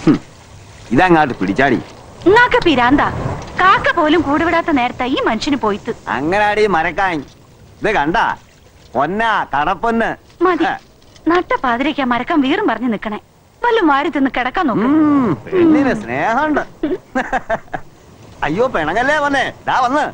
ഹും, ഇതങ്ങാട്ട് പിടിച്ചാടി ഇങ്ങാക്ക പിരാന്താ കാക്ക പോലും കൂടുവിടാത്ത നേരത്തെ ഈ മനുഷ്യന് പോയിത്ത് അങ്ങനാടി മരക്കാൻ ഇത് കണ്ട പൊന്ന കടപ്പൊന്ന് മതി നട്ട പാതിരയ്ക്കാ മരക്കാൻ വീറും പറഞ്ഞു നിക്കണേ വല്ലതും വാരി തിന്ന് കിടക്കാൻ നോക്കും ഉം, പെണ്ണിന് സ്നേഹമുണ്ട് അയ്യോ പിണങ്ങല്ലേ വന്നേ ദാ വന്ന്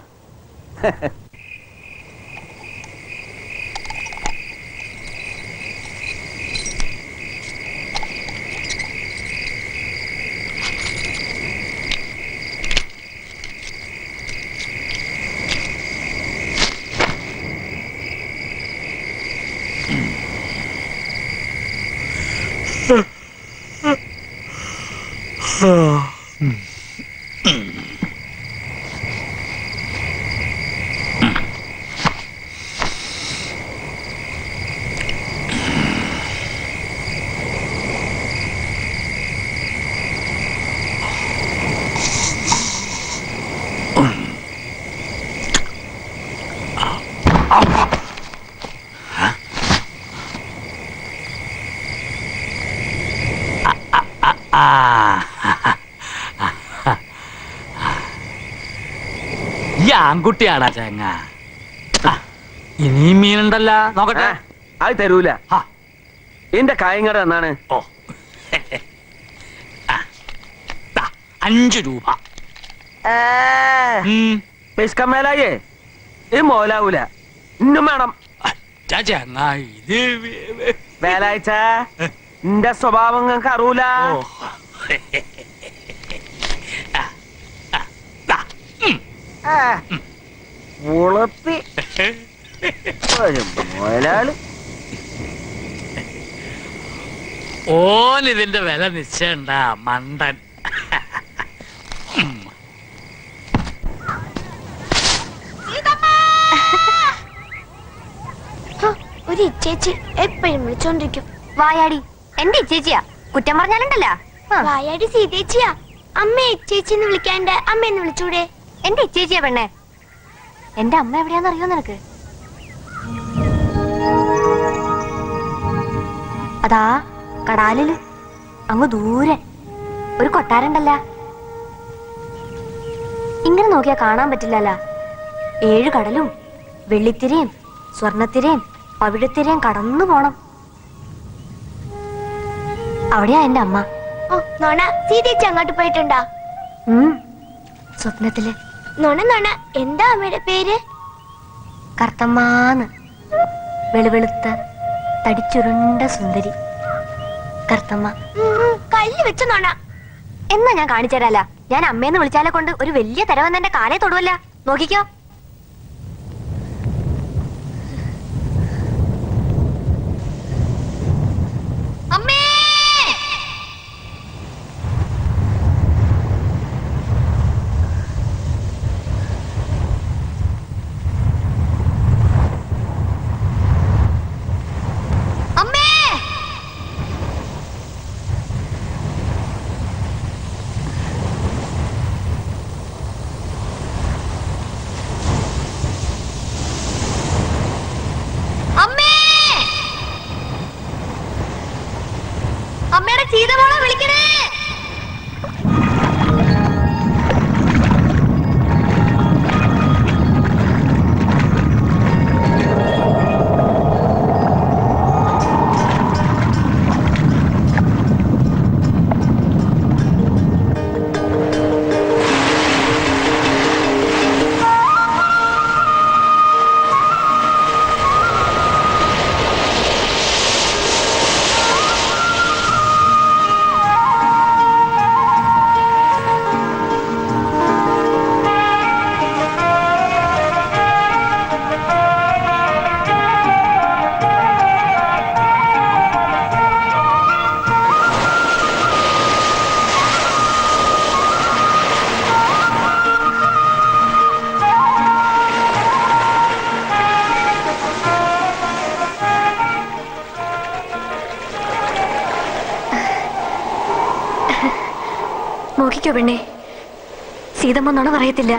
ഈ ആൺകുട്ടിയാടാ തേങ്ങ ആ, ഇനിയും മീനുണ്ടല്ല നോക്കട്ടെ അത് തരൂല ആ, എന്റെ കായങ്ങട എന്നാണ് ഓ ആ, ദാ, അഞ്ച് രൂപ ഉം. പെസ്കമ്മേലായേ ഇത് മോലാവൂല ഇന്നും വേണം അച്ഛ ചങ്ങായി ഇത് വേ- വേ- വേലാഴ്ച നിന്റെ സ്വഭാവം നിങ്ങൾക്ക് അറിയൂല ഓ. ആ, ആ, ദാ, ഉം. ഉളപ്പി ഒരു മോലാള് ഓൻ ഇതിന്റെ വില നിശ്ചയണ്ട മണ്ടൻ ഉം. ഹോ, ഒരു ഇച്ചേച്ചി എപ്പോഴും വിളിച്ചോണ്ടിരിക്കും വായാടി എന്റെ ഇച്ചേച്ചിയാ കുറ്റം പറഞ്ഞാലുണ്ടല്ലോ വായാടി സീതേച്ചിയാ അമ്മ ഇച്ചേച്ചി എന്ന് വിളിക്കാണ്ട് അമ്മ എന്ന് വിളിച്ചൂടെ എന്റെ ഇച്ചേച്ചിയാ പെണ്ണെ എന്റെ അമ്മ എവിടെയാന്ന് അറിയോ നിനക്ക് അതാ കടാലില് അങ്ങ് ദൂരെ ഒരു കൊട്ടാരണ്ടല്ല ഇങ്ങനെ നോക്കിയാ കാണാൻ പറ്റില്ലല്ല ഏഴു കടലും വെള്ളിത്തിരയും സ്വർണത്തിരയും പവിഴത്തിരയും കടന്നു പോണം അവിടെയാ എന്റെ അമ്മ നോണ സീതേച്ചി അങ്ങോട്ട് പോയിട്ടുണ്ടോ ഉം, സ്വപ്നത്തില് നോണ നോണ എന്താ അമ്മയുടെ പേര് കർത്തമ്മാന്ന് വെളുവെളുത്ത തടിച്ചുരുണ്ട സുന്ദരി കർത്തമ്മ ഉം, ഉം, കല്ല് വെച്ച നോണ എന്നാ ഞാൻ കാണിച്ചുതരാല ഞാൻ അമ്മേന്ന് വിളിച്ചാലെ കൊണ്ട് ഒരു വലിയ തര വന്ന് എന്റെ കാലേ തൊടുവല്ല നോക്കിക്കോ അമ്മേ അമ്മേ അമ്മേ അമ്മയുടെ സീതമോളെ വിളിക്കണേ നോക്കിക്കോ പെണ്ണേ സീതമ്മ നുണ പറയത്തില്ല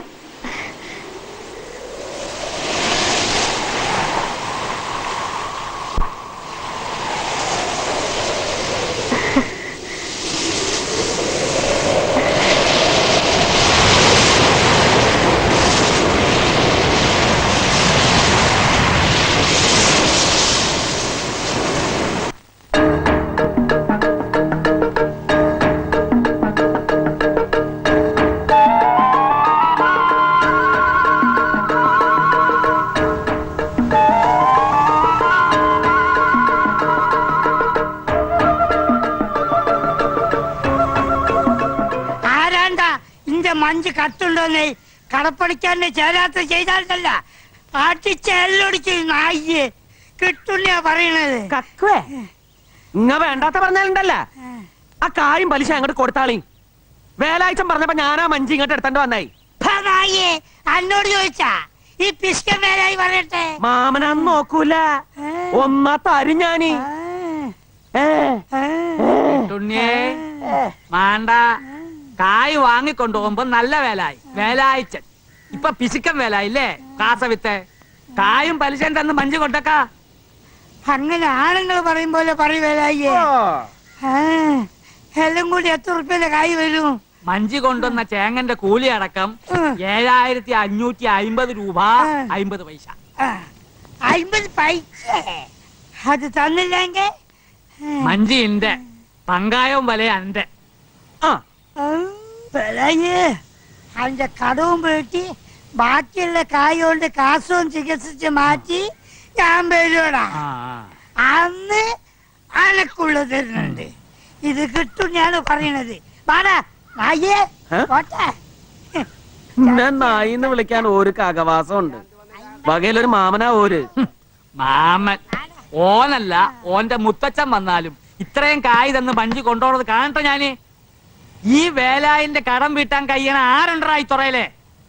എന്റെ മഞ്ച് കത്തുണ്ടോന്നേ കടപ്പണിക്കാരനെ ചേരാത്ത ചെയ്താലല്ല അടിച്ച് എല്ലൊടിച്ച് നായിയെ കിട്ടുന്ന പറയണത് കക്കുവേ ഇങ്ങ വേണ്ടാത്ത പറഞ്ഞാലുണ്ടല്ല ആ കായും പലിശ അങ്ങോട്ട് കൊടുത്താളി വേലാഴ്ച പറഞ്ഞപ്പോ ഞാനാ മഞ്ചി ഇങ്ങോട്ട് എടുത്തോണ്ട് വന്നായി ഫ, നായിയെ എന്നോട് ചോദിച്ചാ ഈ പിസ്കൻ വേലായി പറയട്ടെ മാമനാന്ന് നോക്കൂല ഒന്നാ തരും ഞാന് ഏ തുണ്ണിയേ മാണ്ട കായ് വാങ്ങിക്കൊണ്ടുപോകുമ്പോ നല്ല വേലായി വേലായിച്ചൻ ഇപ്പൊ പിശുക്കൻ വേലായില്ലേ കാസവിത്തെ കായും പലിശയും തന്ന് മഞ്ച് കൊണ്ടക്ക അങ്ങനെ ആണുങ്ങൾ പറയും പോലെ പറയും വേലായിയെ ആ, എല്ലാം കൂടി എത്ര ഉറുപ്പ്യന്റെ കായ് വരും മഞ്ചി കൊണ്ടുവന്ന ചേങ്ങന്റെ കൂലി അടക്കം ഉം. ഏഴായിരത്തി അഞ്ഞൂറ്റി അയിമ്പത് രൂപ ഉം. അയിമ്പത് പൈസ ആ, അയ്മ്പത് പൈസ അത് തന്നില്ലെങ്കിൽ മഞ്ചിന്റെ പങ്കായവും വല അന്റെ ആ വിലയേ അതിന്റെ കടവും വീട്ടി ബാക്കിയുള്ള കായ് കൊണ്ട് കാസും ചികിത്സിച്ച് മാറ്റി ഞാൻ വരുവാടാ ആ, അന്ന് അനക്കുള്ളത് തരുന്നുണ്ട് ഇത് കിട്ടും ഞാൻ പറയണത് വാടാ നായേ ഏ? പോട്ടെ എന്നെ നായിന്ന് വിളിക്കാൻ ഒരു കകവാസം ഉണ്ട് വകയിലൊരു മാമനാ ഓര് ഹും. മാമൻ ഓനല്ല ഓന്റെ മുത്തച്ഛൻ വന്നാലും ഇത്രയും കായ് തന്ന് മഞ്ചി കൊണ്ടുപോണത് കാണട്ടെ ഞാന് ഈ വേലായിന്റെ കടം വീട്ടാൻ കഴിയണ ആരുണ്ടായി തുറയിലെ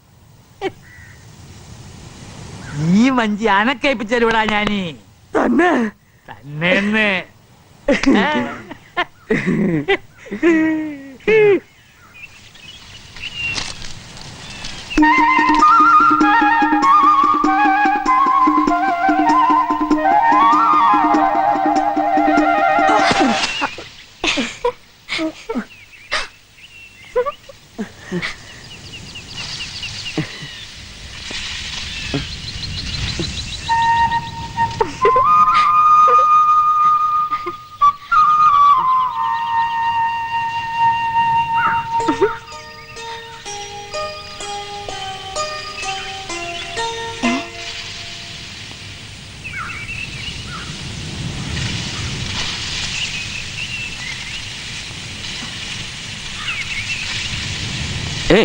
ഈ മഞ്ചി അനക്കേപ്പിച്ചരുവിടാ ഞാനീ തന്നെ തന്നെന്ന് ഏയ്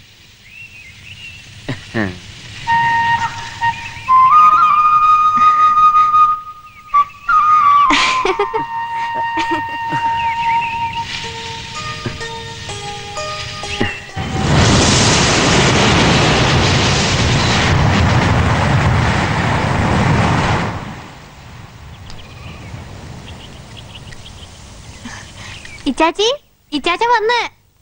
ഇച്ചാച്ചി ഇച്ചാച്ച വന്ന്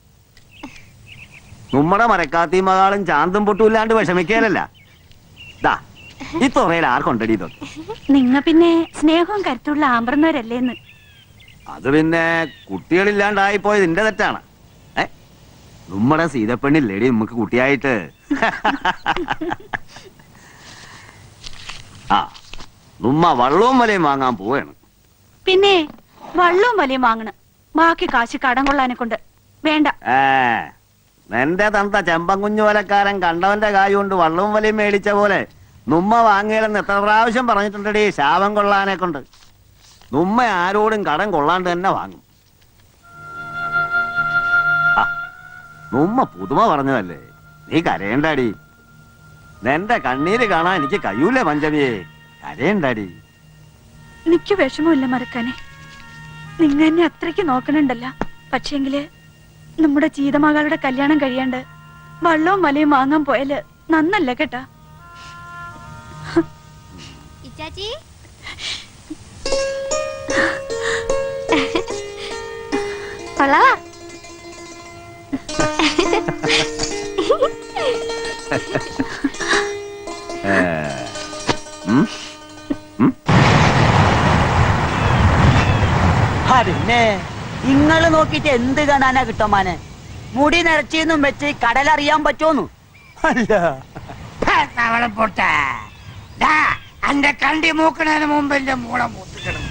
നമ്മുടെ മരക്കാത്തി മകാളും ചാന്തും പൊട്ടുമില്ലാണ്ട് വിഷമിക്കാനല്ല ദാ ഈ തുറയിൽ ആർക്കൊണ്ടടി ഇതൊക്കെ നിങ്ങ പിന്നെ സ്നേഹവും കരുത്തുള്ള ആമ്പറന്നവരല്ലേന്ന് അത് പിന്നെ കുട്ടികളില്ലാണ്ടായി പോയത് എന്റെ തെറ്റാണ് ഏ നമ്മുടെ സീതപ്പെണ്ണില്ലേടി നമുക്ക് കുട്ടിയായിട്ട് ആ നമ്മ വള്ളവും വലയും വാങ്ങാൻ പോവാണ് പിന്നെ വള്ളവും വലിയ വാങ്ങണം ബാക്കി കാശ് കടം കൊള്ളാനെ കൊണ്ട് വേണ്ട ഏ നിന്റെ തന്ത ചെമ്പങ്കുഞ്ഞു വലക്കാരൻ കണ്ടവന്റെ കായ് കൊണ്ട് വള്ളവും വലയും മേടിച്ച പോലെ നുമ്മ വാങ്ങിയാലെന്ന് എത്ര പ്രാവശ്യം പറഞ്ഞിട്ടുണ്ടടി ശാപം കൊള്ളാനെ കൊണ്ട് നുമ്മ ആരോടും കടം കൊള്ളാണ്ട് തന്നെ വാങ്ങും ആ, നുമ്മ പുതുമ പറഞ്ഞതല്ലേ നീ കരയണ്ടാടി നിന്റെ കണ്ണീര് കാണാൻ എനിക്ക് കഴിയൂലേ പഞ്ചമിയെ കരയണ്ടാടി എനിക്ക് വിഷമമില്ല മറക്കാനെ നിങ്ങ എന്നെ അത്രയ്ക്ക് നോക്കണുണ്ടല്ല പക്ഷേങ്കില് നമ്മുടെ ചീതമകളുടെ കല്യാണം കഴിയാണ്ട് വള്ളവും വലയും വാങ്ങാൻ പോയാല് നന്നല്ല കേട്ടാ ഇച്ചാച്ചി കൊള്ളാവാ ഏ, ഉം, പിന്നെ ഇങ്ങള് നോക്കിട്ട് എന്ത് കാണാനാ കിട്ടമാനെ മുടി നിറച്ചെന്നും വെച്ച് കടലറിയാൻ പറ്റുമോന്നു അല്ല അവളെ പൊട്ട എന്റെ കണ്ടി മൂക്കണതിന് മുമ്പ് എന്റെ മൂളെ മൂത്തിക്കിടുന്നു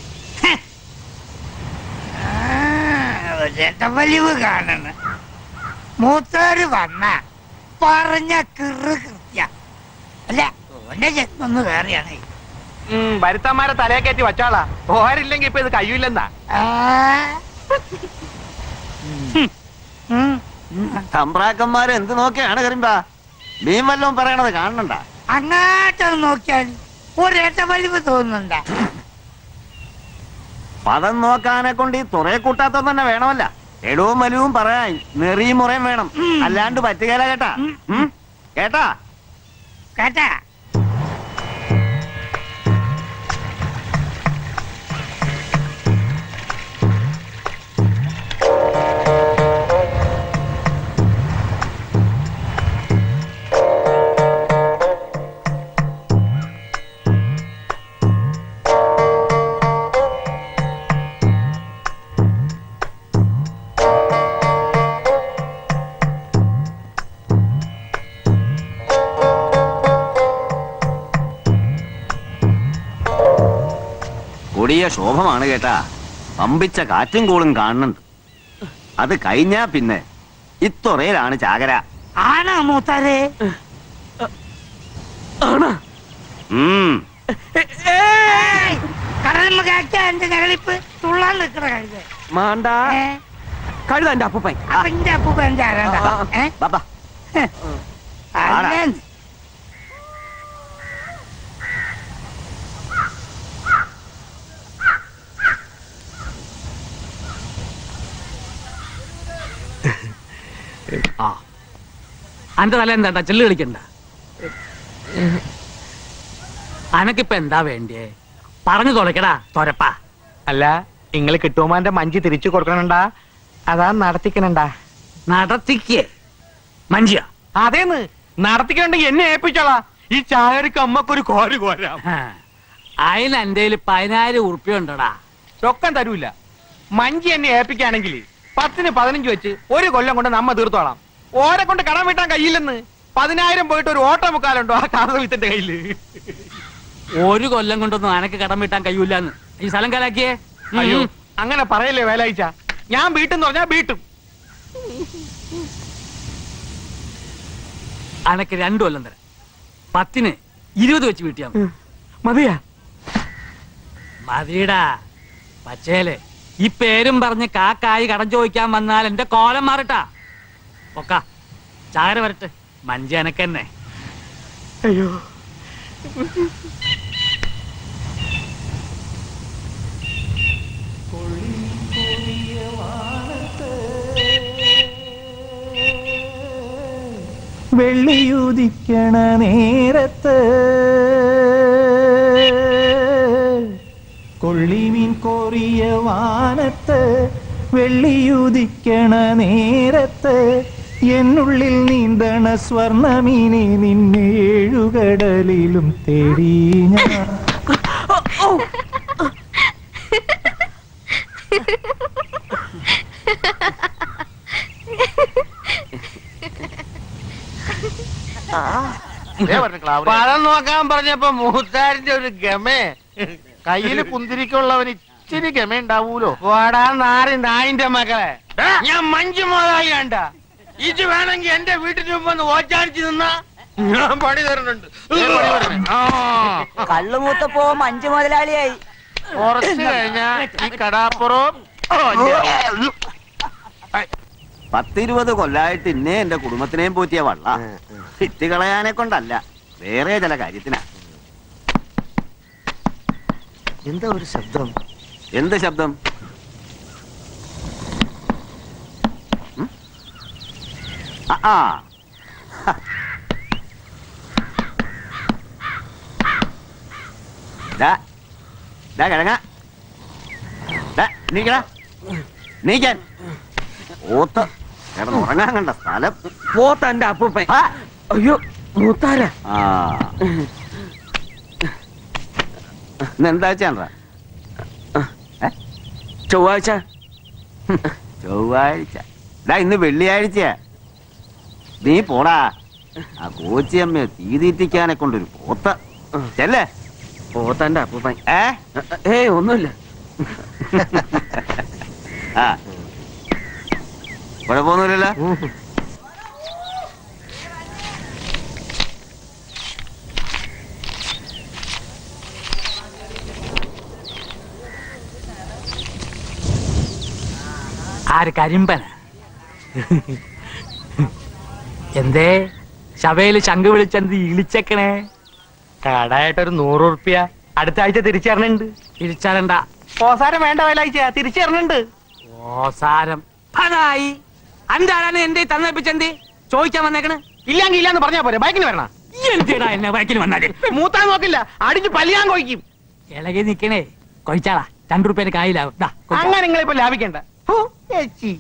വലിവ് കാണണ് മൂത്തോര് വന്ന പറഞ്ഞ കിറ് കൃത്യ അല്ല ഓന്റെ ജന്മം ഒന്ന് വേറെയാണ് വരുത്തന്മാരെ തലയെ കയറ്റി വച്ചാളാ ഓരില്ലെങ്കി ഇപ്പൊ ഇത് കഴിയില്ലെന്നാ ആ. ഉം. തമ്പ്രാക്കന്മാര് എന്ത് നോക്കിയാണ് കരിമ്പാ മീൻ വല്ലതും പറയണത് കാണണ്ട അങ്ങാട്ടൊന്ന് നോക്കിയാൽ ഒരേറ്റ വലിവ് തോന്നുന്നുണ്ട പദം നോക്കാനെ കൊണ്ട് ഈ തുറയെ കൂട്ടാത്ത തന്നെ വേണമല്ല എടവും വലുവും പറയാൻ നെറിയും മുറയും വേണം അല്ലാണ്ട് പറ്റുകയില്ല കേട്ടാ ഉം? കേട്ടാ കേട്ടാ കൊടിയ ശോഭമാണ് കേട്ടാ പമ്പിച്ച കാറ്റും കൂളും കാണുന്നുണ്ട് അത് കഴിഞ്ഞാ പിന്നെ ഇത്തുറയിലാണ് ചാകര ആണോ മൂത്താരെ ആണോ ഉം കടലിൽ കേട്ട എന്റെ ഞകളിപ്പ് തുള്ളാൻ നിൽക്കണ കഴുത മാണ്ട ഏ? കഴുത എന്റെ അപ്പൂപ്പൻ അപ്പൊ എന്റെ അപ്പൂപ്പ എന്റെ ആരാണ്ട ഏ? ബാബാ അല്ല ആ അന്റെ തല എന്താ ചെല്ലു കളിക്കണ്ട അനക്കിപ്പ എന്താ വേണ്ടിയേ പറഞ്ഞു തുളയ്ക്കടാ തൊരപ്പാ അല്ല നിങ്ങൾ കിട്ടുമാന്റെ മഞ്ചി തിരിച്ചു കൊടുക്കണണ്ടാ അതാ നടത്തിക്കണണ്ടാ നടത്തിക്കേ മഞ്ചിയ അതേന്ന് നടത്തിക്കണമെങ്കിൽ എന്നെ ഏൽപ്പിച്ചോളാ ഈ ചായക്ക് അമ്മക്കൊരു കോര് കോരാം അതിന് എന്റെ പതിനായിരം ഉറുപ്പ്യ ഉണ്ടടാ ചൊക്കം തരൂല മഞ്ചി എന്നെ ഏൽപ്പിക്കുകയാണെങ്കിൽ പത്തിന് പതിനഞ്ച് വെച്ച് ഒരു കൊല്ലം കൊണ്ട് നമ്മ തീർത്തോളാം ഓരെ കൊണ്ട് കടം വീട്ടാൻ കഴിയില്ലെന്ന് പതിനായിരം പോയിട്ട് ഒരു ഓട്ടോ മുക്കാലുണ്ടോ ആ കാർവിത്തിന്റെ കയ്യില് ഒരു കൊല്ലം കൊണ്ടൊന്നും അനക്ക് കടം വീട്ടാൻ കഴിയൂലെന്ന് ഈ സ്ഥലം കലാക്കിയേ ഉം. അയ്യോ അങ്ങനെ പറയല്ലേ വേലാഴ്ച ഞാൻ വീട്ടെന്ന് പറഞ്ഞാ വീട്ടും അനക്ക് രണ്ടു കൊല്ലം തരാം പത്തിന് ഇരുപത് വെച്ച് വീട്ടിയാ മതി. മതിയാ മതിടാ പച്ചേല് ഈ പേരും പറഞ്ഞ് കാക്കായി കടം ചോദിക്കാൻ വന്നാൽ എന്റെ കോലം മാറിട്ടാ ഒക്ക ചാര വരട്ടെ മഞ്ചി അനക്കന്നെ അയ്യോ വെള്ളിയുദിക്കണ നേരത്ത് കൊള്ളിമീൻ കോറിയ വാനത്ത് വെള്ളിയുദിക്കണ നേരത്ത് എന്നുള്ളിൽ നീന്തണ സ്വർണമീനെ നിന്നെ ഏഴുകടലിലും തേടി ഞാൻ പഴം നോക്കാൻ പറഞ്ഞപ്പോ മൂത്താരിന്റെ ഒരു ഗമേ കയ്യില് കുന്തിരിക്കുള്ളവന് ഇച്ചിരി ഗമ ഉണ്ടാവൂലോ പോടാ നാരി നായിന്റെ മകളെ ഞാൻ മഞ്ജു മോതായി കണ്ട ഇത് വേണമെങ്കിൽ എന്റെ വീട്ടിന് മുമ്പ് ഒന്ന് ഓച്ചാനിച്ച് നിന്നാ ഞാൻ പണി തരുന്നുണ്ട് ആ കള്ളുമൂത്തപ്പോ മഞ്ചു മുതലാളിയായി കുറച്ച് കഴിഞ്ഞാ ഈ കടാപ്പുറവും പത്തിരുപത് കൊല്ലായിട്ട് ഇന്നേ എന്റെ കുടുംബത്തിനെയും പോറ്റിയ വള്ള വിറ്റ് കളയാനെ കൊണ്ടല്ല വേറെ ചില കാര്യത്തിനാ എന്താ ഒരു ശബ്ദം എന്ത് ശബ്ദം ഉം? ആ, ആ ഹ. ദാ, ദാ കിഴങ്ങ ദാ, നീക്കടാ നീക്കാൻ ഓത്ത് കിടന്ന് ഉറങ്ങാൻ കണ്ട സ്ഥലം പോത്ത എന്റെ അപ്പൂപ്പൻ ആ, അയ്യോ മൂത്താര ആ ഇന്ന് എന്താ വെച്ചാ ചൊവ്വാഴ്ച ചൊവ്വാഴ്ച ഡാ ഇന്ന് വെള്ളിയാഴ്ചയാ നീ പോടാ ആ കോച്ചിയമ്മയെ തീതീറ്റിക്കാനെ കൊണ്ടൊരു പോത്ത് ചെല്ലേ പോത്ത എന്റെ അപ്പൂപ്പൻ ഏ ഏയ് ഒന്നുമില്ല ആ കുഴപ്പമൊന്നുമില്ലല്ലോ ആര് കരിമ്പന എന്തേ ശവയില് ശംഖ് വിളിച്ചെന്ത് ഇളിച്ചേക്കണേ കടായിട്ടൊരു നൂറ് ഉറുപ്യ അടുത്ത ആഴ്ച തിരിച്ചു തരണുണ്ട് തിരിച്ചറിയണ്ട ഓസാരം വേണ്ട വേലാഴ്ച തിരിച്ചു തരണുണ്ട് ഓസാരം അതായി അഞ്ചാരാണ് എന്റെ തന്നേപ്പിച്ചെന്തി ചോദിക്കാൻ വന്നേക്കണ് ഇല്ലാങ്കി ഇല്ലാന്ന് പറഞ്ഞാ പോരെ ബൈക്കിന് വരണ എന്തിനാ എന്നെ ബൈക്കിൽ വന്നാല് മൂത്താൻ നോക്കില്ല അടിച്ച് പല്ലിയാൻ കൊയ്ക്കും ഇളകി നിക്കണേ കൊഴിച്ചാളാ രണ്ടു റുപ്യന്റെ കായിലാവും ദാ, കൊഴിച്ചാ. അങ്ങനെ നിങ്ങളിപ്പോ ലാഭിക്കണ്ട ഹൂ, ഏച്ചി.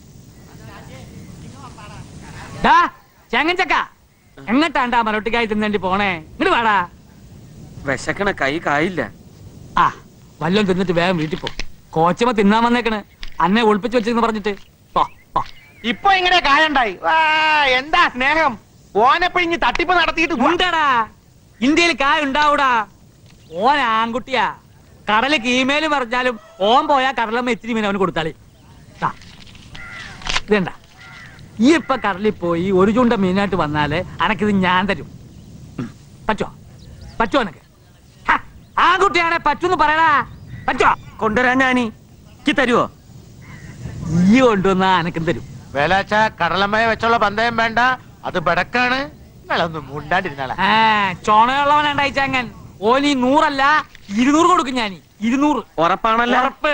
ദാ, ചെങ്ങൻചക്ക എങ്ങട്ടാണ്ടാ മരൊട്ടിക്കായി തിന്നേണ്ടി പോണേ ഇങ്ങോട്ട് വാടാ വിശക്കണ കൈ കായില്ല ആ വല്ലതും തിന്നിട്ട് വേഗം വീട്ടിൽ പോ കോച്ചമ്മ തിന്നാൻ വന്നേക്കണ് അന്നെ ഒളിപ്പിച്ചു വെച്ചെന്ന് പറഞ്ഞിട്ട് പോ, പോ. ഇപ്പൊ ഇങ്ങനെ കായുണ്ടായി വാ, എന്താ സ്നേഹം ഓനെപ്പിഴിഞ്ഞ് തട്ടിപ്പ് നടത്തിയിട്ട് വാ. ഉണ്ടടാ ഇന്ത്യയിൽ കായ ഉണ്ടാവൂടാ ഓൻ ആൺകുട്ടിയാ കടല് കീമേല് പറഞ്ഞാലും ഓൻ പോയാ കടലമ്മ ഇത്തിരി മീൻ അവന് കൊടുത്താളി ദാ, ഇതേണ്ട ഈ ഇപ്പൊ കടലിൽ പോയി ഒരു ചൂണ്ട മീനായിട്ട് വന്നാല് അനക്കിത് ഞാൻ തരും ഉം. പറ്റോ പറ്റോ എനക്ക് ഹ, ആൺകുട്ടിയാണെ പറ്റൂന്ന് പറയടാ പറ്റോ കൊണ്ടുവരാൻ ഞാനീ എനിക്ക് തരുവോ ഈ കൊണ്ടുവന്നാ അനക്കും തരും വേലാച്ച കടലമ്മയെ വെച്ചുള്ള പന്തയം വേണ്ട അത് ബെടക്കാണ് നിങ്ങളൊന്നും മുണ്ടാണ്ടിരുന്നാളെ ആ ചൊണയുള്ളവനാണ്ടായിച്ച അങ്ങൻ ഓനി നൂറല്ല ഇരുന്നൂറ് കൊടുക്കും ഞാൻ ഇരുന്നൂറ് ഉറപ്പാണല്ലോ ഉറപ്പ്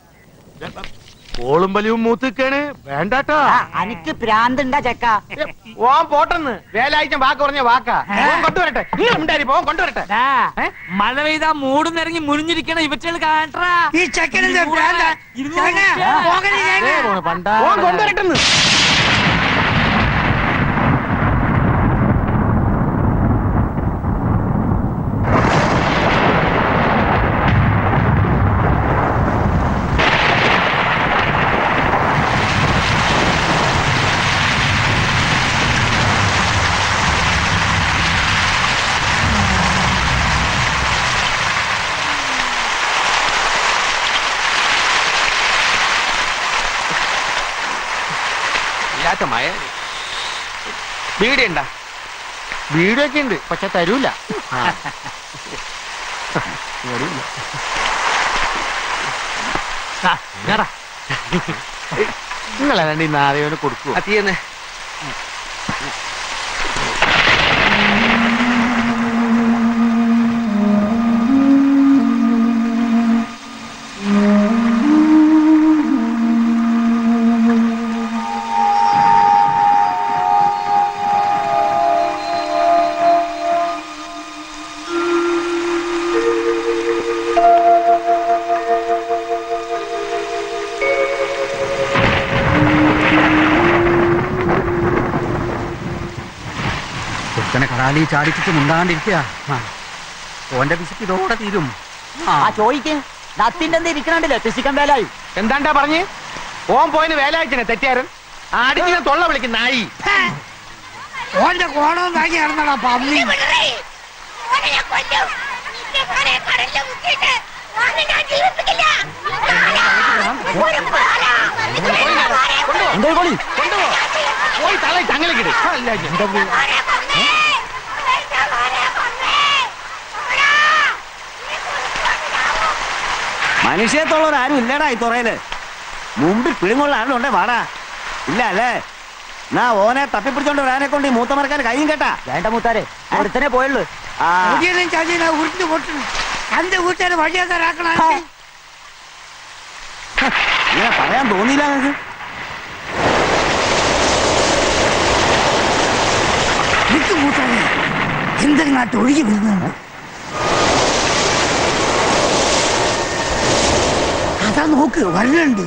ഓളും വലിയും മൂത്തിക്കാണ് വേണ്ടാട്ടോ അനിക്ക് പ്രാന്തുണ്ടാ ചെക്ക ഓൻ പോട്ടെന്ന് വേലാഴ്ച വാക്ക് പറഞ്ഞ വാക്കാ ഓൻ കൊണ്ടുവരട്ടെ നിങ്ങൾ ഉണ്ടായി ഓൻ കൊണ്ടുവരട്ടെ ദാ, മഴ പെയ്താ മൂടും നിറങ്ങി മുനിഞ്ഞിരിക്കണ ഇവറ്റകൾ കാണട്ടാ ഈ ചെക്കനെന്താ ഭ്രാന്ത? ചെങ്ങ, പോകണേ ചെങ്ങ. ഓൻ കൊണ്ടുവരട്ടെന്ന് ഇല്ലാത്ത മഴ വീടിയുണ്ട വീടൊക്കെ ഉണ്ട് പക്ഷെ തരൂല ദാ, ഇങ്ങടാ. നിങ്ങളാണ്ട് ഈ നാരയോന് കൊടുക്കൂ അതീന്ന് കുട്ടനെ കടാലി ചാടിച്ചിട്ട് മുണ്ടാണ്ടിരിക്കുക ഓന്റെ വിശപ്പ് ഇതോടെ തീരും ആ ചോദിക്കേ നത്തിന്റെ എന്ത് ഇരിക്കണണ്ടില്ലേ ഫിസിക്കൻ വേലായി എന്താണ്ടാ പറഞ്ഞ് ഓൻ പോയിന് വേലാഴ്ചനെ തെറ്റിയാരൻ അടിച്ചിനെ തൊള്ള വിളിക്കുന്ന നായി ഓന്റെ കോണവും താങ്ങി ഇറന്നടാ പന്നി എന്തേ കോളി പോയി തല ചങ്ങലക്കിട് മനുഷ്യത്തുള്ളവർ ആരും ഇല്ലടാ ഈ തുറയില് മുമ്പിൽ പിഴുങ്ങുള്ള ആരുണ്ടേ വാടാ ഇല്ല അല്ലേ എന്നാ ഓനെ തപ്പിപ്പിടിച്ചോണ്ട് വരാനെ കൊണ്ട് ഈ മൂത്തമറക്കാൻ കയ്യും കേട്ടാ വേണ്ട മൂത്താരെ ഒരുത്തനെ പോയുള്ളൂ ആ മുടിയനും ചതിനെ ഉരുട്ടി പൊട്ടണം അന്റെ വീട്ടുകാരെ വഴിയാക്കാരാക്കണ ഇങ്ങനെ പറയാൻ തോന്നിയില്ല നിനക്ക് നിക്ക് മൂട്ടാനെ എന്തെങ്ങാട്ട് ഒഴുകി വരുന്നുണ്ട് അതാ നോക്ക് വരുന്നുണ്ട്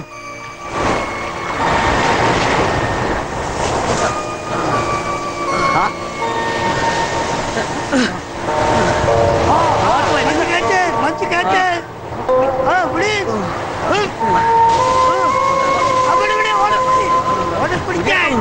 മഞ്ഞ് കേട്ട് മഞ്ഞ് കേട്ട് ആ വിളി അവിടെ ഇവിടെ ഓടപ്പിടി ഓടപ്പിടിക്കാൻ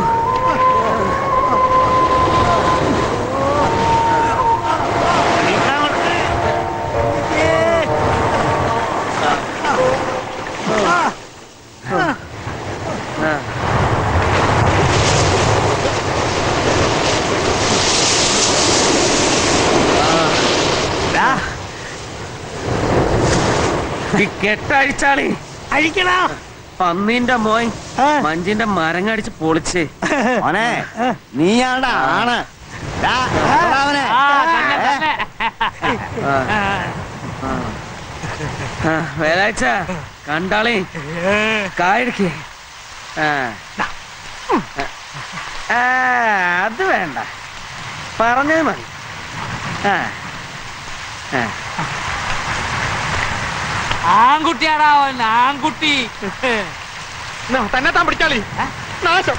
ഈ കെട്ടഴിച്ചാളി അഴിക്കണ പന്നീന്റെ മോൻ മഞ്ചിന്റെ മരങ്ങടിച്ച് പൊളിച്ച് മോനെ നീയാണ്ടാ ആണ് ദാ, എടാ അവനെ. ആ. ആ. ആ, വേലാഴ്ച കണ്ടാളേ കായടിക്ക് ആ ആ, അത് വേണ്ട പറഞ്ഞത് മതി ആ ആ ആൺകുട്ടിയാടാ അവൻ ആൺകുട്ടി തന്നെ താൻ പിടിച്ചാളി നാശം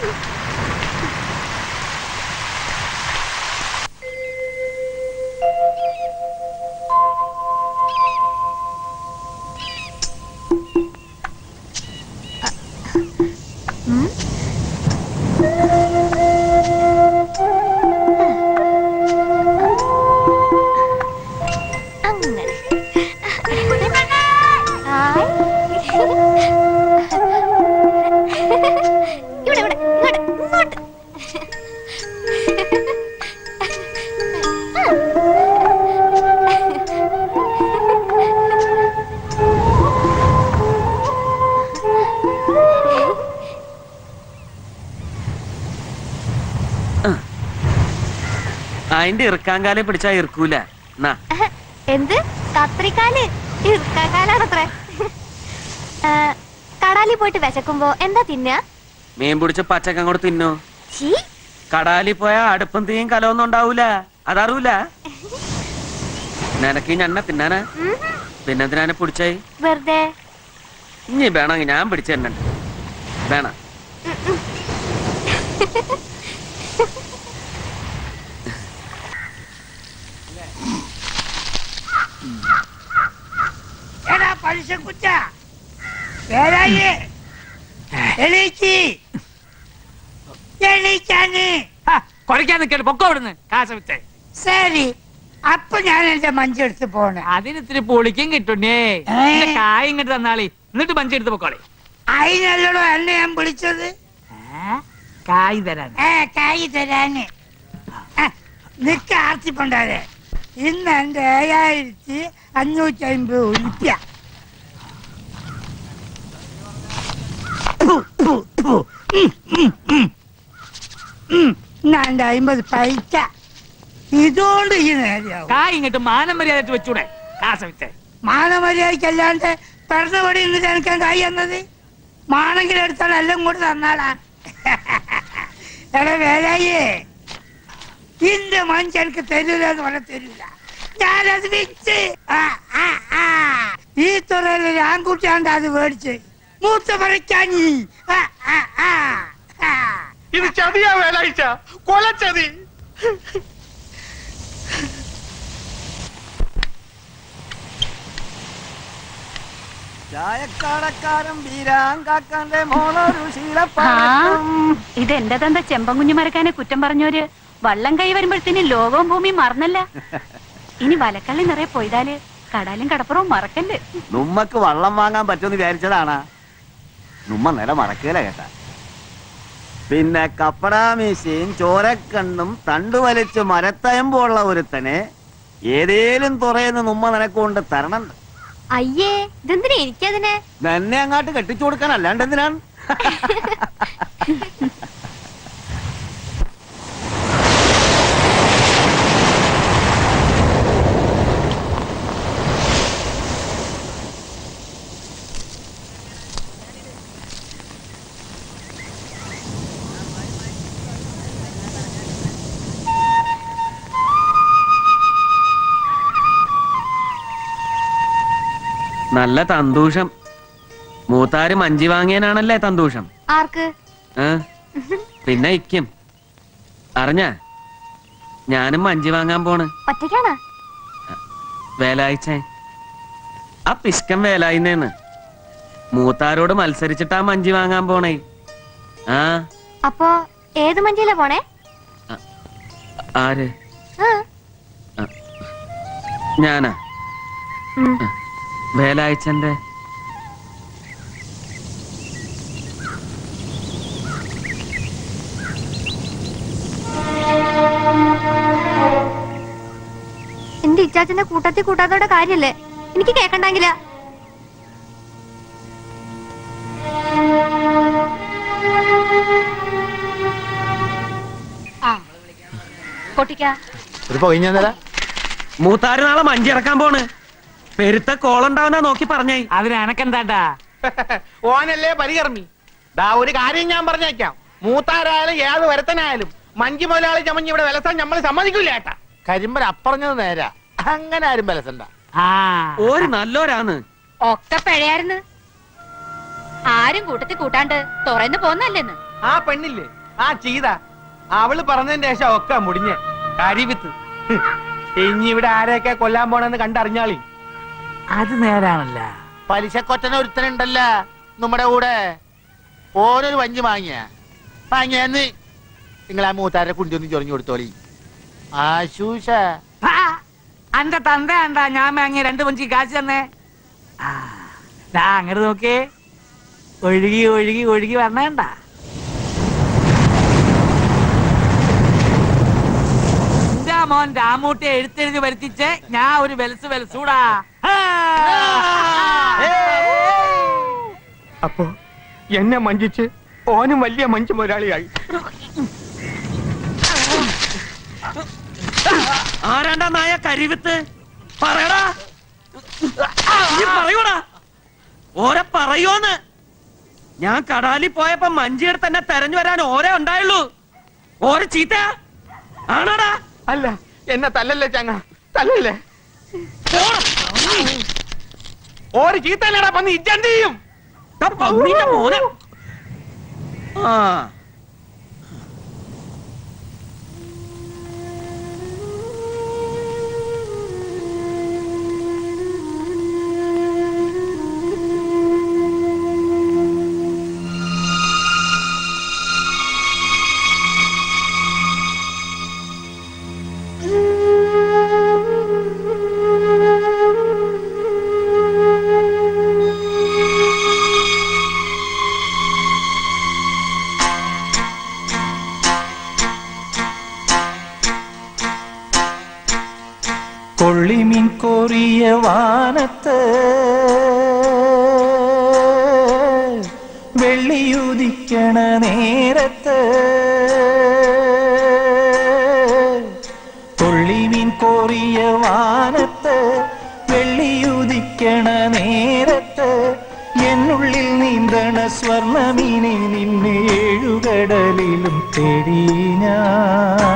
അങ്ങനെ ഹായ്. ഇവിടെ ഇവിടെ ഇങ്ങോട്ട് ഇങ്ങോട്ട് അതിന്റെ ഇറുക്കാങ്കാലെ പിടിച്ചാ ഇറുക്കൂല എന്നാ എന്ത് കത്രിക്കാല് ഇറുക്കാലാണത്രേ കടാലി പോയിട്ട് വിശക്കുമ്പോ എന്താ തിന്നാ മീൻ പിടിച്ച് പച്ചക്കം കൂടെ തിന്നോ ചീ കടാലി പോയാ അടുപ്പും തീയും കലമൊന്നും ഉണ്ടാവൂല അതറിയൂല നിനക്ക് ഈ ഞണ്ണ തിന്നാനാ പിന്നെന്തിനാനെ പിടിച്ചായി വെറുതെ ഇനി വേണമെങ്കിൽ ഞാൻ പിടിച്ചു തന്നെ വേണം എടാ പലിശ കുറ്റ വേലായി എണീച്ചി എണീച്ചാന് കുറയ്ക്കാൻ നിൽക്കല് പൊക്കോ ഇവിടുന്ന് കാശവിത്തെ ശരി അപ്പൊ ഞാൻ എന്റെ മഞ്ചെടുത്ത് പോണേ അതിന് ഇത്തിരി പൊളിക്കും കിട്ടുന്നേ എന്റെ കായ ഇങ്ങോട്ട് തന്നാളി എന്നിട്ട് പഞ്ചെടുത്ത് പൊക്കോളെ അതിനല്ലടോ എന്നെ ഞാൻ വിളിച്ചത് കായ് തരാൻ ഏ കായ് തരാന് ആ, നിക്ക് ആർത്തിപ്പണ്ടാതെ ഇന്ന് എന്റെ ഏഴായിരത്തി അഞ്ഞൂറ്റി അമ്പത് ഉരുപ്യ എന്റെ അമ്പത് പൈസ ഇതുകൊണ്ട് ഈ നേരെയാവും കായ് ഇങ്ങോട്ട് മാനം മര്യാദ വെച്ചൂടെ കാശവിത്തെ മാനമര്യാദക്കല്ലാണ്ട് പിറന്നപടി ഇന്ന് നനക്കാൻ കായ് എന്നത് മാണെങ്കിൽ എടുത്താൽ എല്ലാം കൂടി തന്നാളാ എടാ വേലായേ ഇന്റെ മനുഷ്യർക്ക് തരൂല എന്ന് പറഞ്ഞ തരൂല ഞാനത് വിറ്റ് ആ, ആ, ആ. ഈ തുറയിൽ ഒരു ആൺകുട്ടിയാണ്ട് അത് മേടിച്ച് മൂത്ത പറിക്കാഞ്ഞി ആ, ആ, ആ, ആ. ഇത് ചതിയാ വേലാഴ്ച കൊലച്ചതി ചായക്കാടക്കാരൻ വീരാങ്കാക്കാന്റെ മോളൊരു ആ ശീലപ്പാടത്തും ഇത് എന്റെ തന്ത ചെമ്പങ്കുഞ്ഞു മരക്കാനെ കുറ്റം പറഞ്ഞോര് വള്ളം കൈ വരുമ്പോഴത്തേന് ലോകവും ഭൂമിയും മറന്നല്ല ഇനി വലക്കള്ളി നിറയെ പോയതാല് കടാലും കടപ്പുറവും മറക്കല്ല് നമ്മക്ക് വള്ളം വാങ്ങാൻ പറ്റുമെന്ന് വിചാരിച്ചതാണാ നമ്മ നില മറക്കേല കേട്ട പിന്നെ കപ്പടാമീശയും ചോരക്കണ്ണും തണ്ടുവലിച്ച് മരത്തയമ്പുള്ള ഒരുത്തനെ ഏതേലും തുറയെന്ന് നമ്മ നിനക്കൊണ്ട് തരണം അയ്യേ ഇതെന്തിനാ എനിക്കതിനെ എന്നെ അങ്ങാട്ട് കെട്ടിച്ചു കൊടുക്കാൻ അല്ലാണ്ട് എന്തിനാണ് നല്ല തന്തൂഷം മൂത്താര് മഞ്ചി വാങ്ങിയാനാണല്ലേ തന്തൂഷം ആർക്ക് ഏ പിന്നെ ഇക്കും അറിഞ്ഞ ഞാനും മഞ്ചി വാങ്ങാൻ പോണ് ഒറ്റയ്ക്കാണോ വേലായിച്ചേ ആ പിശുക്കൻ വേലായിന്നേന്ന് മൂത്താരോട് മത്സരിച്ചിട്ടാ മഞ്ചി വാങ്ങാൻ പോണേ ആ അപ്പോ ഏത് മഞ്ചിയിലാ പോണേ ആര് ആ ഞാനാ ഉം. വേലായിച്ചന്റെ എന്റെ ഇച്ചാച്ചന്റെ കൂട്ടത്തിൽ കൂട്ടാത്തോടെ കാര്യല്ലേ എനിക്ക് കേക്കണ്ടെങ്കിലാ പൊട്ടിക്കാ ഒരു പൊയിഞ്ഞാ മൂത്താര് നാളെ മഞ്ചി ഇറക്കാൻ പോണ് പെരുത്ത കോളുണ്ടാവുന്ന നോക്കി പറഞ്ഞേ അതിന് എനക്കെന്താണ്ടാ ഓനല്ലേ പരികർമ്മി ദാ ഒരു കാര്യം ഞാൻ പറഞ്ഞേക്കാം മൂത്താരായാലും ഏത് വരത്തനായാലും മഞ്ചി മുതലാളി ചമഞ്ഞ് ഇവിടെ വിലസാൻ നമ്മൾ സമ്മതിക്കൂല ഏട്ടാ കരിമ്പൻ അപ്പറഞ്ഞത് നേരാ അങ്ങനെ ആരും വിലസണ്ട ഒരു നല്ലോരാന്ന് ഒക്കെ പിഴയായിരുന്നു ആരും കൂട്ടത്തിൽ കൂട്ടാണ്ട് തുറന്നു പോന്നല്ലേന്ന് ആ പെണ്ണില്ലേ ആ ചീത അവള് പറഞ്ഞതിന്റെ ശേഷം ഒക്കെ മുടിഞ്ഞ് കരിവിത്ത് ഇനി ഇവിടെ ആരെയൊക്കെ കൊല്ലാൻ പോണെന്ന് കണ്ടറിഞ്ഞാളി അത് നേരാണല്ല പലിശക്കൊറ്റന ഒരുത്തനുണ്ടല്ല നമ്മുടെ കൂടെ ഓനൊരു വഞ്ചി വാങ്ങിയ വാങ്ങിയെന്ന് നിങ്ങൾ ആ മൂത്താരുടെ കുണ്ടി ഒന്ന് ചൊറിഞ്ഞു കൊടുത്തോളി ആശൂഷ അന്റെ തന്ത എന്താ ഞാൻ വാങ്ങിയ രണ്ട് പഞ്ചി കാശ് തന്നെ ആ, ദാ അങ്ങോട്ട് നോക്കേ ഒഴുകി ഒഴുകി ഒഴുകി വരണേണ്ട എന്റെ മോൻ രാമൂട്ടി എഴുത്തെഴുതി വരുത്തിച്ച് ഞാൻ ഒരു വെലസ് വെലസൂടാ അപ്പോ എന്നെ മഞ്ചിച്ച് ഓനും വലിയ മഞ്ചു മുതലാളിയായി ആരാണ്ടാ നായ കരിവിത്ത് പറയടാ നീ പറയൂടാ ഓരെ പറയോന്ന് ഞാൻ കടാലിൽ പോയപ്പോ മഞ്ചിയെടുത്ത് തന്നെ തെരഞ്ഞു വരാൻ ഓരേ ഉണ്ടായുള്ളൂ ഓരെ ചീത്ത ആണോടാ അല്ല എന്നെ തല്ലല്ലേ ചങ്ങ തല്ലല്ലേ ഓര് ചീത്തല്ലടാ പന്നി ഇജ്ജെന്ത് ചെയ്യും പന്നീന്റെ മോനെ ആ കൊള്ളിമീൻ കോറിയ വാനത്ത് വെള്ളിയുദിക്കണ നേരത്ത് കൊള്ളിമീൻ കോറിയ വാനത്ത് വെള്ളിയുദിക്കണ നേരത്ത് എന്നുള്ളിൽ നീന്തണ സ്വർണമീനെ നിന്നെ ഏഴുകടലിലും തേടി ഞാൻ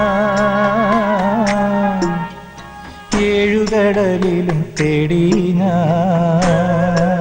ഏഴുകടലിലും തേടി ഞാൻ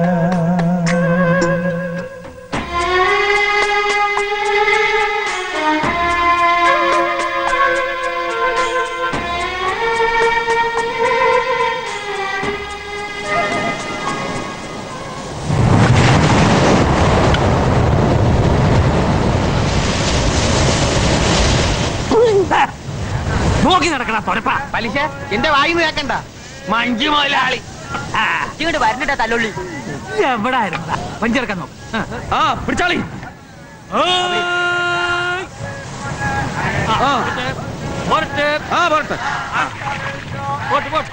നോക്കി നടക്കണ തൊരപ്പ പലിശ എന്റെ വായിന്ന് കേക്കണ്ട മഞ്ചു മുതലാളി ഇങ്ങോട്ട് വരണ്ട തല്ലുള്ളി എവിടെ ആയിരുന്നാ പഞ്ചെടുക്കാൻ നോക്ക് ആ പിടിച്ചാളി ആ പോരട്ടെ ആ പോരട്ടെ പോട്ട് പോട്ട്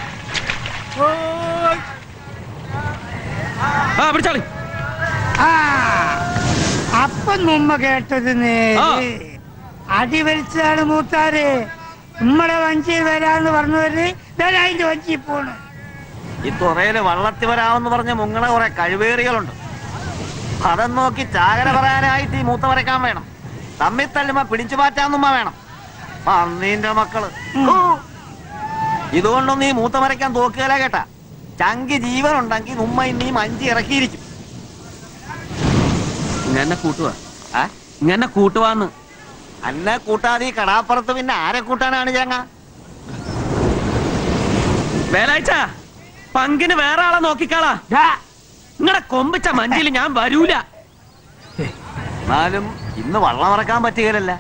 ആ പിടിച്ചാളി ആ അപ്പൊ നമ്മ കേട്ടത് നേര് അടി വലിച്ചതാണ് മൂത്താര് നമ്മടെ വഞ്ചി വരാന്ന് പറഞ്ഞവര് അതിന്റെ വഞ്ചി പോണ് ഈ തുറയില് വള്ളത്തി വരാമെന്ന് പറഞ്ഞ മുങ്ങണ കുറെ കഴിവേറികളുണ്ട് അതം നോക്കി ചാകര പറയാനായിട്ട് ഈ മൂത്ത വരക്കാൻ വേണം തമ്മിൽ തല്ലുമ്പോ പിടിച്ചു മാറ്റാന്നുമ്മ വേണം പന്നീന്റെ മക്കള് ഹൂ. ഇതുകൊണ്ടൊന്നും ഈ മൂത്ത വരയ്ക്കാൻ തോക്കുകയില്ല കേട്ടാ ചങ്കി ജീവൻ ഉണ്ടെങ്കിൽ ഉമ്മ ഇന്നീ മഞ്ചി ഇറക്കിയിരിക്കും ഇങ്ങനെ കൂട്ടുവാ ഇങ്ങനെ കൂട്ടുവാന്ന് അന്നെ കൂട്ടാതെ ഈ കടാപ്പുറത്ത് പിന്നെ ആരെ കൂട്ടാനാണ് ചങ്ങ വേലാഴ്ച പങ്കിന് വേറെ ആളെ നോക്കിക്കാളാ നിങ്ങളുടെ കൊമ്പിച്ച മഞ്ചിൽ ഞാൻ വരൂല എന്നാലും ഇന്ന് വള്ളം ഇറക്കാൻ പറ്റുകയില്ലല്ല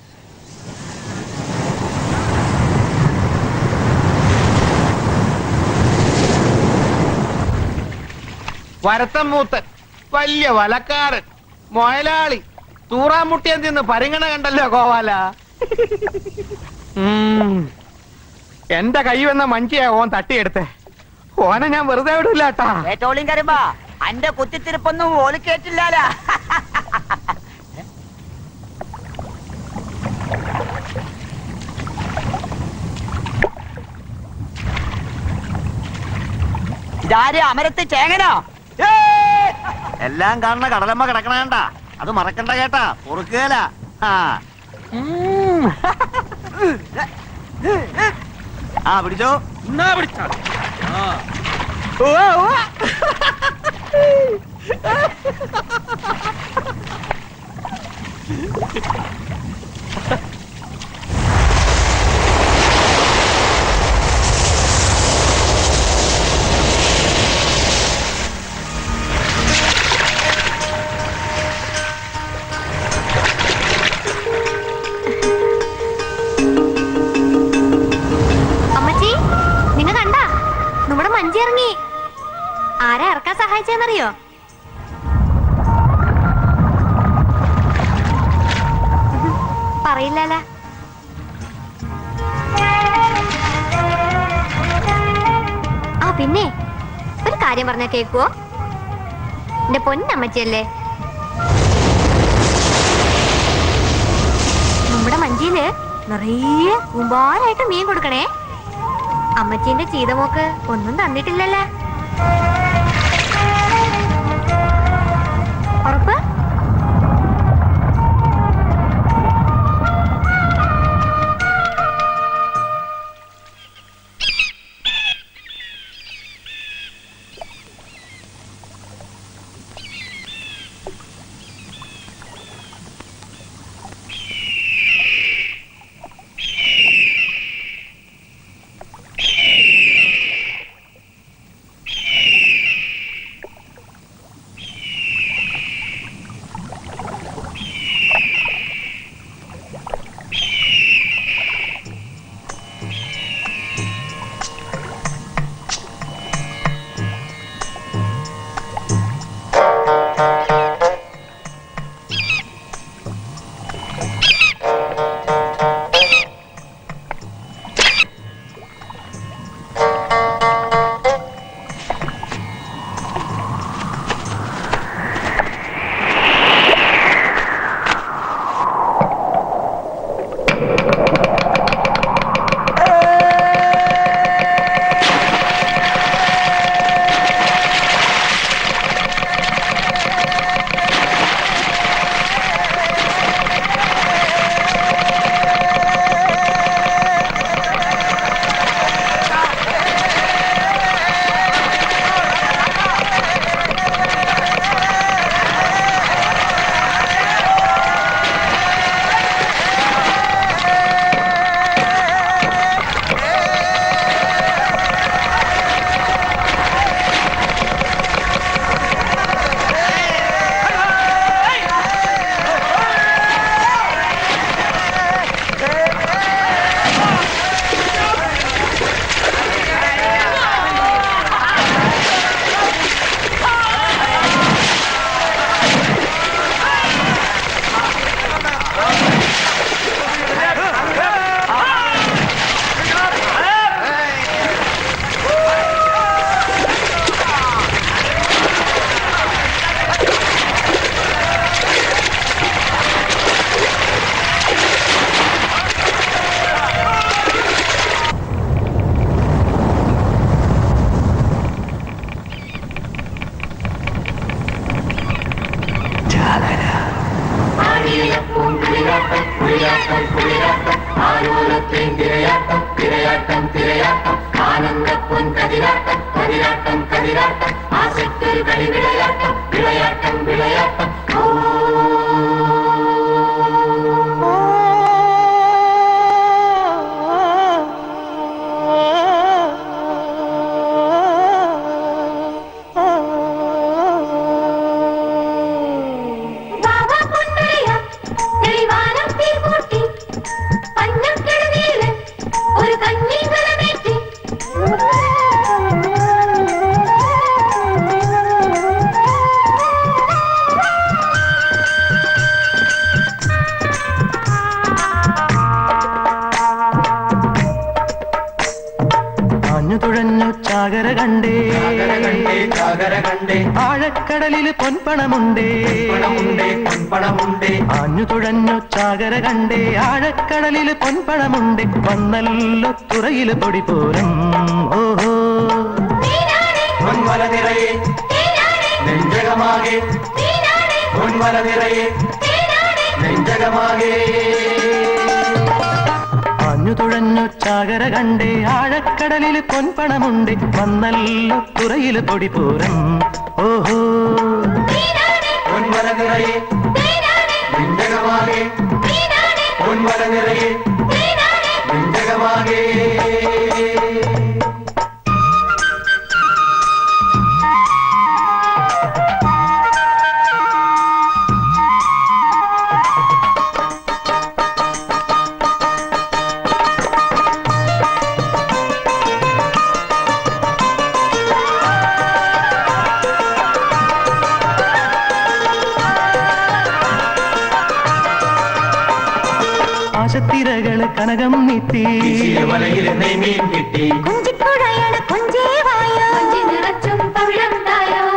വരത്തൻ മൂത്തൻ വലിയ വലക്കാരൻ മൊയലാളി തൂറാമുട്ടിയൻ തിന്ന് പരിഗണ കണ്ടല്ലോ കോവാല ഉം. എന്റെ കൈ വന്ന മഞ്ചിയാ ഓൻ തട്ടിയെടുത്തേ ഓനെ ഞാൻ വെറുതെ വിടില്ല കേട്ടാ ഏറ്റോളിയും കരുമ്പാ അന്റെ കുത്തിത്തിരിപ്പൊന്നും ഓല് കേട്ടില്ലാല ഇതാര് അമരത്ത് ചേങ്ങനോ എല്ലാം കാണുന്ന കടലമ്മ കിടക്കണേണ്ട അത് മറക്കണ്ട കേട്ടാ പൊറുക്കേല ആ ആ പിടിച്ചോ എന്നാ പിടിച്ചാ അമ്മച്ചി നിങ്ങ കണ്ട നമ്മുടെ മഞ്ചി ഇറങ്ങി ആരാ ഇറക്കാൻ സഹായിച്ചെന്നറിയോ പറയില്ലല്ല ആ പിന്നെ ഒരു കാര്യം പറഞ്ഞാ കേക്കുവോ എന്റെ പൊന്നമ്മച്ചിയല്ലേ നമ്മുടെ മഞ്ചിയില് നിറയെ കുമ്പാരായിട്ട് മീൻ കൊടുക്കണേ അമ്മച്ചീന്റെ ചീതമോക്ക് ഒന്നും തന്നിട്ടില്ലല്ലേ ഉറപ്പ് ഒരു കഞ്ഞി കലമേറ്റി ആഞ്ഞു തുഴഞ്ഞു ചാകര കണ്ടേ ആഴക്കടലിൽ പൊൻപണമുണ്ടേ ആഞ്ഞു തുഴഞ്ഞു ചാകര കണ്ടേ ആഴക്കടലിൽ പൊൻപണമുണ്ടേ വന്നല്ലോ തുറയില് പൊടി പോരം ഓഹോ നിറയെ നെഞ്ചകമാകെ പൊൻവല നിറയെ നെഞ്ചകമാകെ ആഞ്ഞു തുഴഞ്ഞു ചാകര കണ്ടേ ആഴക്കടലിൽ പൊൻപണമുണ്ട് വന്നല്ലോ തുറയിൽ പൊടിപൂരം ഓഹോ പൊൻവല നിറയെ നെഞ്ചകമാകെ പൊൻവല നിറയെ നെഞ്ചകമാകെ ആശത്തിരകള് കനകം നീട്ടി വലയിൽ നെയ്മീൻ കിട്ടി കുഞ്ചിപ്പുഴയാണ് കുഞ്ചേവായോ കുഞ്ചി നിറച്ചും പവിഴം തായോ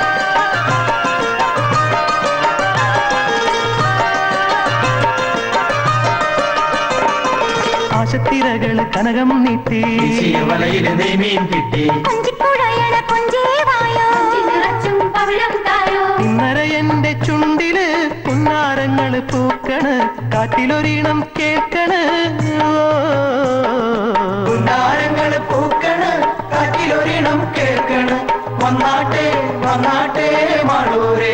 ആശത്തിരകള് കനകം നീട്ടി വലയിൽ നെയ്മീൻ കിട്ടി കുഞ്ചിപ്പുഴയാണ് കുഞ്ചേവായോ കുഞ്ചി നിറച്ചും പവിഴം തായോ ഇന്നര എന്റെ ചുണ്ടില് പുന്നാരങ്ങള് പൂക്കണ് കാറ്റിലൊരീണം കേൾക്കണ് പുന്നാരങ്ങള് പൂക്കണ് കാറ്റിലൊരീണം കേൾക്കണ് വന്നാട്ടെ വന്നാട്ടെ മാളൂരേ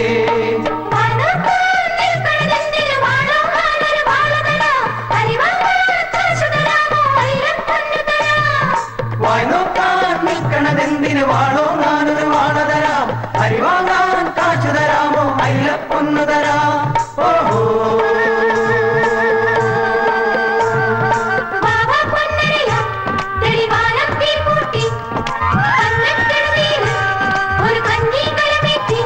വായ്നോക്കാൻ നിൽക്കണതെന്തിന് വാളോ ഞാനൊരു വാള തരാം അരിവാങ്ങാൻ കാശു തരാമോ അയിലപ്പൊന്നു തരാം ഓഹോ ഒരു കഞ്ഞി കലമേറ്റി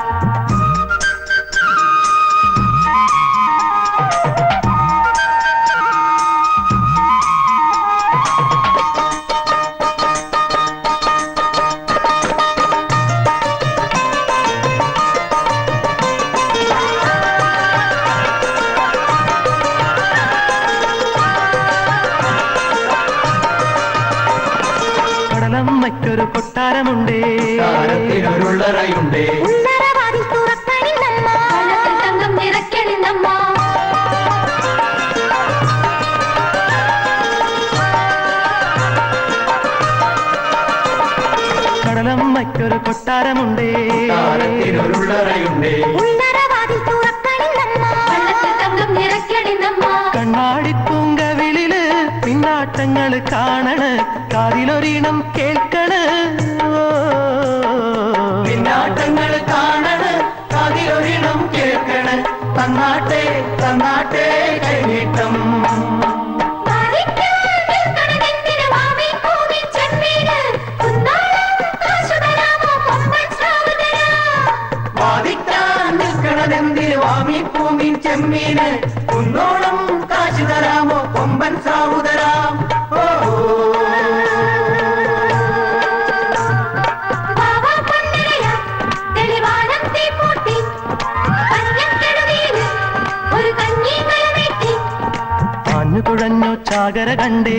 കടലമ്മയ്ക്കൊരു കൊട്ടാരമുണ്ടേ താരത്തിനൊരുള്ളറയുണ്ടേ ഉള്ളറവാതിൽ തുറക്കണില്ലമ്മ കള്ളത്തിൽ തങ്കം നിറയ്ക്കണില്ലമ്മ കടലമ്മയ്ക്കൊരു കൊട്ടാരമുണ്ടേ താരത്തിനൊരുള്ളറയുണ്ടേ ഉള്ളറവാതിൽ തുറക്കണില്ലമ്മ കള്ളത്തിൽ തങ്കം നിറയ്ക്കണില്ലമ്മ കണ്ണാടിപ്പൂങ്കവിളില് പിന്നാട്ടങ്ങള് കാണണ് കാതിലൊരീണം കേൾക്കണ് പിന്നാട്ടങ്ങള് കാണണ് കാതിലൊരീണം കേൾക്കണ് തന്നാട്ടെ തന്നാട്ടെ കൈനീട്ടം വാദിക്കാൻ നിൽക്കണതെന്തിന് വാമി പൂമീൻ ചെമ്മീന് കുന്നോളം കാശ് തരാമോ കൊമ്പൻ സാവു തരാം ഓഹോ ആഞ്ഞു തുഴഞ്ഞു ചാകര കണ്ടേ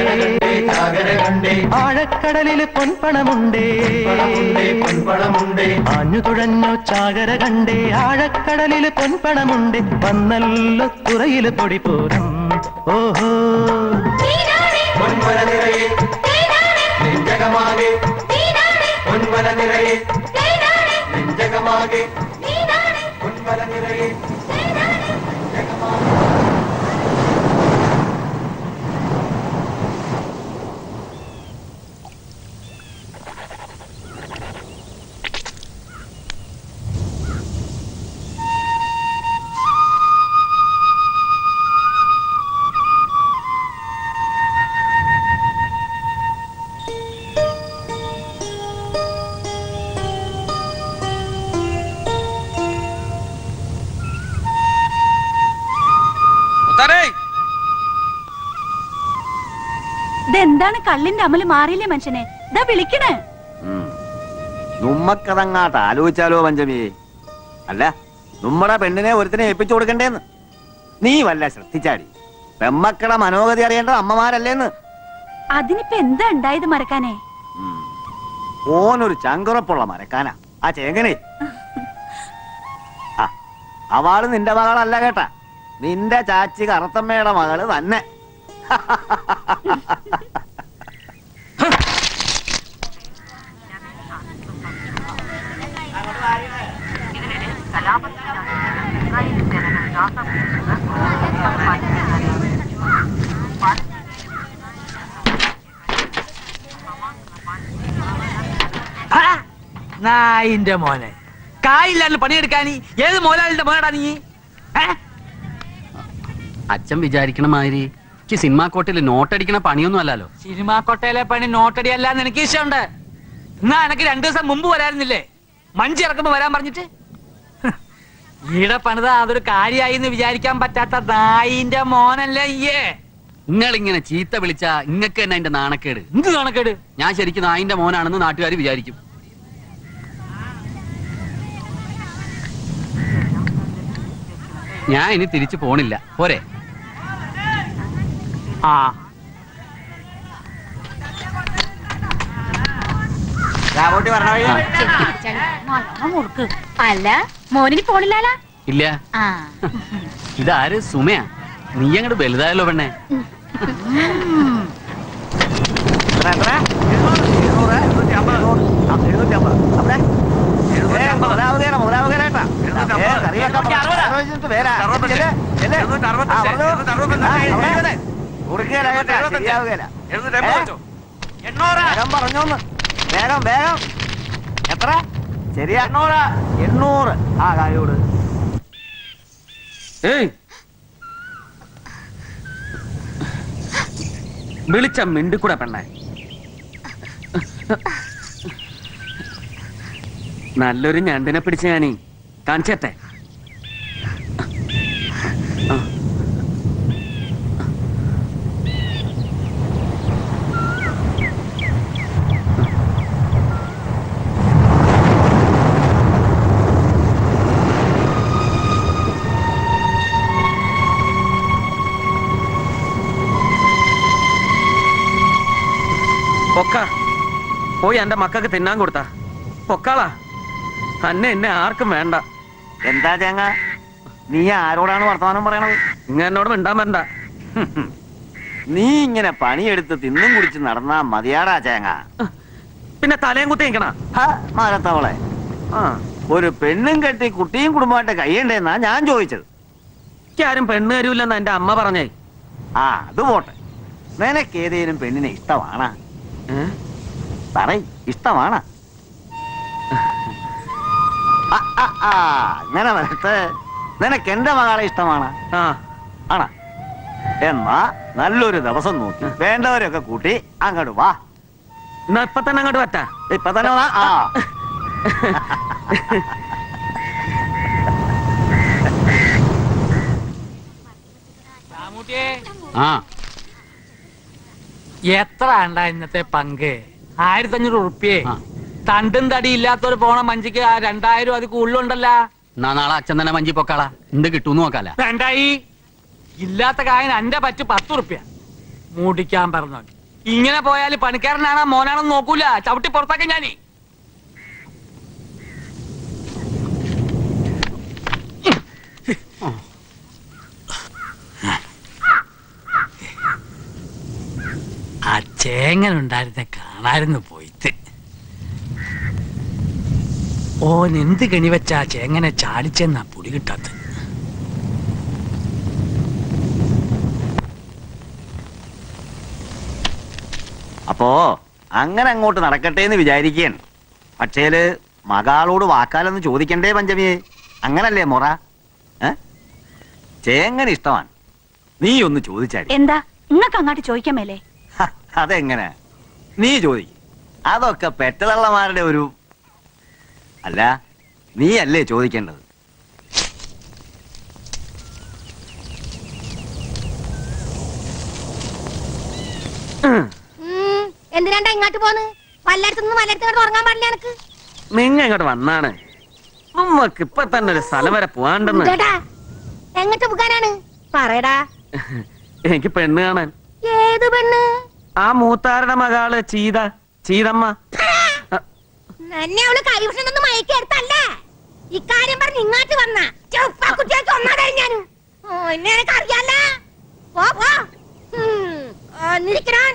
ആഴക്കടലിൽ പൊൻപണമുണ്ടേ പൊൻപണമുണ്ടേ ആഞ്ഞു തുഴഞ്ഞു ചാകര കണ്ടേ ആഴക്കടലിൽ പൊൻപണമുണ്ട് വന്നല്ലോ തുറയിൽ പൊടിപൂരം ഓഹോ പൊൻവല നിറയെ നെഞ്ചകമാകെ പൊൻവല നിറയെ നെഞ്ചകമാകെ പൊൻവല നിറയെ ഇതെന്താണ് കള്ളിന്റെ അമല് മാറിയില്ലേ മനുഷ്യനെ ഇതാ വിളിക്കണേ നമ്മക്കതങ്ങാട്ട് ആലോചിച്ചാലോ പഞ്ചമി അല്ല നമ്മുടെ പെണ്ണിനെ ഒരുത്തിനെ ഏൽപ്പിച്ചു കൊടുക്കണ്ടേന്ന് നീ വല്ല ശ്രദ്ധിച്ചാടി പെമ്മക്കളെ മനോഗതി അറിയേണ്ടത് അമ്മമാരല്ലേന്ന് അതിനിപ്പോ എന്താ ഉണ്ടായത് മറക്കാനേ ഓനൊരു ചങ്കുറപ്പുള്ള മരക്കാനാ ആ ചേങ്ങനെ ആ അവള് നിന്റെ മകളല്ല കേട്ടാ നിന്റെ ചാച്ചി കറുത്തമ്മയുടെ മകള് തന്നെ ആ, നായിന്റെ മോനെ കായില്ലാണ്ട് പണിയെടുക്കാൻ ഏത് മോലാളിന്റെ മോനാടാ നീ ഏ? അച്ഛൻ വിചാരിക്കണ മാതിരി എനിക്ക് സിനിമാ കോട്ടിൽ നോട്ടടിക്കണ പണിയൊന്നും അല്ലല്ലോ സിനിമാ കൊട്ടയിലെ പണി നോട്ടടി അല്ല എനിക്ക് ഇഷ്ടമുണ്ട് എന്നാ എനക്ക് രണ്ടു ദിവസം മുമ്പ് വരായിരുന്നില്ലേ മഞ്ചി ഇറക്കുമ്പോ വരാൻ പറഞ്ഞിട്ട് ഹ്, ഈടെ പണിത അതൊരു കാര്യമായി എന്ന് വിചാരിക്കാൻ പറ്റാത്ത നായിന്റെ മോനല്ലേ ഈയേ നിങ്ങൾ ഇങ്ങനെ ചീത്ത വിളിച്ച ഇങ്ങക്ക് തന്നെ അതിന്റെ നാണക്കേട് എന്ത് നാണക്കേട് ഞാൻ ശരിക്കും നായിന്റെ മോനാണെന്ന് നാട്ടുകാർ വിചാരിക്കും ഞാൻ ഇനി തിരിച്ചു പോണില്ല പോരെ ആ രാമൂട്ടി പറഞ്ഞ വഴി മുറുക്ക് അല്ല മോനിന് പോണില്ലാലാ ഇല്ല ആ ഇതാര് സുമയാ നീ അങ്ങോട്ട് വലുതായല്ലോ പെണ്ണെ എത്ര, എത്ര? എഴുന്നൂറ്, എഴുന്നൂറ്റി അമ്പത്. ആ, എഴുന്നൂറ്റി അമ്പത്. അവിടെ? ഏ, മുതലാവുകയാണ്, മുതലാവുകയാണ് കേട്ടാ. ഏ, കറി വെക്കാൻ പറ. ആലോചിച്ചിട്ട് വരാം. ചെല്ല്, ചെല്ല്. ആ, പറഞ്ഞു. ആ, അവിടെ. കുറുക്കുകയില്ല കേട്ടാ, ശരിയാവുകയില്ല. ഏ? വേഗം പറഞ്ഞോന്ന് വേഗം വേഗം എത്ര ശരിയാ എണ്ണൂറ് ആ കായോട് ഏയ് വിളിച്ച മിണ്ടിക്കൂടെ പെണ്ണെ നല്ലൊരു ഞണ്ടിനെ പിടിച്ച് ഞാനീ കാണിച്ചേട്ടെ പൊക്ക പോയി എന്റെ മക്കൾക്ക് തിന്നാൻ കൊടുത്താ പൊക്കാളാ അന്നെ എന്നെ ആർക്കും വേണ്ട എന്താ ചേങ്ങ നീ ആരോടാണ് വർത്തമാനം പറയണത് ഇങ്ങ എന്നോട് മിണ്ടാൻ വരണ്ട നീ ഇങ്ങനെ പണിയെടുത്ത് തിന്നും കുടിച്ച് നടന്നാ മതിയാടാ ചേങ്ങ പിന്നെ തലയും കുത്തി നിൽക്കണ ഹ, മരത്തവളെ ആ ഒരു പെണ്ണും കെട്ടി കുട്ടിയും കുടുംബമായിട്ട് കഴിയണ്ടേന്നാ ഞാൻ ചോദിച്ചത് ആരും പെണ്ണ് തരൂല്ലെന്ന് എന്റെ അമ്മ പറഞ്ഞേ ആ അത് പോട്ടെ നിനക്ക് ഏതേലും പെണ്ണിനെ ഇഷ്ടമാണാ ഏ? പറയ് ഇഷ്ടമാണ് അങ്ങനെ വരട്ടെ നിനക്ക് എന്റെ മകളെ ഇഷ്ടമാണ് ആ ആണാ എന്നാ നല്ലൊരു ദിവസം നോക്കി വേണ്ടവരൊക്കെ കൂട്ടി അങ്ങോട്ട് വാ എന്നാ ഇപ്പൊ തന്നെ അങ്ങോട്ട് പറ്റാ ഇപ്പൊ തന്നെ വാ. ആ രാമൂട്ടിയെ ആ എത്ര ഉണ്ടാ ഇന്നത്തെ പങ്ക് ആയിരത്തി അഞ്ഞൂറ് ഉറുപ്പിയെ ആ. തണ്ടും തടി ഇല്ലാത്തവര് പോണ മഞ്ചിക്ക് ആ രണ്ടായിരം അത് കൂടുതലുണ്ടല്ലോ എന്നാ നാളെ അച്ഛൻ തന്നെ മഞ്ചി പൊക്കാളാ എന്ത് കിട്ടൂന്ന് നോക്കാല വേണ്ടായി ഇല്ലാത്ത കായന് എന്റെ പറ്റ് പത്ത് ഉറുപ്പ്യ മൂടിക്കാൻ പറഞ്ഞു ഇങ്ങനെ പോയാല് പണിക്കാരനാണോ മോനാണെന്ന് നോക്കൂല ചവിട്ടി പുറത്താക്കാൻ ഞാനേ ആ ചേങ്ങനുണ്ടായിരുന്നെ കാണായിരുന്നു പോയിട്ട് ഓൻ എന്ത് കെണി വെച്ചാ ചേങ്ങനെ ചാടിച്ചെന്നാ പുടി കിട്ടാത്തത് അപ്പോ അങ്ങനെ അങ്ങോട്ട് നടക്കട്ടെ എന്ന് വിചാരിക്കുകയാണ് പക്ഷേല് മകളോട് വാക്കാലൊന്ന് ചോദിക്കണ്ടേ പഞ്ചമിയെ അങ്ങനല്ലേ മൊറ ഏ ചേങ്ങനെ ഇഷ്ടമാണ് നീ ഒന്ന് ചോദിച്ചാടി എന്താ നിങ്ങൾക്ക് അങ്ങോട്ട് ചോദിക്കാൻ മേലേ ഹ, അതെങ്ങനെ നീ ചോദിക്കും അതൊക്കെ പെറ്റതള്ളമാരുടെ ഒരു അല്ല നീ അല്ലേ ചോദിക്കേണ്ടത് എന്തിനാണ്ടാ ഇങ്ങോട്ട് പോന്ന് വല്ലയിടത്തുനിന്ന് വല്ലയിടത്തും ഉറങ്ങാൻ പാടില്ല എനക്ക് നിങ്ങ ഇങ്ങോട്ട് വന്നാണ് നമ്മക്ക് ഇപ്പൊ തന്നെ ഒരു സ്ഥലം വരെ പോവാണ്ടെന്ന് ചേട്ടാ എങ്ങോട്ട് പോകാനാണ് പറയടാ എനിക്ക് പെണ്ണ് കാണാൻ ഏത് പെണ്ണ് ആ മൂത്താരുടെ മകള് ചീത ചീതമ്മ എന്നെ അവള് കൈവശം നിന്ന് മയക്കെടുത്തല്ലേ ഇക്കാര്യം പറഞ്ഞ് ഇങ്ങോട്ട് വന്ന ചെറുപ്പ കുട്ടികൾക്ക് ഒന്നാടെ ഞാൻ എന്നെ എനിക്ക് അറിയാല്ല പോ പോ നിരിക്കണോ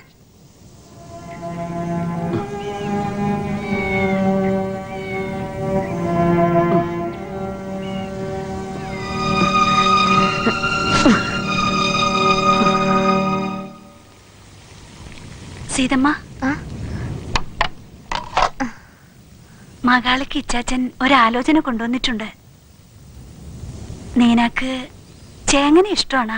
സീതമ്മ മകാളിക്ക് ഇച്ചാച്ചൻ ഒരാലോചന കൊണ്ടുവന്നിട്ടുണ്ട് നീനാക്ക് ചേങ്ങനെ ഇഷ്ടമാണാ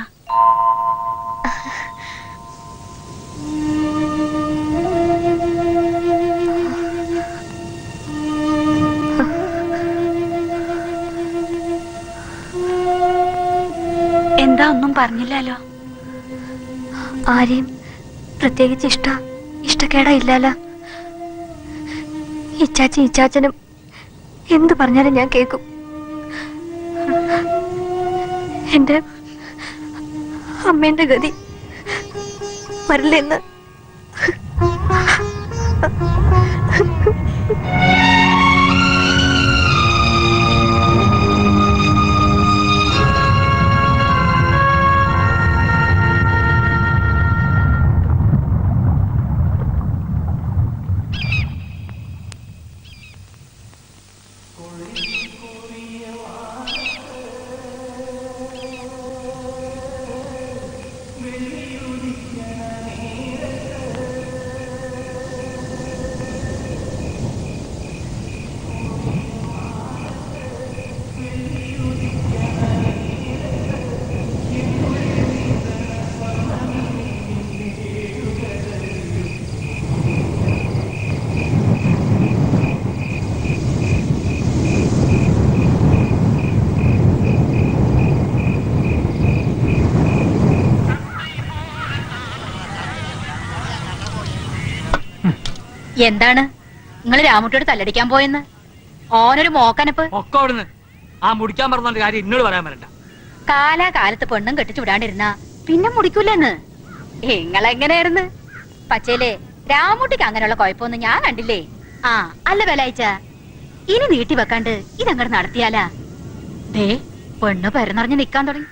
എന്താ ഒന്നും പറഞ്ഞില്ലല്ലോ ആരെയും പ്രത്യേകിച്ച് ഇഷ്ട ഇഷ്ടക്കേട ഇല്ലല്ല ഇച്ചാച്ചി ഇച്ചാച്ചനും എന്ത് പറഞ്ഞാലും ഞാൻ കേൾക്കും എന്റെ അമ്മേന്റെ ഗതി വരില്ലെന്ന് എന്താണ് നിങ്ങൾ രാമുട്ടിയോട് തല്ലടിക്കാൻ പോയെന്ന് ഓനൊരു മോക്കനപ്പ് ഒക്കെ അവിടുന്ന് ആ മുടിക്കാൻ പറഞ്ഞോണ്ട് കാര്യം എന്നോട് പറയാൻ വരണ്ട കാലാകാലത്ത് പെണ്ണും കെട്ടിച്ചു വിടാണ്ടിരുന്ന പിന്നെ മുടിക്കൂലെന്ന് നിങ്ങളെങ്ങനെയായിരുന്നു പച്ചേലേ രാമുട്ടിക്ക് അങ്ങനെയുള്ള കുഴപ്പമൊന്നും ഞാൻ കണ്ടില്ലേ ആ അല്ല വേലാഴ്ച ഇനി നീട്ടി വെക്കാണ്ട് ഇതങ്ങോട്ട് നടത്തിയാലാ ദേ പെണ്ണ് പെരുന്നറിഞ്ഞ് നിക്കാൻ തുടങ്ങി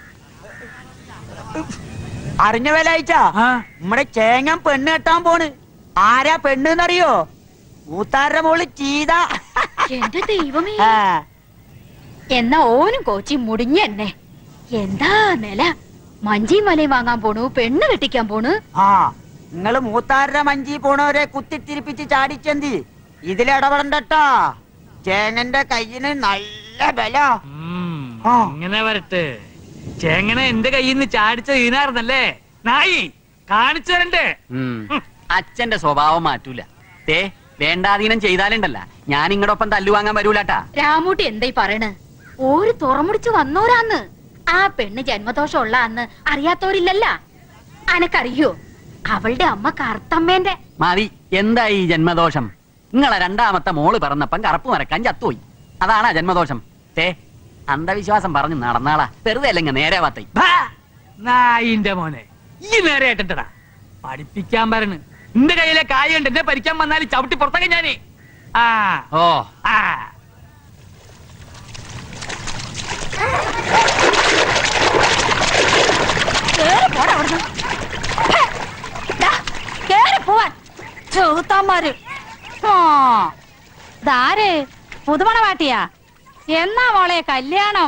അറിഞ്ഞ വേലായിച്ച നമ്മുടെ ചേങ്ങൻ പെണ്ണ് കെട്ടാൻ പോണ് ആരാ പെണ്ണ് എന്നറിയോ മൂത്താരുടെ മോള് ചീത എന്റെ ദൈവമേ എന്നാ ഓനും കോച്ചി മുടിഞ്ഞ എന്നെ എന്താ നില മഞ്ചിയും മലയും വാങ്ങാൻ പോണു പെണ്ണ് കെട്ടിക്കാൻ പോണു ആ നിങ്ങള് മൂത്താരുടെ മഞ്ചി പോണവരെ കുത്തിത്തിരിപ്പിച്ച് ചാടിച്ചെന്തി ഇതിലിടപെടണ്ടട്ടാ ചേങ്ങന്റെ കയ്യിന് നല്ല ബല ഇങ്ങനെ വരട്ടെ ചേങ്ങനെ എന്റെ കയ്യിൽ നിന്ന് ചാടിച്ച ഈനാർന്നല്ലേ നായി കാണിച്ചു തരണ്ടേ അച്ഛന്റെ സ്വഭാവം മാറ്റൂല തേ വേണ്ടാധീനം ചെയ്താലുണ്ടല്ല ഞാൻ ഇങ്ങടൊപ്പം തല്ലുവാങ്ങാൻ വരൂലാട്ടാ രാമൂട്ടി എന്തായി പറയണ് ഓര് തുറമുടിച്ച് വന്നോരാന്ന് ആ പെണ്ണ് ജന്മദോഷം ഉള്ള അന്ന് അറിയാത്തോരില്ലല്ല അനക്കറിയോ അവളുടെ അമ്മ കറുത്തമ്മേന്റെ മതി എന്തായി ഈ ജന്മദോഷം നിങ്ങളെ രണ്ടാമത്തെ മോള് പിറന്നപ്പം കറുപ്പ് മറക്കാൻ ചത്തുപോയി അതാണാ ജന്മദോഷം തേ അന്ധവിശ്വാസം പറഞ്ഞു നടന്നാളാ വെറുതെ അല്ലെങ്കിൽ നേരെ വാത്തൈ നായിന്റെ മോനെ ഈ നേരെ ആയിട്ടടാ പഠിപ്പിക്കാൻ പറയണ് നിന്റെ കയ്യിലെ കായ ഉണ്ട് എന്നെ പരിക്കാൻ വന്നാൽ ചവിട്ടി പുറത്തേക്ക് ഞാനേ ആ ഓ ആ കേറി പോടാ അവിടുന്ന്. ഹേ, ദാ, കേറി പോവാൻ ചെറുത്താന്മാര് ആ ഇതാര് പുതുമണ പാട്ടിയാ എന്നാ മോളെ കല്യാണം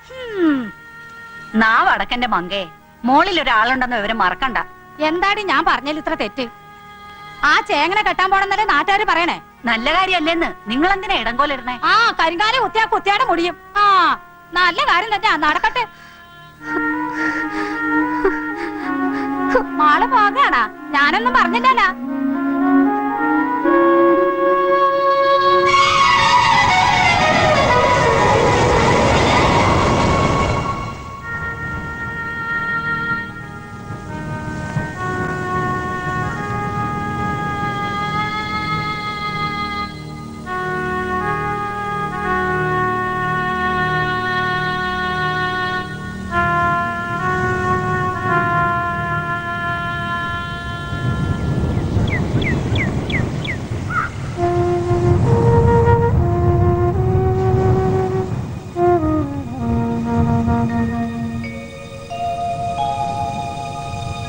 നാ വടക്കന്റെ മങ്കേ മോളിൽ ഒരാളുണ്ടെന്ന് വിവരം മറക്കണ്ട എന്താടി ഞാൻ പറഞ്ഞതിൽ ഇത്ര തെറ്റ് ആ ചേങ്ങനെ കെട്ടാൻ പോണെന്നല്ലേ നാട്ടുകാര് പറയണേ നല്ല കാര്യല്ലേന്ന് നിങ്ങൾ എന്തിനാ ഇടങ്കോലിരുന്നേ ആ കരിങ്കാലി കുത്തിയാ കുത്തിയാടെ മുടിയും ആ നല്ല കാര്യം തന്നെ നടക്കട്ടെ മാള് പോകാണാ ഞാനൊന്നും പറഞ്ഞില്ലല്ലോ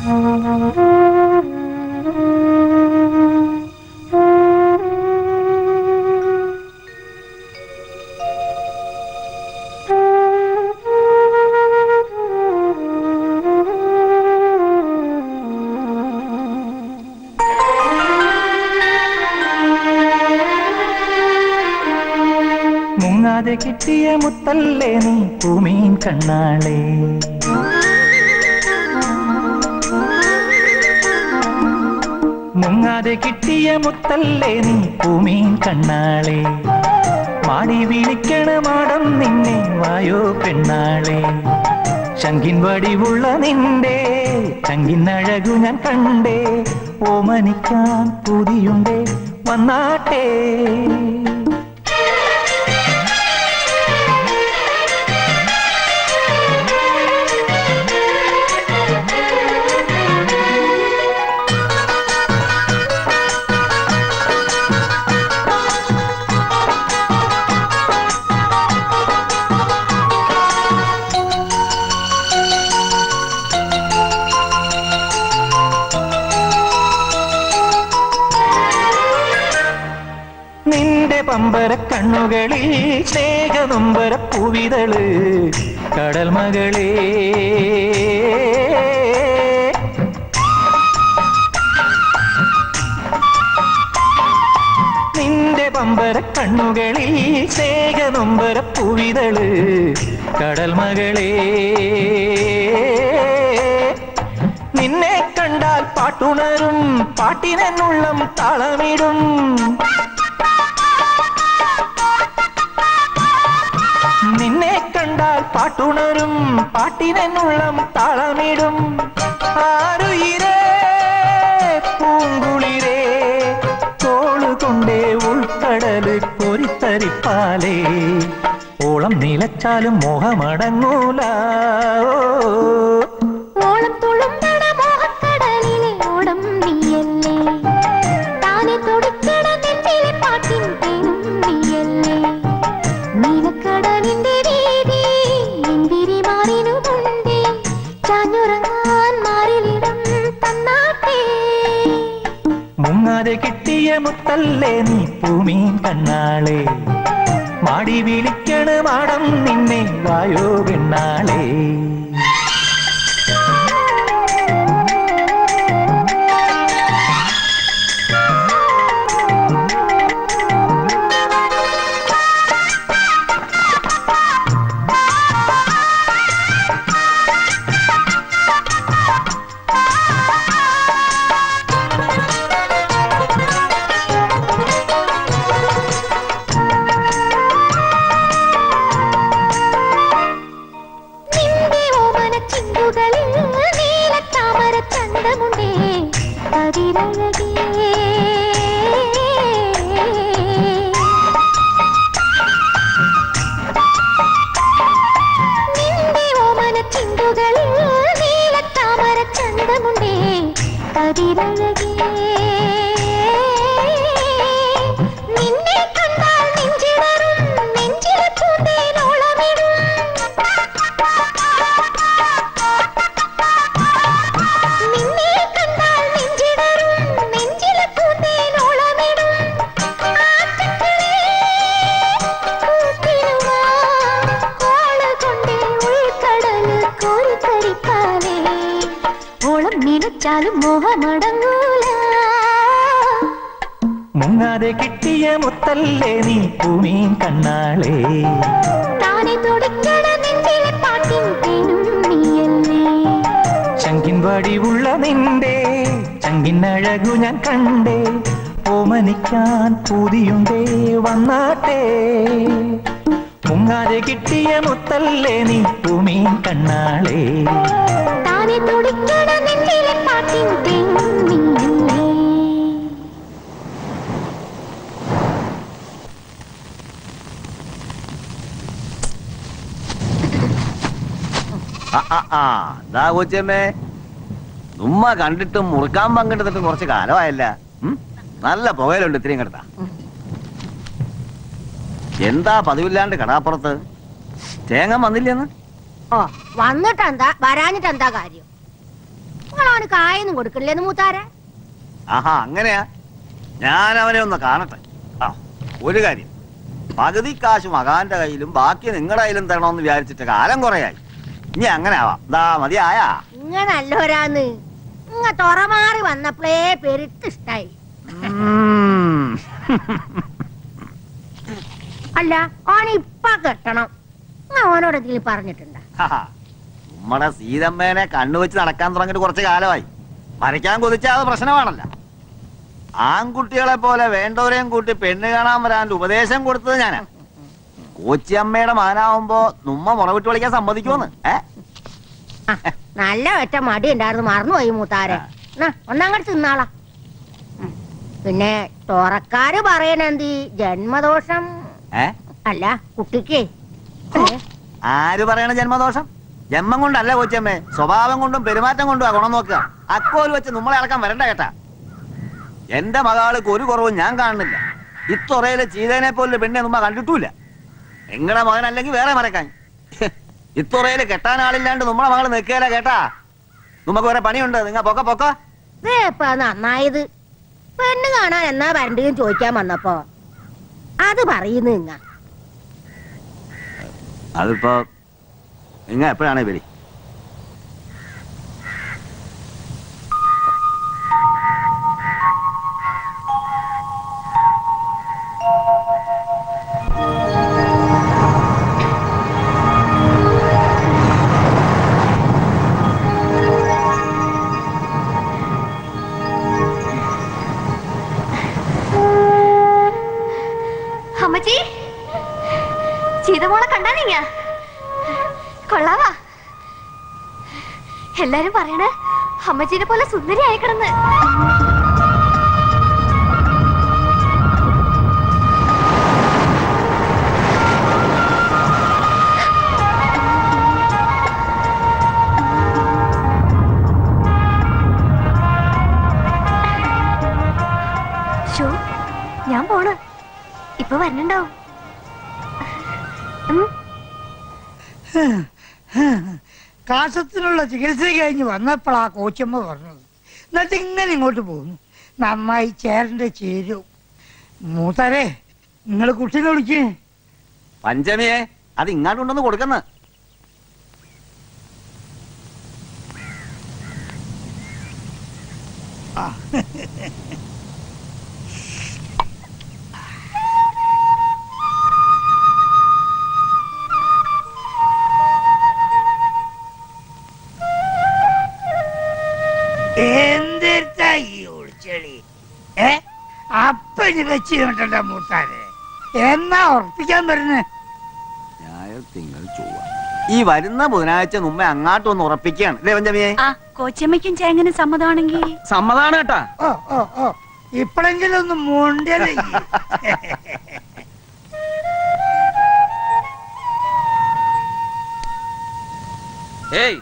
മുങ്ങാതെ കിട്ടിയ മുത്തല്ലേ നീ പൂമീൻ കണ്ണാളേ മുങ്ങാതെ കിട്ടിയ മുത്തല്ലേ നീ പൂമീൻ കണ്ണാളേ മാടി വിളിക്കണ മാടം നിന്നെ വായോ പെണ്ണാളേ ശങ്കിൻ വടിവുള്ള നിന്റെ ചങ്കിനഴകു ഞാൻ കണ്ടേ ഓമനിക്കാൻ പുതിയുണ്ടേ വന്നാട്ടെ നിന്റെ പമ്പര കണ്ണുകളിൽ സ്നേഹനൊമ്പര പൂവിതള് കടൽ മകളേ നിന്റെ പമ്പര കണ്ണുകളിൽ സ്നേഹനൊമ്പര പൂവിതള് കടൽ മകളേ നിന്നെ കണ്ടാൽ പാട്ടുണരും പാട്ടിനുള്ളം താളമിടും നിന്നെ കണ്ടാൽ പാട്ടുണരും പാട്ടിനുള്ളം താളമിടും ആരുയിരേ പൂങ്കുളിരേ തോളുകൊണ്ടേ ഉൾക്കടല് പൊരിത്തരിപ്പാലേ ഓളം നിലച്ചാലും മോഹമടങ്ങൂല ഓളം തുളുമ്പണ മോഹക്കടലിലെ ഓടം നീയല്ലേ താനെ തുടിക്കണ നെഞ്ചിലെ പാട്ടിൻ തേനും നീയല്ലേ നീലക്കടലിന്റെ രീതി എന്തിരി മാറിനുമുണ്ടേ ചാഞ്ഞുറങ്ങാൻ മാറിലിടം തന്നാട്ടേ മുങ്ങാതെ കിട്ടിയ മുത്തല്ലേ നീ പൂമീൻ കണ്ണാളെ മാടി വിളിക്കണ മാടം നിന്നെ വായോ പെണ്ണാളേ നിന്റെ ഓമന ചിന്തുകളിൽ നീലത്താമര ചന്തമുണ്ടേ അതിരഴകേ നിന്റെ ഓമന ചിന്തുകളിൽ നീലത്താമര ചന്തമുണ്ടേ അതിരഴകേ നിന്നെ കണ്ടാൽ നെഞ്ചിടറും നെഞ്ചിലെ പൂന്തേനോളമിടും നിന്നെ കണ്ടാൽ നെഞ്ചിടറും നെഞ്ചിലെ പൂന്തേനോളമിടും ആറ്റക്കളേ കൂട്ടിനുവാ കോളകൊണ്ടേ ഉൾക്കടല് കോരിത്തരിപ്പാലേ ഓളം നിനച്ചാലും മോഹമടങ്ങൂല മുങ്ങാതെ കിട്ടിയ മുത്തല്ലേ നീ പൂമീൻ കണ്ണാളേ താനെ തുടിക്കണ നെഞ്ചിലെ പാട്ടിൻ തേനും നീയല്ലേ ചങ്കിൻ വടിവുള്ള നിന്റെ ചങ്കിനഴകു ഞാൻ കണ്ടേ ഓമനിക്കാൻ പൂതിയുണ്ടേ വന്നാട്ടെ മുങ്ങാതെ കിട്ടിയ മുത്തല്ലേ നീ പൂമീൻ കണ്ണാളേ താനെ തുടിക്കണ നെഞ്ചിലെ പാട്ടിൻ തേനും നീയല്ലേ ആ, ആ, ആ, ദാ കൊച്ചമ്മേ ഉമ്മ കണ്ടിട്ടും മുറുക്കാൻ പങ്കെടുത്തിട്ടും കുറച്ച് കാലമായല്ല ഉം? നല്ല പുകയിലുണ്ട് ഇത്രയും കിടത്ത എന്താ പതിവില്ലാണ്ട് കടാപ്പുറത്ത് തേങ്ങ വന്നില്ലെന്ന് ഓ വന്നിട്ടെന്താ വരാനിട്ടെന്താ കാര്യം നിങ്ങളവന് കായൊന്നും കൊടുക്കില്ലേന്ന് മൂത്താരെ ആഹാ അങ്ങനെയാ ഞാൻ അവനെ ഒന്ന് കാണട്ടെ ആ ഒരു കാര്യം പകുതി കാശ് മകാന്റെ കയ്യിലും ബാക്കി നിങ്ങളുടെ കയ്യിലും തരണമെന്ന് വിചാരിച്ചിട്ട് കാലം കുറയായി ഇനി അങ്ങനെ ആവാം ദാ മതിയായാ ഇങ്ങ നല്ലോരാന്ന് ഇങ്ങ തുറമാറി വന്നപ്പോഴേ പെരുത്ത് ഇഷ്ടായി ഉം. അല്ല ഓൻ ഇപ്പ കെട്ടണം ഇങ്ങ ഓനോട് എന്തെങ്കിലും പറഞ്ഞിട്ടുണ്ടാ ഹാ. നമ്മുടെ സീതമ്മേനെ കണ്ണുവെച്ച് നടക്കാൻ തുടങ്ങിയിട്ട് കുറച്ച് കാലമായി വരയ്ക്കാൻ കൊതിച്ചാൽ അത് പ്രശ്നമാണല്ല ആൺകുട്ടികളെ പോലെ വേണ്ടവരെയും കൂട്ടി പെണ്ണ് കാണാൻ വരാൻ ഉപദേശം കൊടുത്തത് ഞാനാ കോച്ചിയമ്മയുടെ മകനാവുമ്പോ നുമ്മ മുറവിട്ട് വിളിക്കാൻ സമ്മതിക്കുമെന്ന് ഏ നല്ല ഒറ്റ മടി ഉണ്ടായിരുന്നു മറന്നുപോയി മൂത്താരെ എന്നാ ഒന്നങ്ങോട്ട് തിന്നാളാ ഉം. പിന്നെ തുറക്കാര് പറയണെന്തി ജന്മദോഷം ഏ അല്ല കുട്ടിക്ക് ആര് പറയണ ജന്മദോഷം ജന്മം കൊണ്ടല്ല കോച്ചിയമ്മേ സ്വഭാവം കൊണ്ടും പെരുമാറ്റം കൊണ്ടും ആ ഗുണം നോക്കുക അക്കോല് വെച്ച് നമ്മളെ അളക്കാൻ വരണ്ട കേട്ടാ എന്റെ മകാൾക്ക് ഒരു കുറവും ഞാൻ കാണുന്നില്ല ഇത്തുറയിലെ ചീതേനെ പോലെ പെണ്ണെ നമ്മ കണ്ടിട്ടുമില്ല നിങ്ങളുടെ മകൻ അല്ലെങ്കിൽ വേറെ മറക്കാൻ ഇത്തുറയില് കെട്ടാൻ ആളില്ലാണ്ട് നമ്മളെ മകള് നിൽക്കുകയില്ല കേട്ടാ നമുക്ക് വേറെ പണിയുണ്ട് നിങ്ങ പൊക്ക പൊക്ക ദേ ഇപ്പൊ നന്നായത് പെണ്ണ് കാണാൻ എന്നാ വരണ്ടെന്ന് ചോദിക്കാൻ വന്നപ്പോ അത് പറയുന്നു ഇങ്ങ അതിപ്പോ നിങ്ങ എപ്പോഴാണ് വരി അമ്മച്ചി ചീതമോളെ കണ്ടാ നീങ്ങ കൊള്ളാവാ എല്ലാരും പറയണേ അമ്മച്ചീനെ പോലെ സുന്ദരി ആയിക്കിടന്ന് ഷോ ഞാൻ പോണ് ഇപ്പൊ വരണുണ്ടാവും ഉം കാശത്തിനുള്ള ചികിത്സ കഴിഞ്ഞ് വന്നപ്പോഴാ കോച്ചമ്മ പറഞ്ഞത് എന്നിട്ട് ഇങ്ങനെ ഇങ്ങോട്ട് പോകുന്നു നന്നായി ചേരന്റെ ചേരും മൂത്തരെ നിങ്ങൾ കുട്ടീനെ വിളിക്കേ പഞ്ചമിയെ അത് ഇങ്ങാട്ട് കൊണ്ടൊന്ന് കൊടുക്കുന്ന എന്തിട്ടാ ഈ ഒളിച്ചെളി ഏ അപ്പന് വെച്ചിട്ടുണ്ടല്ലോ മൂത്താരെ എന്നാ ഉറപ്പിക്കാൻ വരുന്നേ ഞായർ തിങ്കൾ ചൊവ്വ ഈ വരുന്ന ബുധനാഴ്ച മുമ്പേ അങ്ങാട്ടൊന്ന് ഉറപ്പിക്കുകയാണ് അല്ലേ പഞ്ചമിയെ ആ കോച്ചമ്മയ്ക്കും ചേങ്ങനും സമ്മതമാണെങ്കിൽ സമ്മതാണ് കേട്ടാ ഓ ഓ ഓ ഇപ്പോഴെങ്കിലും ഒന്ന് മുണ്ടല്ലേ ഏയ്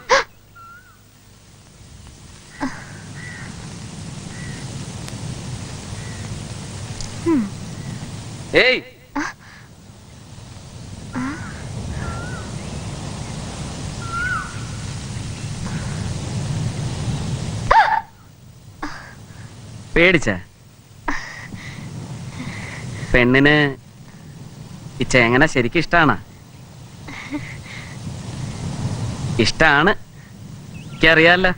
ഏയ് പേടിച്ച പെണ്ണിന് ഈ ചേങ്ങന ശരിക്കും ഇഷ്ടാണ് ഇഷ്ടാണ് എനിക്കറിയാലോ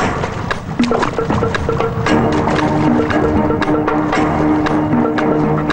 ആ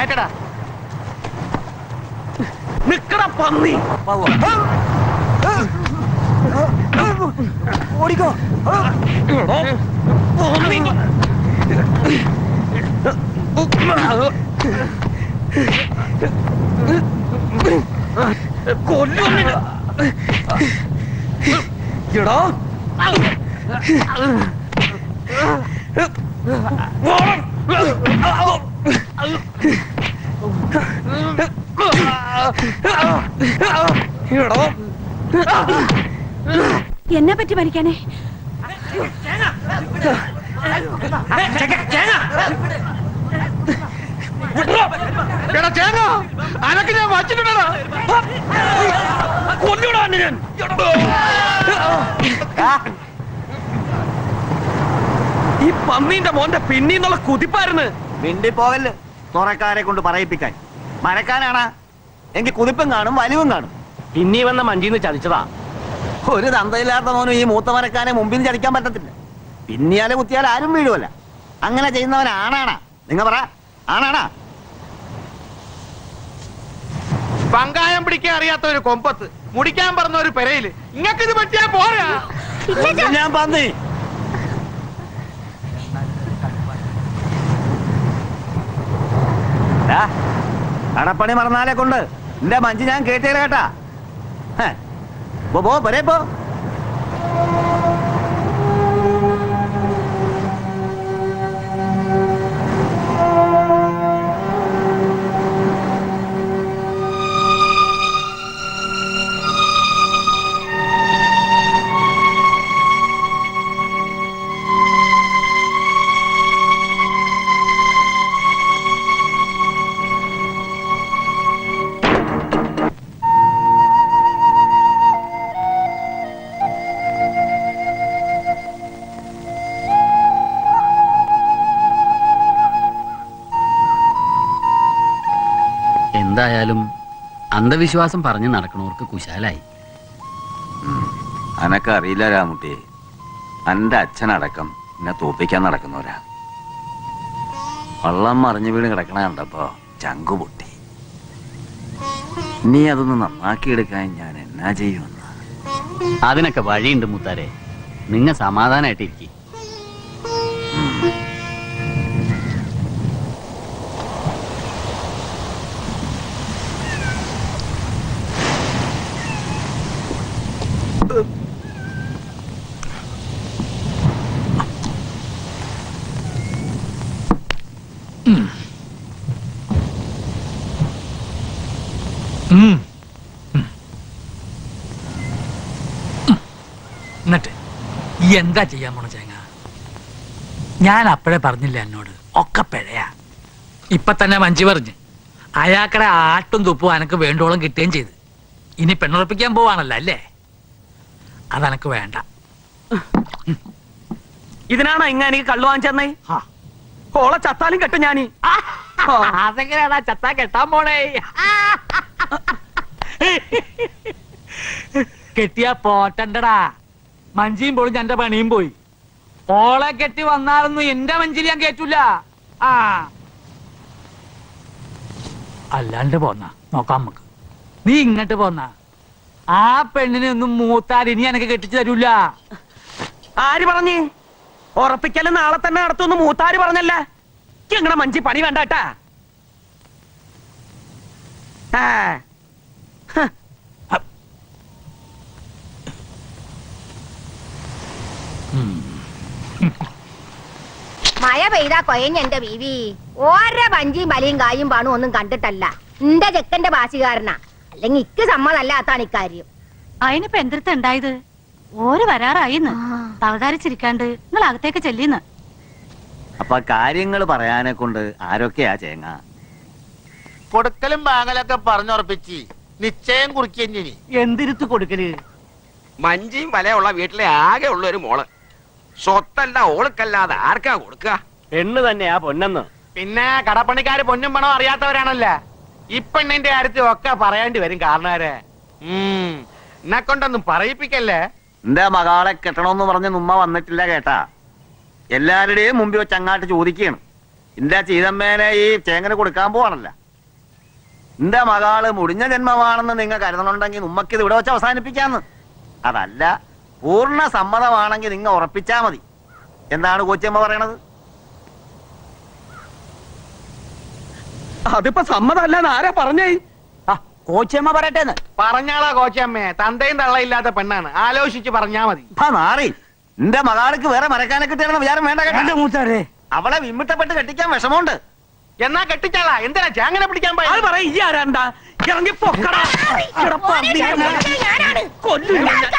കേട്ടടാ നിക്കട പന്നി ഓടിക്കോ കൊല്ലുന്നില്ല എടാ എടോ എന്നെ പറ്റി മരിക്കാനേ എടാ ചേങ്ങ അനക്ക് ഞാൻ വച്ചിട്ടുണ്ടടാ കൊല്ലുടാ എന്നെ ഞാൻ ഈ പന്നീന്റെ മോന്റെ പിന്നീന്നുള്ള കുതിപ്പായിരുന്നു മിണ്ടിപ്പോകല് തുറക്കാരെ കൊണ്ട് പറയിപ്പിക്കാൻ മരക്കാനാണ് എങ്കിൽ കുതിപ്പും കാണും വലിവും കാണും പിന്നീ വന്ന മഞ്ചിന്ന് ചതിച്ചതാ ഒരു തന്തയില്ലാത്ത മോനും ഈ മൂത്ത മരക്കാനെ മുമ്പിൽ നിന്ന് ചടിക്കാൻ പറ്റത്തില്ല പിന്നിയാലെ കുത്തിയാൽ ആരും വീഴുമല്ല അങ്ങനെ ചെയ്യുന്നവൻ ആണാണാ നിങ്ങ പറ ആണാണാ പങ്കായം പിടിക്കാൻ അറിയാത്ത ഒരു കൊമ്പത്ത് മുടിക്കാൻ പറഞ്ഞ ഒരു പെരയില് ഇങ്ങക്ക് ഇത് പറ്റിയാ പോരാ ഞാൻ പന്നി ദാ, കടപ്പണി മറന്നാലെ കൊണ്ട് എന്റെ മഞ്ചി ഞാൻ കേട്ടില്ല കേട്ടാ ഹേ, പോ പോ പോരെ പോ എന്തായാലും അന്ധവിശ്വാസം പറഞ്ഞു നടക്കണവർക്ക് കുശാലായി അനക്ക് അറിയില്ല രാമുട്ടി എന്റെ അച്ഛനടക്കം എന്നെ തോപ്പിക്കാൻ നടക്കുന്നവരാ വള്ളം മറിഞ്ഞു വീണ് കിടക്കണ കണ്ടപ്പോ ചങ്കു പൊട്ടി നീ അതൊന്ന് നന്നാക്കിയെടുക്കാൻ ഞാൻ എന്നാ ചെയ്യുമെന്ന് അതിനൊക്കെ വഴിയുണ്ട് മുത്താരെ നിങ്ങ സമാധാനായിട്ടിരിക്കും ഉം. ഉം. ഉം. എന്നിട്ട് ഈ എന്താ ചെയ്യാൻ പോണ ചേങ്ങ ഞാൻ അപ്പോഴേ പറഞ്ഞില്ല എന്നോട് ഒക്കെ പിഴയാ ഇപ്പൊ തന്നെ മഞ്ചി പറഞ്ഞ് അയാക്കടെ ആട്ടും തുപ്പും അനക്ക് വേണ്ടോളം കിട്ടുകയും ചെയ്ത് ഇനി പെണ്ണുറപ്പിക്കാൻ പോവാണല്ലോ അല്ലേ അതെനക്ക് വേണ്ട ഇതിനാണോ ഇങ്ങനെ എനിക്ക് കള്ളു വാങ്ങിച്ചെന്നേ ഓളെ ചത്താലും കെട്ടും ഞാനീ അതെങ്ങനെയാടാ ചത്താ കെട്ടാൻ പോണേ കെട്ടിയാ പോട്ടണ്ടടാ മഞ്ചിയും പോയി എന്റെ പണിയും പോയി ഓളെ കെട്ടി വന്നാലൊന്നും എന്റെ മഞ്ചിൽ ഞാൻ കേറ്റൂല ആ അല്ലാണ്ട് പോന്ന നോക്കാം നമുക്ക് നീ ഇങ്ങോട്ട് പോന്ന ആ പെണ്ണിനെ ഒന്നും മൂത്താൽ ഇനി എനക്ക് കെട്ടിച്ചു തരൂല ആര് പറഞ്ഞ് ഉറപ്പിക്കല് നാളെ തന്നെ നടത്തുമെന്ന് മൂത്താര് പറഞ്ഞല്ല ഞങ്ങളുടെ മഞ്ചി പണി വേണ്ട കേട്ടാ ആ. ഹ്. മഴ പെയ്താ കൊയഞ്ഞ എന്റെ ബീവി ഓരോ വഞ്ചിയും വലിയും കായും പാണും ഒന്നും കണ്ടിട്ടല്ല എന്റെ ചെക്കന്റെ ഭാഷകാരനാ അല്ലെങ്കിൽ ഇക്ക് സമ്മതല്ലാത്താണ് ഇക്കാര്യം അതിനിപ്പോ എന്തിരത്ത ഉണ്ടായത് ഓര് വരാറായിന്ന് തവതാരിച്ചിരിക്കാണ്ട് നിങ്ങൾ അകത്തേക്ക് ചെല്ലിന്ന് അപ്പൊ കാര്യങ്ങൾ പറയാനെ കൊണ്ട് ആരൊക്കെയാ ചേങ്ങ കൊടുക്കലും വാങ്ങലൊക്കെ പറഞ്ഞുറപ്പിച്ച് നിശ്ചയം കുറിക്കഞ്ഞിനി എന്തിരുത്ത് കൊടുക്കല് മഞ്ചിയും വലയുള്ള വീട്ടിലെ ആകെ ഉള്ള ഒരു മോള് സ്വത്തല്ല ഓൾക്കല്ലാതെ ആർക്കാ കൊടുക്കുക പെണ്ണ് തന്നെയാ പൊന്നെന്ന് പിന്നെ കടപ്പണിക്കാര് പൊന്നും പണം അറിയാത്തവരാണല്ല ഈ പെണ്ണിന്റെ കാര്യത്തിൽ ഒക്കെ പറയേണ്ടി വരും കാരണവരെ ഉം എന്നെ കൊണ്ടൊന്നും പറയിപ്പിക്കല്ലേ എന്റെ മകളെ കെട്ടണമെന്ന് പറഞ്ഞ് നുമ്മ വന്നിട്ടില്ല കേട്ടാ എല്ലാവരുടെയും മുമ്പിൽ വെച്ച് അങ്ങാട്ട് ചോദിക്കുകയാണ് എന്റെ ചീതമ്മേനെ ഈ ചേങ്ങനെ കൊടുക്കാൻ പോവാണല്ല എന്റെ മകള് മുടിഞ്ഞ ജന്മമാണെന്ന് നിങ്ങൾ കരുതണുണ്ടെങ്കിൽ ഉമ്മക്കിത് ഇവിടെ വെച്ച് അവസാനിപ്പിക്കാന്ന് അതല്ല പൂർണ്ണ സമ്മതമാണെങ്കിൽ നിങ്ങൾ ഉറപ്പിച്ചാ മതി എന്താണ് കോച്ചിയമ്മ പറയണത് അതിപ്പോ സമ്മതമല്ലാന്ന് ആരാ പറഞ്ഞേ കോച്ചമ്മ പറയട്ടെന്ന് പറഞ്ഞാളാ കോച്ചമ്മേ തന്തയും തള്ളയില്ലാത്ത പെണ്ണാണ് ആലോചിച്ച് പറഞ്ഞാ മതി ആ നാറി എന്റെ മകാൾക്ക് വേറെ മരക്കാനെ കിട്ടിയാണെന്ന് വിചാരം വേണ്ട കേട്ടോ. എന്റെ മൂത്താരെ അവളെ വിമ്മിട്ടപ്പെട്ട് കെട്ടിക്കാൻ വിഷമമുണ്ട് എന്നാ കെട്ടിച്ചാളാ എന്തിനാ ചാങ്ങനെ പിടിക്കാൻ അത് പറ ഈ ആരാണ്ടാ ഇറങ്ങി പൊക്കടാ എടാ, പന്നി. കൊല്ലും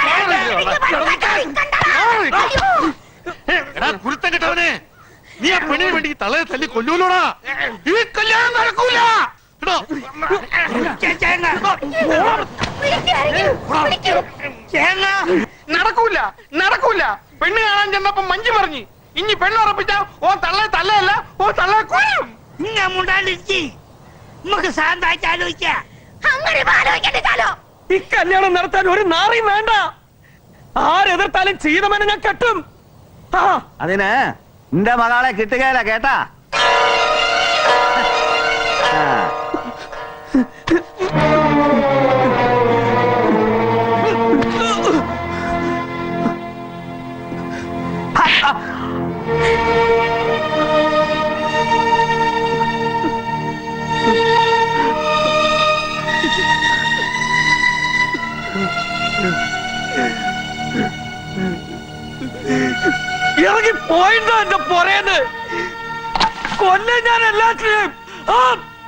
ഞാൻ. എടാ കുരുത്തം കെട്ടവനെ നീ ആ പെണ്ണിന് വേണ്ടി ഈ തള്ളയെ തല്ലി കൊല്ലൂലോടാ ഈ കല്യാണം നടക്കൂല എടോ, നടക്കൂല നടക്കൂല പെണ്ണ് കാണാൻ ചെന്നപ്പോ മഞ്ജു പറഞ്ഞു ഇനി പെണ്ണ് ഉറപ്പിച്ചാ ഓ തള്ളെ തള്ളയല്ല ഓ തള്ളെ കൊല്ലും ഇങ്ങ മുണ്ടാണ്ടിരിക്കി നമുക്ക് സാന്തായിട്ട് ആലോചിക്കാം അങ്ങനെ ആലോചിക്കണ്ടോ ഈ കല്യാണം നടത്താൻ ഒരു നാറിയും വേണ്ട ആരെതിർത്താലും ചെയ്തമെന്ന് ഞാൻ കെട്ടും ആ അതിന് എന്റെ മകളെ കിട്ടുകയില്ല കേട്ടാ ആ. ഇറങ്ങി പോയിട്ടോ എന്റെ പൊറേന്ന് കൊല്ലം ഞാൻ എല്ലാത്തിനും ആ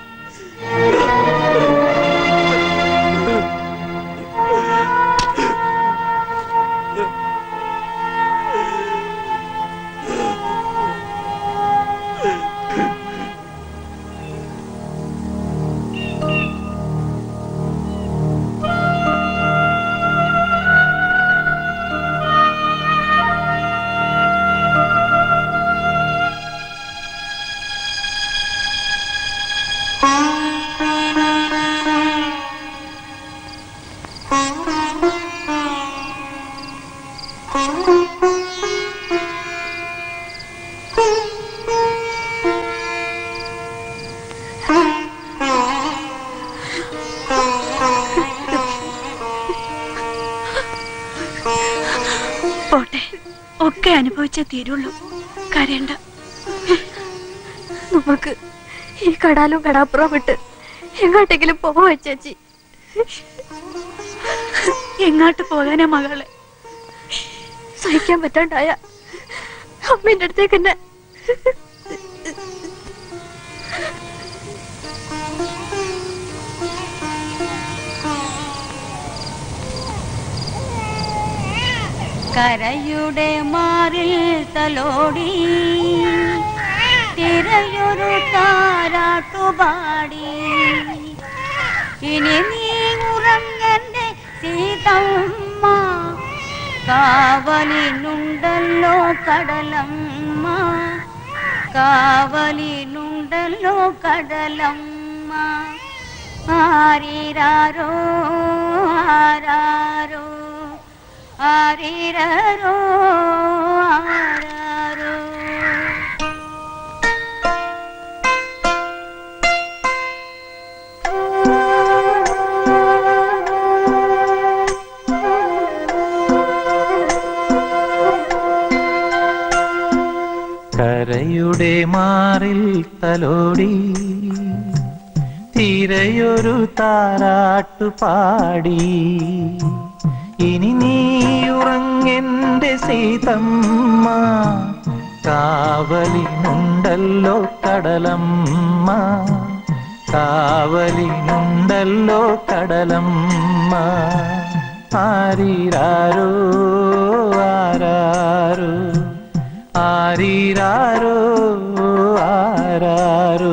പോട്ടെ ഒക്കെ അനുഭവിച്ചേ തീരുള്ളൂ കരയണ്ട നമുക്ക് ഈ കടാലും കടാപ്പുറം വിട്ട് എങ്ങോട്ടെങ്കിലും പോവാ ചേച്ചി എങ്ങോട്ട് പോകാനാ മകളെ സഹിക്കാൻ പറ്റാണ്ടായ അമ്മേന്റെ അടുത്തേക്ക് എന്നെ കരയുടെ മാറിൽ തലോടി തിരയൊരു താരാട്ടുപാടി ഇനി നീ ഉറങ്ങന്റെ സീതമ്മ കാവലിനുണ്ടല്ലോ കടലമ്മ കാവലിനുണ്ടല്ലോ കടലമ്മ ആരീരാരോ ആരാരോ ആരീരോ ആരാരോ കരയുടെ മാറിൽ തലോടി തിരയൊരു താരാട്ടു പാടി ഇനി നീ ഉറങ്ങെന്റെ സീതമ്മ കാവലിനുണ്ടല്ലോ കടലമ്മ കാവലിനുണ്ടല്ലോ കടലമ്മ ആരീരാരോ ആരാരോ ആരീരാരോ ആരാരോ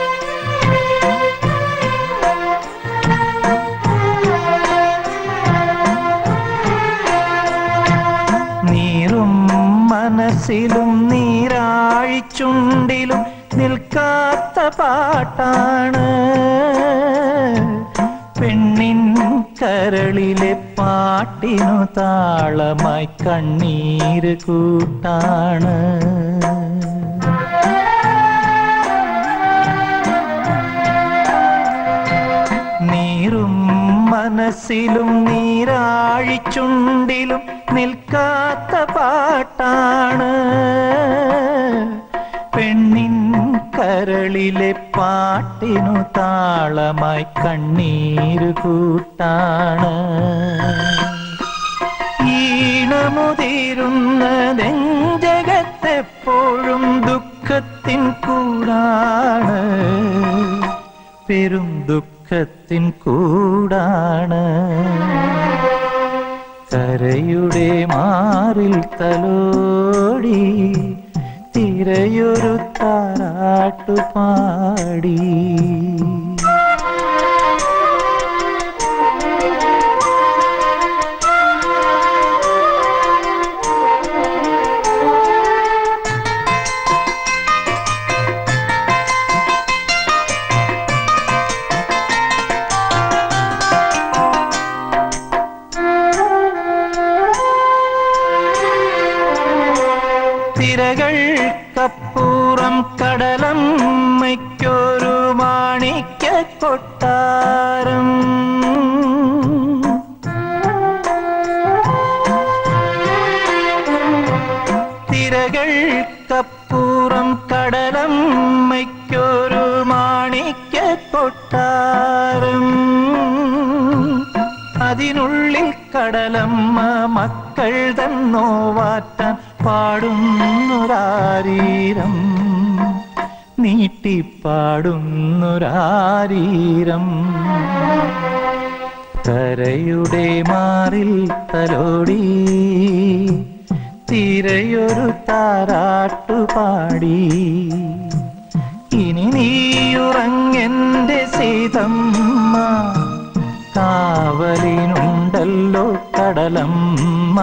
ആ മനസ്സിലും നീരാഴിച്ചുണ്ടിലും നിൽക്കാത്ത പാട്ടാണ് പെണ്ണിൻ കരളിലെ പാട്ടിനു താളമായി കണ്ണീര് കൂട്ടാണ് നീറും മനസ്സിലും നീരാഴിച്ചുണ്ടിലും നിൽക്കാത്ത പാട്ടാണ് പെണ്ണിൻ കരളിലെ പാട്ടിനു താളമായി കണ്ണീര് കൂട്ടാണ് ഈണമുതിരുന്ന നെഞ്ചകത്തെപ്പോഴും ദുഃഖത്തിൻ കൂടാണ് പെരും ദുഃഖത്തിൻ കൂടാണ് കരയുടെ മാറിൽ തലോടി തിരയൊരു താരാട്ടു പാടി തിരകൾക്കപ്പൂറം കടലമ്മയ്ക്കൊരു മാണിക്യ കൊട്ടാരം തിരകൾക്കപ്പൂറം കടലമ്മയ്ക്കൊരു മാണിക്യ കൊട്ടാരം അതിനുള്ളിൽ കടലമ്മ മക്കൾ തന്നോവാറ്റാൻ പാടുന്നൊരാരീരം നീട്ടിപ്പാടുന്നൊരാരീരം കരയുടെ മാറിൽ തലോടി തിരയൊരു താരാട്ടു പാടി ഇനി നീയുറങ്ങെന്റെ സീതമ്മ കാവലിനുണ്ടല്ലോ കടലമ്മ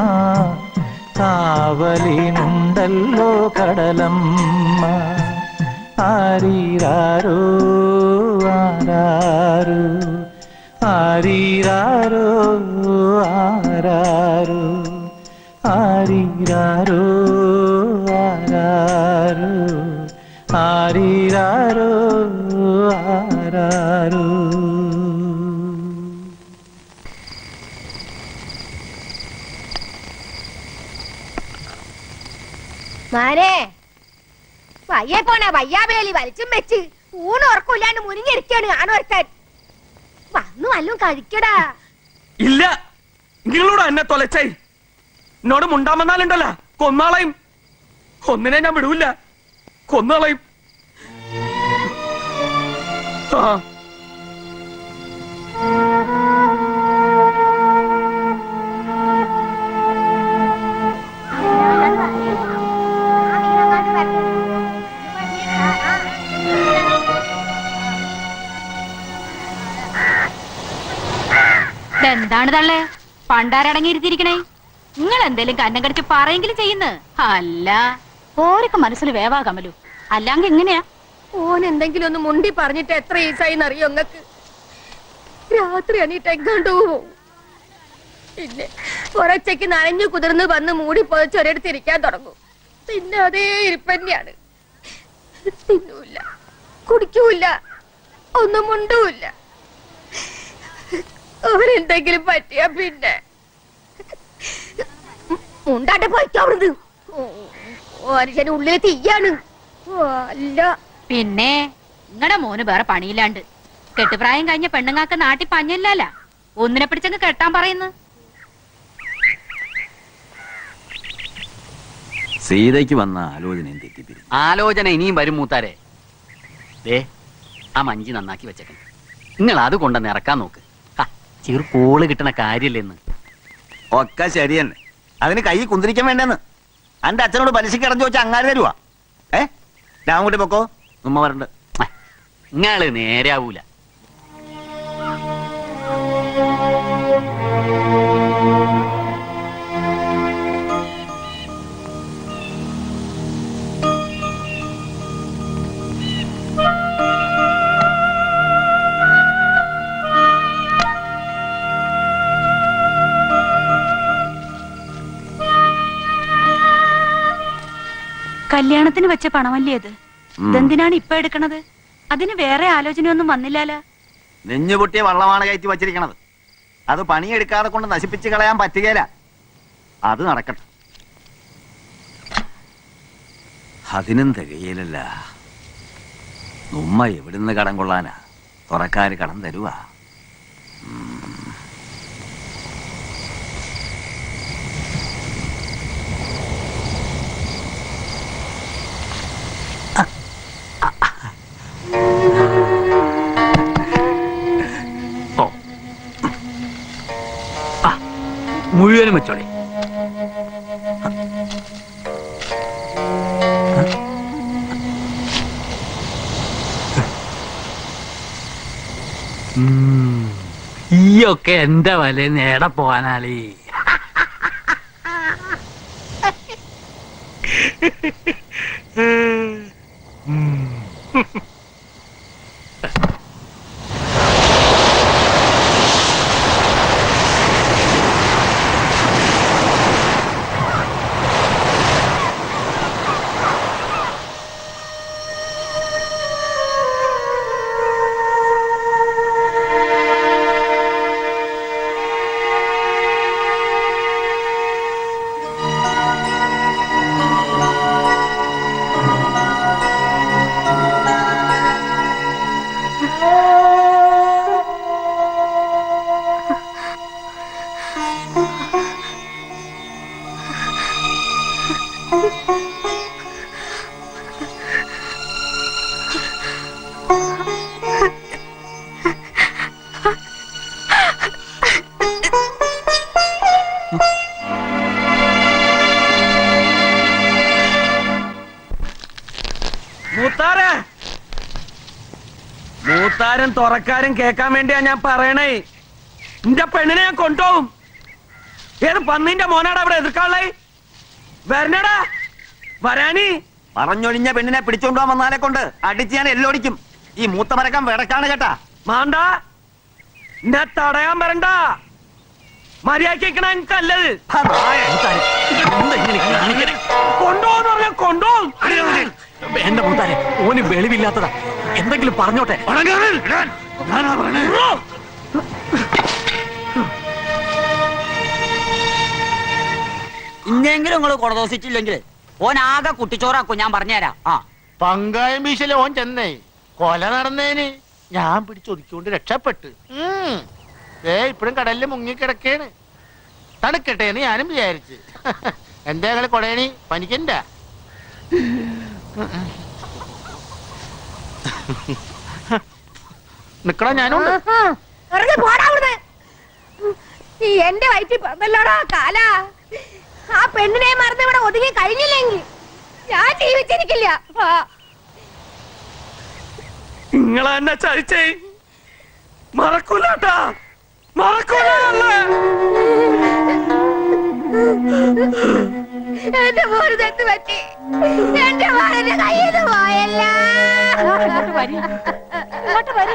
കാവലിനുണ്ടല്ലോ കടലമ്മ ആരീരാരോ ആരാരോ ആരീരാരോ ആരാരോ ആരീരാരോ ആരാരോ ആരീരാരോ ആരാരോ മാനേ വയ്യ പോണ വയ്യാവേലി വലിച്ചും വെച്ച് ഊണ് ഉറക്കില്ലാണ്ട് മുനിഞ്ഞിരിക്കാണ് ആണോർക്കാൻ വന്നു വല്ലതും കഴിക്കടാ ഇല്ല നിങ്ങളോട് എന്നെ തൊലച്ചേ എന്നോട് മുണ്ടാമെന്നാലുണ്ടല്ലോ കൊന്നാളയും ഒന്നിനെ ഞാൻ വിടൂല കൊന്നാളയും ആ എന്താണ് തള്ളേ പണ്ടാരടങ്ങിയിരുത്തിരിക്കണേ നിങ്ങൾ എന്തേലും കന്നം കടിച്ച് പറയെങ്കിലും ചെയ്യുന്നു അല്ല ഓരൊക്കെ മനസ്സിൽ വേവാ കമലു അല്ലാങ്ക എങ്ങനെയാ ഓൻ എന്തെങ്കിലും ഒന്ന് മുണ്ടി പറഞ്ഞിട്ട് എത്ര ഈസായി അറിയോ നിങ്ങക്ക് രാത്രി എണീറ്റ് എങ്ങാണ്ടോ പോവും പിന്നെ ഒരച്ചയ്ക്ക് നനഞ്ഞു കുതിർന്ന് വന്ന് മൂടി പൊതച്ച് ഒരിടത്ത് ഇരിക്കാൻ തുടങ്ങും പിന്നെ അതേ ഇരിപ്പന്നെയാണ് തിന്നൂല്ല കുടിക്കൂല ഒന്നും മുണ്ടൂല്ല അവരെന്തെങ്കിലും പറ്റിയാ പിന്നെ മുണ്ടാട്ടെ പോയിക്കവിടുന്ന് മനുഷ്യന് ഉള്ളിൽ തീയാണ് ഓ, അല്ല പിന്നെ നിങ്ങളുടെ മോന് വേറെ പണിയില്ലാണ്ട് കെട്ടുപ്രായം കഴിഞ്ഞ പെണ്ണുങ്ങാക്ക് നാട്ടിൽ പഞ്ഞില്ലല്ല ഒന്നിനെ പിടിച്ചങ്ങ് കെട്ടാൻ പറയുന്നു സീതയ്ക്ക് വന്ന ആലോചനയും തെറ്റിപ്പിരി ആലോചന ഇനിയും വരും മൂത്താരെ ദേ ആ മഞ്ചി നന്നാക്കി വെച്ചേക്കണം നിങ്ങൾ അത് കൊണ്ടുവന്ന് ഇറക്കാൻ നോക്ക് ഹാ, ചെറു കോള് കിട്ടണ കാര്യല്ലേന്ന് ഒക്കെ ശരി തന്നെ അതിന് കൈ കുന്തിരിക്കാൻ വേണ്ടെന്ന് എന്റെ അച്ഛനോട് പലിശക്ക് ഇടഞ്ഞു വെച്ചാൽ അങ്ങാര് തരുവാ ഏ രാമൻകുട്ടി പൊക്കോ ഉമ്മ വരണ്ട് നിങ്ങള് നേരാവൂല കല്യാണത്തിന് വെച്ച പണമല്ലേ അത് ഉം. ഇതെന്തിനാണ് ഇപ്പൊ എടുക്കണത് അതിന് വേറെ ആലോചനയൊന്നും വന്നില്ലാലോ നെഞ്ഞു പൊട്ടിയ വള്ളമാണ് കയറ്റി വച്ചിരിക്കണത് അത് പണിയെടുക്കാതെ കൊണ്ട് നശിപ്പിച്ച് കളയാൻ പറ്റുകയില്ല അത് നടക്കട്ടെ അതിനും തികയിലല്ല ഉമ്മ എവിടുന്ന് കടം കൊള്ളാനാ തുറക്കാര് കടം തരുവാ മുഴുവനും വെച്ചോളി ഉം. ഈയൊക്കെ എന്റെ വല നേടെ പോകാനാളി മൂത്താരെ മൂത്താരൻ തുറക്കാരും കേക്കാൻ വേണ്ടിയാ ഞാൻ പറയണേ നിന്റെ പെണ്ണിനെ ഞാൻ കൊണ്ടുപോകും ഏത് പന്നിന്റെ മോനാടാ അവിടെ എതിർക്കാളേ വരണടാ വരാനി പറഞ്ഞൊഴിഞ്ഞ പെണ്ണിനെ പിടിച്ചോണ്ട് പോകാൻ വന്നാലെ കൊണ്ട് അടിച്ച് ഞാൻ എല്ലോടിക്കും ഈ മൂത്ത മരക്കം വിടക്കാണ് കേട്ടാ മാണ്ട എന്നെ തടയാൻ വരണ്ട മര്യാദക്കണ എനിക്കല്ലത് കൊണ്ടുപോന്ന് പറഞ്ഞാ കൊണ്ടുപോകും എന്റെ മൂത്താരെ ഓന് വെളിവില്ലാത്തതാ എന്തെങ്കിലും പറഞ്ഞോട്ടെ ഇന്നെങ്കിലും നിങ്ങൾ കൊടദോസിച്ചില്ലെങ്കിൽ ഓൻ ആകെ കുട്ടിച്ചോറാക്കും ഞാൻ പറഞ്ഞുതരാം ആ പങ്കായം വീശല് ഓൻ ചെന്നേ കൊല നടന്നേന് ഞാൻ പിടിച്ചൊതുക്കിക്കൊണ്ട് രക്ഷപ്പെട്ട് ഉം. ദേ ഇപ്പഴും കടലിൽ മുങ്ങിക്കിടക്കേണ് തണുക്കട്ടെ എന്ന് ഞാനും വിചാരിച്ച് എന്താ കളി കൊടയണി പനിക്കണ്ട നിക്കടാ ഞാനുണ്ട് ആഹാ. ഇറങ്ങി പോടാ അവിടുന്ന് ഈ എന്റെ വയറ്റിൽ പറഞ്ഞല്ലോടാ കാല ആ പെണ്ണിനെ മറന്ന് ഇവിടെ ഒതുങ്ങി കഴിഞ്ഞില്ലെങ്കിൽ ഞാൻ ജീവിച്ചിരിക്കില്ല ആ. നിങ്ങളെ എന്നെ ചതിച്ചേ മറക്കൂലാട്ടാ മറക്കൂലേ എന്റെ മോന് തെറ്റ് പറ്റി എന്റെ മോനെ കയ്യിൽ നിന്ന് പോയല്ല ഇങ്ങോട്ട് വരി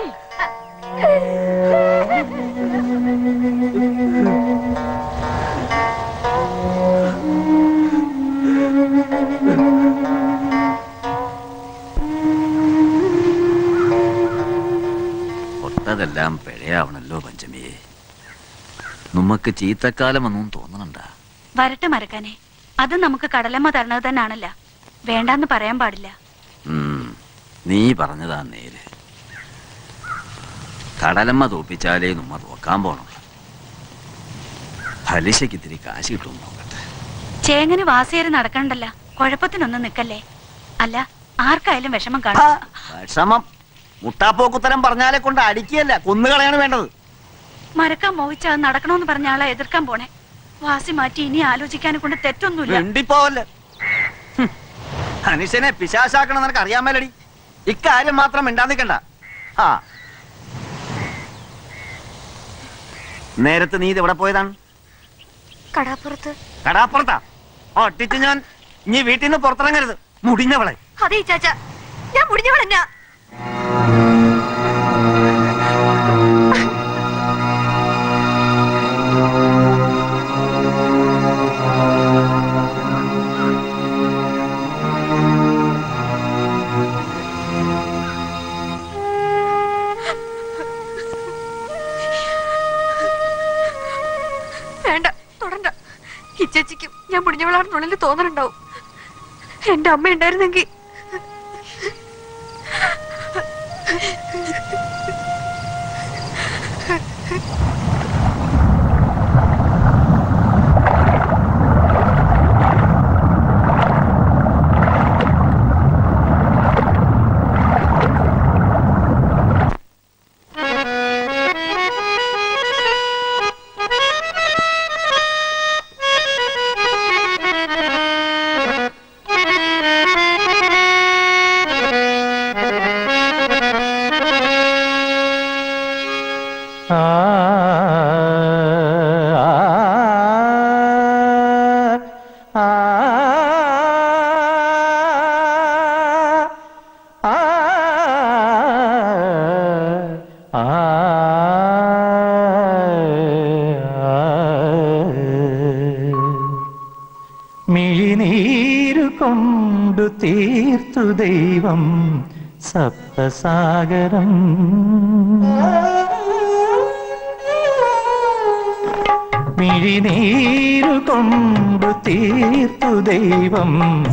പൊട്ടതെല്ലാം പിഴയാവണല്ലോ പഞ്ചമിയെ നമുക്ക് ചീത്തക്കാലം ഒന്നും തോന്നണണ്ടാ വരട്ടെ മരക്കാനെ അത് നമുക്ക് കടലമ്മ തരണത് തന്നെയാണല്ല വേണ്ടാന്ന് പറയാൻ പാടില്ല ഉം, നീ പറഞ്ഞതാ നേര് കടലമ്മ തോപ്പിച്ചാലേ നമ്മ തോക്കാൻ പോണുള്ളൂ പലിശക്ക് ഇത്തിരി കാശ് കിട്ടും നോക്കട്ടെ ചേങ്ങന് വാസിയേറി നടക്കണ്ടല്ല കുഴപ്പത്തിനൊന്നും നിക്കല്ലേ അല്ല ആർക്കായാലും വിഷമം കാണും വിഷമം മുട്ടാപ്പോക്കുത്തരം പറഞ്ഞാലെ കൊണ്ട് അടിക്കുകയല്ല കൊന്നുകളയാണ് വേണ്ടത് മരക്കാൻ മോഹിച്ച അത് നടക്കണമെന്ന് പറഞ്ഞ ആളെ എതിർക്കാൻ പോണേ വാസി മാറ്റി ഇനി ആലോചിക്കാനെ കൊണ്ട് തെറ്റൊന്നുമില്ല വെണ്ടിപ്പോവല്ലേ ഹും, മനുഷ്യനെ പിശാശാക്കണം നിനക്ക് അറിയാൻ മേലടി ഇക്കാര്യം മാത്രം മിണ്ടാ നിൽക്കണ്ട ആ നേരത്തെ നീ ഇത് എവിടെ പോയതാണ് കടാപ്പുറത്ത് കടാപ്പുറത്താ ഒട്ടിച്ച് ഞാൻ നീ വീട്ടിൽ നിന്ന് പുറത്തിറങ്ങരുത് മുടിഞ്ഞവളെ അതെ ചാച്ച ഞാൻ മുടിഞ്ഞവളഞ്ഞ ഞാൻ മുടിഞ്ഞവളാണെന്നുള്ളിൽ തോന്നലുണ്ടാവും എന്റെ അമ്മ ഉണ്ടായിരുന്നെങ്കിൽ ആ ആ ആ മിഴിനീരു കൊണ്ടു തീർത്തു ദൈവം സപ്തസാഗരം മിഴിനീരു കൊണ്ടു തീർത്തു ദൈവം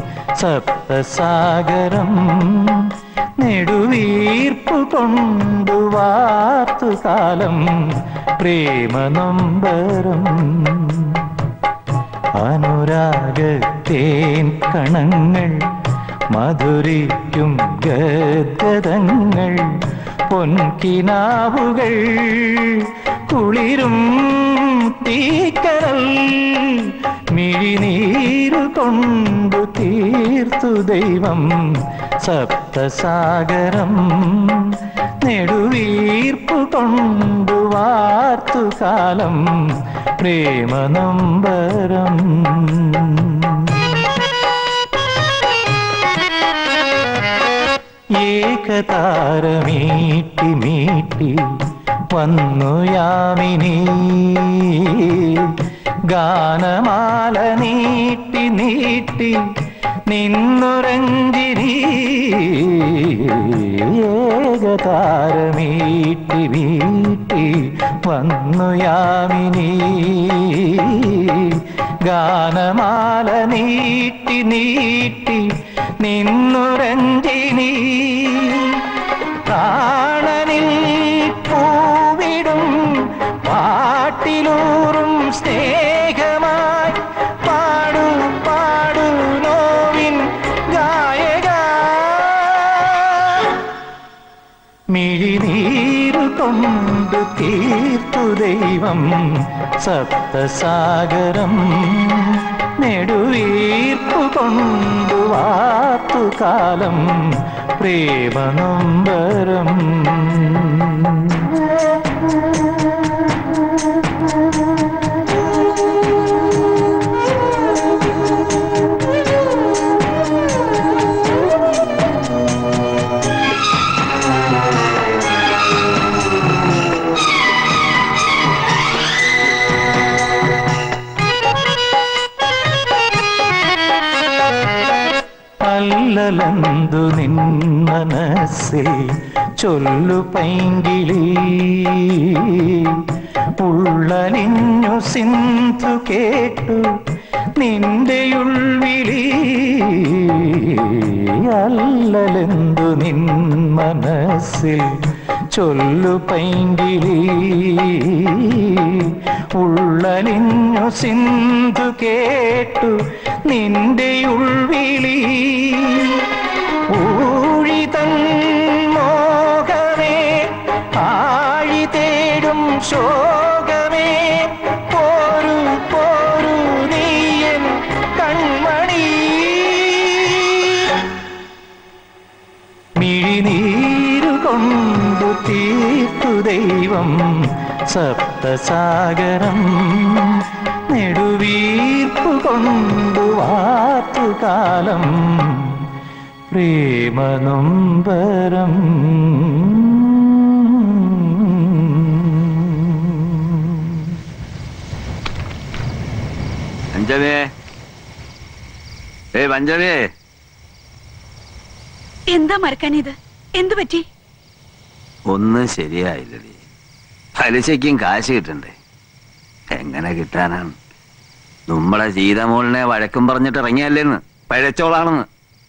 സപ്തസാഗരം നെടുവീർപ്പു കൊണ്ടു വാർത്തു കാലം പ്രേമനൊമ്പരം അനുരാഗത്തേൻ കണങ്ങൾ മധുരിക്കും ഗദ്ഗതങ്ങൾ പൊൻകിനാവുകൾ കുളിരും തീക്കരൽ മിഴിനീരു കൊണ്ടു തീർത്തു ദൈവം സപ്തസാഗരം നെടുവീർപ്പു കൊണ്ടു വാർത്തു കാലം പ്രേമനൊമ്പരം ഏകതാരമീട്ടി മീട്ടി വന്നു യാമിനി ഗാനമാല നീട്ടി നീട്ടി നിന്നുറഞ്ചിരി ഏകതാരമീട്ടി മീട്ടി വന്നു യാമിനി ഗാനമാല നീട്ടി നീട്ടി നിന്നുരഞ്ജിനി പ്രാണനിൽ പൂവിടും പാട്ടിലൂറും സ്നേഹമായി പാടു പാടു നോവിൻ ഗായക മിഴിനീരു കൊണ്ടു തീർത്തു ദൈവം സപ്തസാഗരം നെടുവീർപ്പു കൊണ്ടു വാർത്തു കാലം പ്രേമനൊമ്പരം അല്ലലന്തു നിൻ മനസ്സിൽ ചൊല്ലു പൈങ്കിളി ഉള്ളലിഞ്ഞു സിന്ധു കേട്ടു നിന്റെ ഉൾവിളി അല്ലലെന്തു നിൻ മനസ്സിൽ ചൊല്ലു പൈങ്കിളി ഉള്ളലിഞ്ഞു സിന്ധു കേട്ടു നിന്റെ ഉൾവിളി ഊഴിതൻ മോഹമേ ആഴി തേടും ശോകമേ പോരു പോരു നീയൻ കൺമണി മിഴിനീരു കൊണ്ടു തീർത്തു ദൈവം സപ്തസാഗരം നെടുവീർപ്പു കൊണ്ടു വാർത്തു കാലം പ്രേമനൊമ്പരം പഞ്ചമേ ഏ പഞ്ചമേ എന്താ മറക്കാൻ ഇത് എന്തു പറ്റി ഒന്നും ശരിയായില്ലടി പലിശയ്ക്കും കാശ് കിട്ടണ്ടേ എങ്ങനെ കിട്ടാനാണ് നമ്മളെ സീതമോളിനെ വഴക്കും പറഞ്ഞിട്ട് ഇറങ്ങിയല്ലേന്ന് പഴച്ചോളാണെന്ന്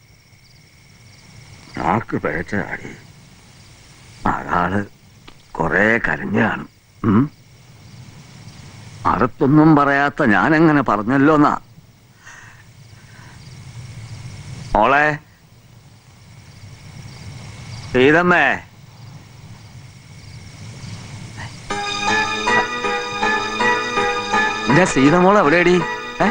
നാക്ക് പഴച്ചാടി അയാള് കൊറേ കരഞ്ഞു കാണും ഉം? അകത്തൊന്നും പറയാത്ത ഞാനെങ്ങനെ പറഞ്ഞല്ലോ എന്നാ മോളെ സീതമ്മേ എന്റെ സീതമോൾ എവിടെയടി ഏ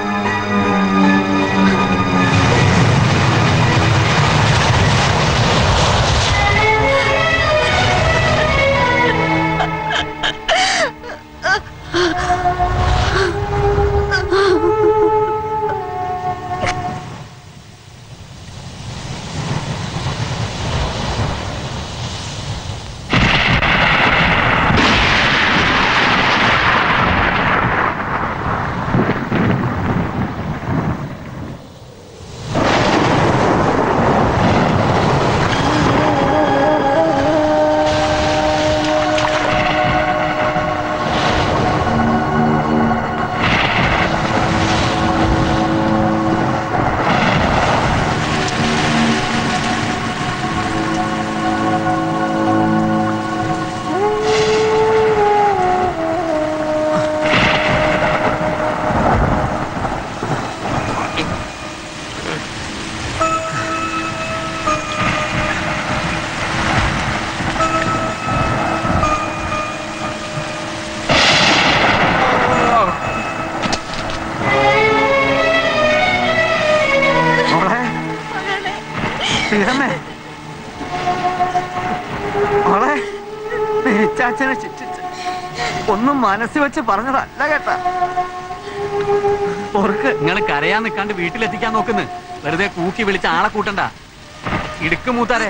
മോളെ സീതമ്മേ മോളെ നീ ഇച്ചാച്ചനെ ശിക്ഷിച്ച് ഒന്നും മനസ്സിൽ വെച്ച് പറഞ്ഞതല്ല കേട്ടാ പൊറുക്ക് നിങ്ങൾ കരയാൻ നിൽക്കാണ്ട് വീട്ടിലെത്തിക്കാൻ നോക്കുന്നു വെറുതെ കൂക്കി വിളിച്ച് ആളെ കൂട്ടണ്ട ഇടുക്ക് മൂത്താരെ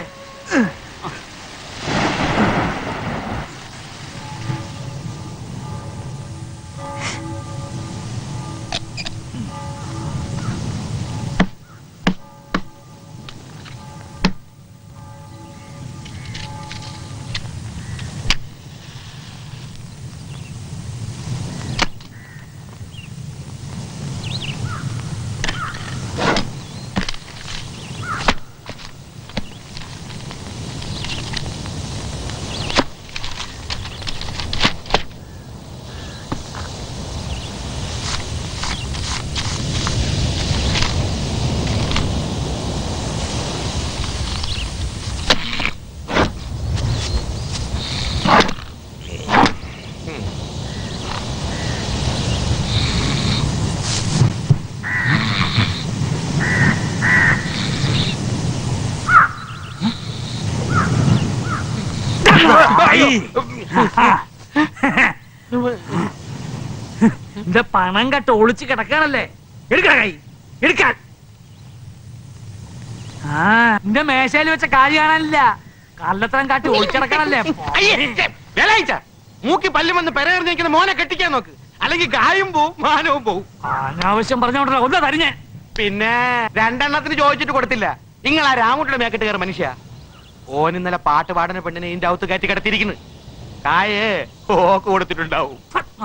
എന്റെ പണം കട്ട് ഒളിച്ച് കിടക്കാണല്ലേ എടുക്കണ കൈ എടുക്കാൻ ആ എന്റെ മേശയിൽ വെച്ച കാര്യം കാണാനില്ല കള്ളത്തരം കാട്ടി ഒളിച്ചിടക്കണല്ലേ വേലായിച്ച മൂക്കി പല്ലും വന്ന് പെരകറിഞ്ഞിരിക്കുന്ന മോനെ കെട്ടിക്കാൻ നോക്ക് അല്ലെങ്കിൽ കായും പോവും മാനവും പോവും അനാവശ്യം പറഞ്ഞോണ്ടല്ലോ ഒന്ന് തരിഞ്ഞേ പിന്നെ രണ്ടെണ്ണത്തിന് ചോദിച്ചിട്ട് കൊടുത്തില്ല നിങ്ങൾ ആ രാമുട്ടിയുടെ മേക്കെട്ട് കയറി മനുഷ്യ ഓൻ ഇന്നലെ പാട്ട് പാടുന്ന പെണ്ണിനെ ഇതിന്റെ അകത്ത് കയറ്റി കിടത്തിയിരിക്കുന്നു കായേ ഓക്ക് കൊടുത്തിട്ടുണ്ടാവും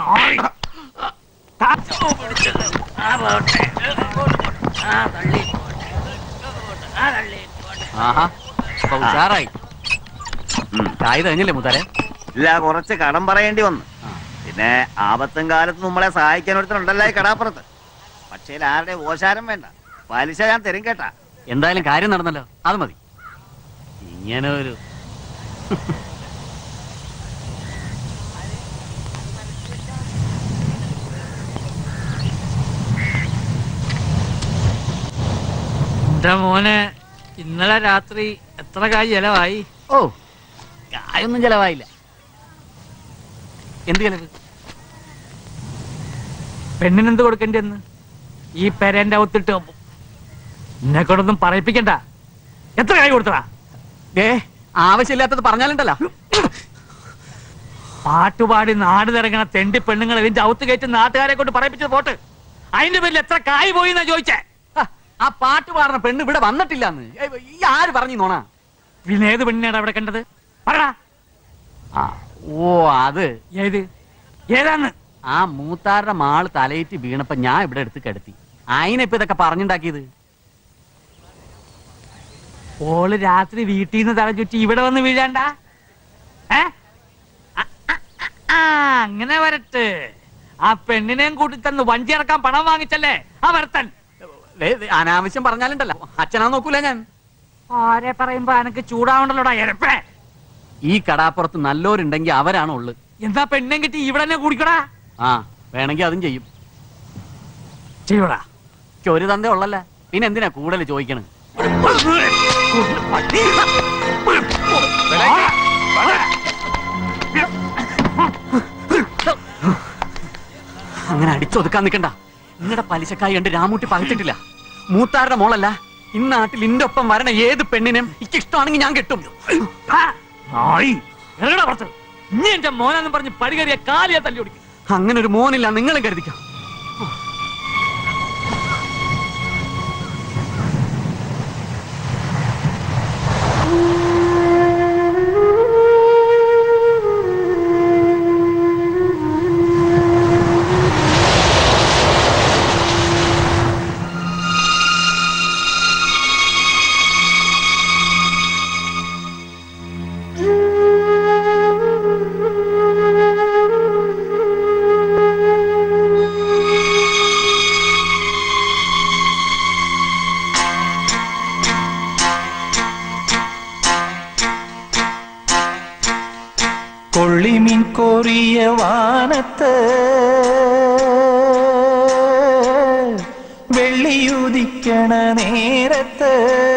ആഹാ അപ്പൊ ഉഷാറായി കായ് തന്നില്ലേ മുത്താരെ ഇല്ല കുറച്ച് കടം പറയേണ്ടി വന്നു പിന്നെ ആപത്തും കാലത്ത് നമ്മളെ സഹായിക്കാൻ ഒരുത്തനുണ്ടല്ലോ ഈ കടാപ്പുറത്ത് പക്ഷേ ആരുടെ ഓശാരം വേണ്ട പലിശ ഞാൻ തരും കേട്ടാ എന്തായാലും കാര്യം നടന്നല്ലോ അത് മതി ഇങ്ങനെ ഒരു എന്റെ മോനെ ഇന്നലെ രാത്രി എത്ര കായ് ചെലവായി ഓ കായൊന്നും ചെലവായില്ല എന്ത് ചെലവ് പെണ്ണിനെന്ത് കൊടുക്കണ്ടെന്ന് ഈ പെരന്റെ അകത്തിട്ട് എന്നെ കൊണ്ടൊന്നും പറയിപ്പിക്കണ്ട എത്ര കായ് കൊടുത്തടാ ഏ ആവശ്യമില്ലാത്തത് പറഞ്ഞാലുണ്ടല്ലോ പാട്ടുപാടി നാട് തിരങ്ങണ തെണ്ടി പെണ്ണുങ്ങൾ ഇതിന്റെ ഔത്ത് കയറ്റി നാട്ടുകാരെ കൊണ്ട് പറയിപ്പിച്ചത് പോട്ട് അതിന്റെ പേരിൽ എത്ര കായ് പോയി എന്നാ ചോദിച്ചേ ആ പാട്ട് പാടുന്ന പെണ്ണ് ഇവിടെ വന്നിട്ടില്ലെന്ന് ഈ ആര് പറഞ്ഞു നോണ പിന്നെ ഏത് പെണ്ണിനാണ് അവിടെ കണ്ടത് പറടാ ആ ഓ അത് ഏത് ഏതാന്ന് ആ മൂത്താരുടെ മാള് തലയിട്ട് വീണപ്പോ ഞാൻ ഇവിടെ എടുത്ത് കിടത്തി അതിനിപ്പോ ഇതൊക്കെ പറഞ്ഞുണ്ടാക്കിയത് ഓള് രാത്രി വീട്ടിൽ നിന്ന് തല ചുറ്റി ഇവിടെ വന്ന് വീഴാണ്ട ഏ? ആ, ആ, ആ, ആ, അങ്ങനെ വരട്ടെ ആ പെണ്ണിനെയും കൂട്ടി തന്ന് വഞ്ചി ഇറക്കാൻ പണം വാങ്ങിച്ചല്ലേ ആ വരത്തൻ ദേ, ദേ, അനാവശ്യം പറഞ്ഞാലുണ്ടല്ലോ അച്ഛനാ നോക്കൂല ഞാൻ ആരെ പറയുമ്പോ എനക്ക് ചൂടാവണ്ടല്ലോടാ എരപ്പേ ഈ കടാപ്പുറത്ത് നല്ലോരുണ്ടെങ്കിൽ അവരാണ് ഉള്ളത് എന്താ പെണ്ണും കിട്ടി ഇവിടെ തന്നെ കുടിക്കടാ ആ വേണമെങ്കിൽ അതും ചെയ്യും ചെയ്യൂടാ ഒരു തന്തേ ഉള്ളല്ല പിന്നെ എന്തിനാ കൂടുതൽ ചോദിക്കണത് അങ്ങനെ അടിച്ചൊതുക്കാൻ നിൽക്കണ്ട നിങ്ങളുടെ പലിശക്കായി കണ്ട് രാമൂട്ടി പകച്ചിട്ടില്ല മൂത്താരുടെ മോളല്ല ഇന്നാട്ടിൽ ഇന്റെ ഒപ്പം വരണ ഏത് പെണ്ണിനും എനിക്ക് ഇഷ്ടമാണെങ്കിൽ ഞാൻ കെട്ടും ഇറങ്ങടാ പുറത്ത് ഇനി എന്റെ മോനാന്നും പറഞ്ഞ് പടികറിയ കാലിയാ തല്ലി ഓടിക്കും അങ്ങനെ ഒരു മോനില്ല നിങ്ങളും കരുതിക്കാം കൊള്ളിമീൻ കോറിയ വാനത്ത് വെള്ളിയുദിക്കണ നേരത്ത്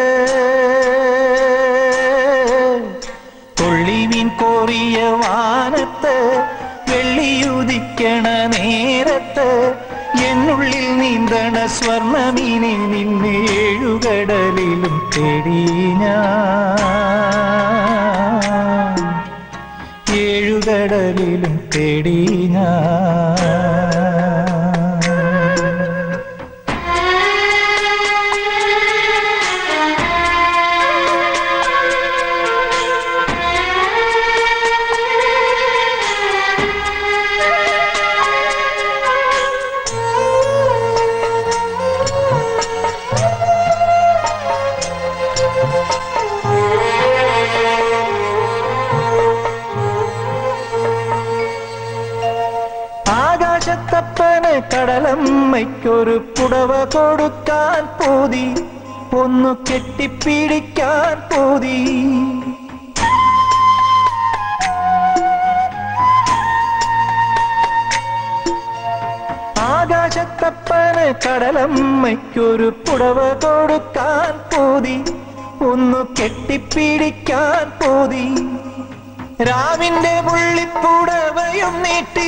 കൊള്ളിമീൻ കോറിയ വാനത്ത് വെള്ളിയുദിക്കണ നേരത്ത് എന്നുള്ളിൽ നീന്തണ സ്വർണമീനെ നിന്നെ ഏഴുകടലിലും തേടി ഞാൻ ഏഴുകടലിലും തേടി ഞാൻ ആകാശത്തപ്പന് കടലമ്മയ്ക്കൊരു പുടവ കൊടുക്കാൻ പൂതി ഒന്നു കെട്ടിപ്പിടിക്കാൻ പൂതി ആകാശത്തപ്പന് കടലമ്മയ്ക്കൊരു പുടവ കൊടുക്കാൻ പൂതി ഒന്നു കെട്ടിപ്പിടിക്കാൻ പൂതി രാവിന്റെ പുള്ളിപ്പുടവയും നീട്ടി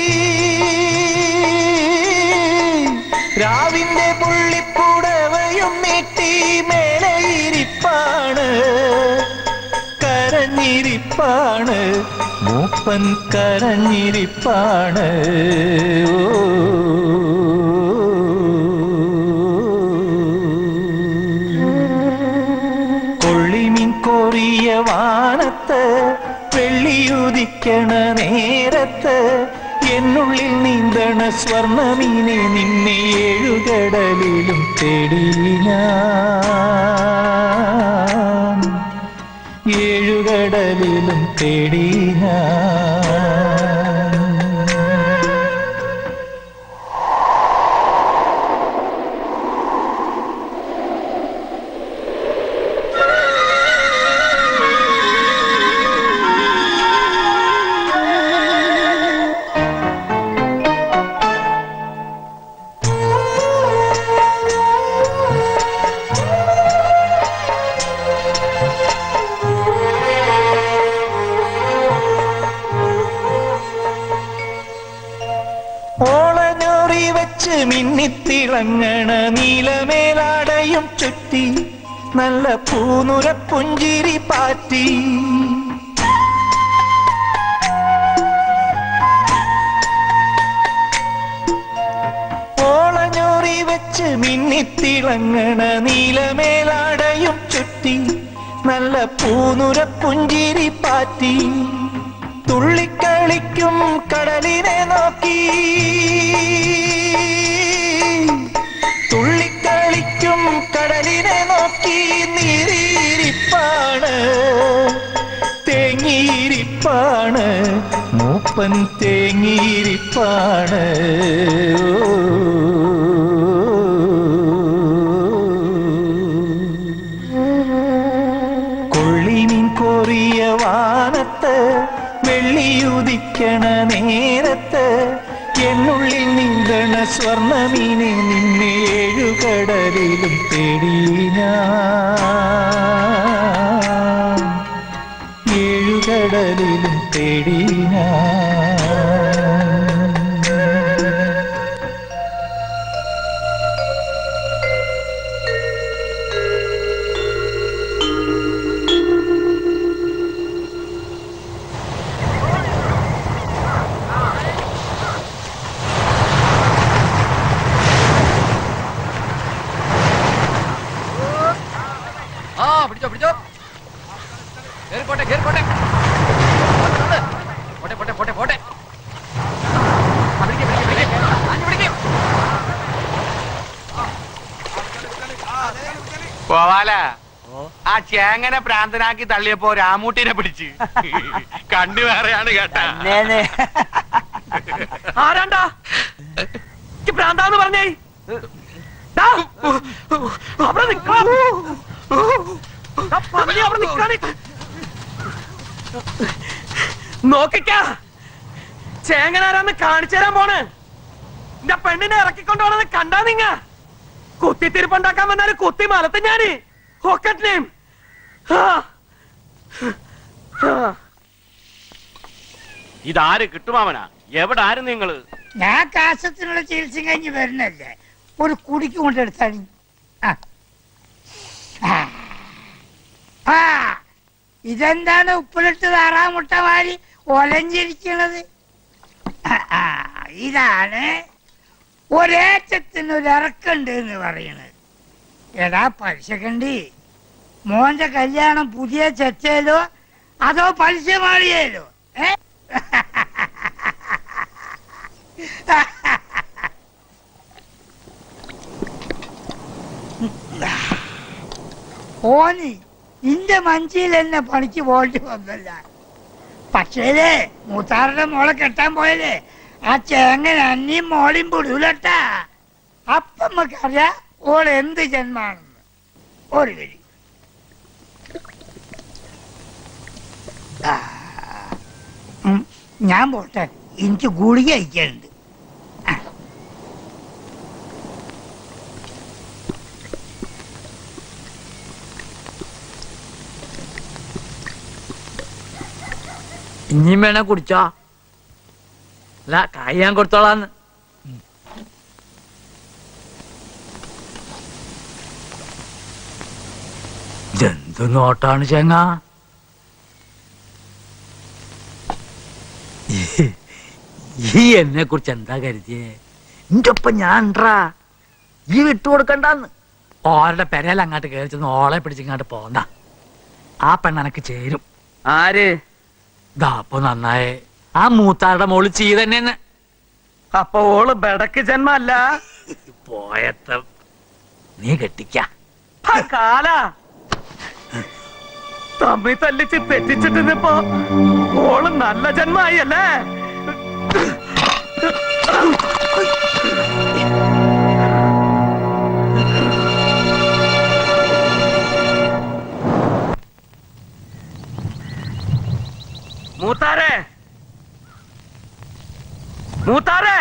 രാവിന്റെ പുള്ളിപ്പുടവയും നീട്ടി മേലയിരിപ്പാണ് കരഞ്ഞിരിപ്പാണ് മൂപ്പൻ കരഞ്ഞിരിപ്പാണ് കൊള്ളിമീൻ കോറിയ വാനത്ത് വെള്ളിയുദിക്കണ നേരത്ത് എന്നുള്ളിൽ നീന്തണ സ്വർണമീനെ നിന്നെ ഏഴുകടലിലും തേടി ഞാൻ ഏഴുകടലിലും തേടി ഞാൻ ഓളഞ്ഞോറി വെച്ച് മിന്നിത്തിളങ്ങണ നീലമേലാടയും ചുറ്റി നല്ല പൂനുര പുഞ്ചിരി പാറ്റി ഓളഞ്ഞോറി വെച്ച് മിന്നിത്തിളങ്ങണ നീലമേലാടയും ചുറ്റി നല്ല പൂനുര പുഞ്ചിരി പാറ്റി തുള്ളിക്കളിക്കും കടലിനെ നോക്കി അപ്പൻ തേങ്ങിയിരിപ്പാണ് കൊള്ളിമീൻ കോറിയ വാനത്ത് വെള്ളിയുദിക്കണ നേരത്ത് എന്നുള്ളിൽ നീന്തണ സ്വർണമീനെ നിന്നെ ഏഴുകടലിലും തേടി ഞാൻ ഏഴുകടലിലും തേടി ഞാൻ ആ പിടിച്ചോ പിടിച്ചോ കേറിക്കോട്ടെ കേറിക്കോട്ടെ പോട്ടെ പോട്ടെ പോട്ടെ പോട്ടെ ആ, പിടിക്ക്, പിടിക്ക്, പിടിക്ക്. ആഞ്ഞ് പിടിക്ക്. പോവാല ആ ചേങ്ങനെ പ്രാന്തനാക്കി തള്ളിയപ്പോ രാമൂട്ടിനെ പിടിച്ച് കണ്ണു വേറെയാണ് കേട്ടാ ആരാണ്ടാ ഇക്ക് ഭ്രാന്താന്ന് പറഞ്ഞേ ദാ, അവിടെ നിക്കാ. ദാ, പന്നി അവിടെ നിക്കാണ്. നോക്കിക്ക ചേങ്ങനാരാന്ന് കാണിച്ചു തരാൻ പോണ് എന്റെ പെണ്ണിനെ ഇറക്കിക്കൊണ്ടോണെന്ന് കണ്ടാ നിങ്ങ കുത്തിത്തിരിപ്പുണ്ടാക്കാൻ വന്നാല് കുത്തി മലത്ത് ഞാന് ഒക്കറ്റിനെയും ഇതാര് കിട്ടുമാവനാ എവിടെ ആരും നിങ്ങള് ഞാൻ കാശത്തിനുള്ള ചികിത്സ കഴിഞ്ഞ് വരുന്നല്ലേ ഒരു കുടിക്ക് കൊണ്ടെടുത്താണ് ആ. ആ. ആ ഇതെന്താണ് ഉപ്പിലിട്ട് താറാമുട്ട വാരി ഒലഞ്ചിരിക്കണത് ആ, ആ, ഇതാണ് ഒരേറ്റത്തിന് ഒരു ഇറക്കുണ്ട് എന്ന് പറയണത് എടാ പലിശക്കണ്ടി മോന്റെ കല്യാണം പുതിയ ചെച്ചയിലോ അതോ പലിശ മാറിയേലോ ഏ ഓന് ഇന്റെ മഞ്ചിയിൽ എന്നെ പണിക്ക് പോയിട്ട് വന്നല്ല പക്ഷേ മൂത്താറുടെ മോളെ കെട്ടാൻ പോയല്ലേ ആ ചേങ്ങൻ അന്നിയും മോളിയും പിടൂലട്ടാ അപ്പം നമുക്കറിയാം ഓൾ എന്ത് ജന്മാണെന്ന് ഒരു വരി ആ. ഉം, ഞാൻ പോട്ടെ എനിക്ക് ഗുളിക അയക്കാനുണ്ട് ഇനിയും വേണേ കുടിച്ചോ അല്ല കായ് ഞാൻ കൊടുത്തോളാന്ന് ഇതെന്ത് നോട്ടാണ് ചെങ്ങ ഈ എന്നെ കുറിച്ച് എന്താ കരുതിയേ എന്റെ ഒപ്പം ഞാൻ ഈ വിട്ടുകൊടുക്കണ്ടെന്ന് ഓരുടെ പെരയിൽ അങ്ങോട്ട് കയറി ചെന്ന് ഓളെ പിടിച്ചിങ്ങോട്ട് പോന്ന ആ പെണ്ണനക്ക് ചേരും ആര് ദാ അപ്പൊ നന്നായേ ആ മൂത്താരുടെ മോള് ചെയ് തന്നെയെന്ന് അപ്പൊ ഓള് ബെടക്ക് ജന്മല്ല പോയത്ത നീ കെട്ടിക്ക കാല തമ്മി തല്ലിച്ച് തെറ്റിച്ചിട്ടിപ്പോ ഓള് നല്ല ജന്മായി അല്ലേ മൂത്താരെ മൂത്താരെ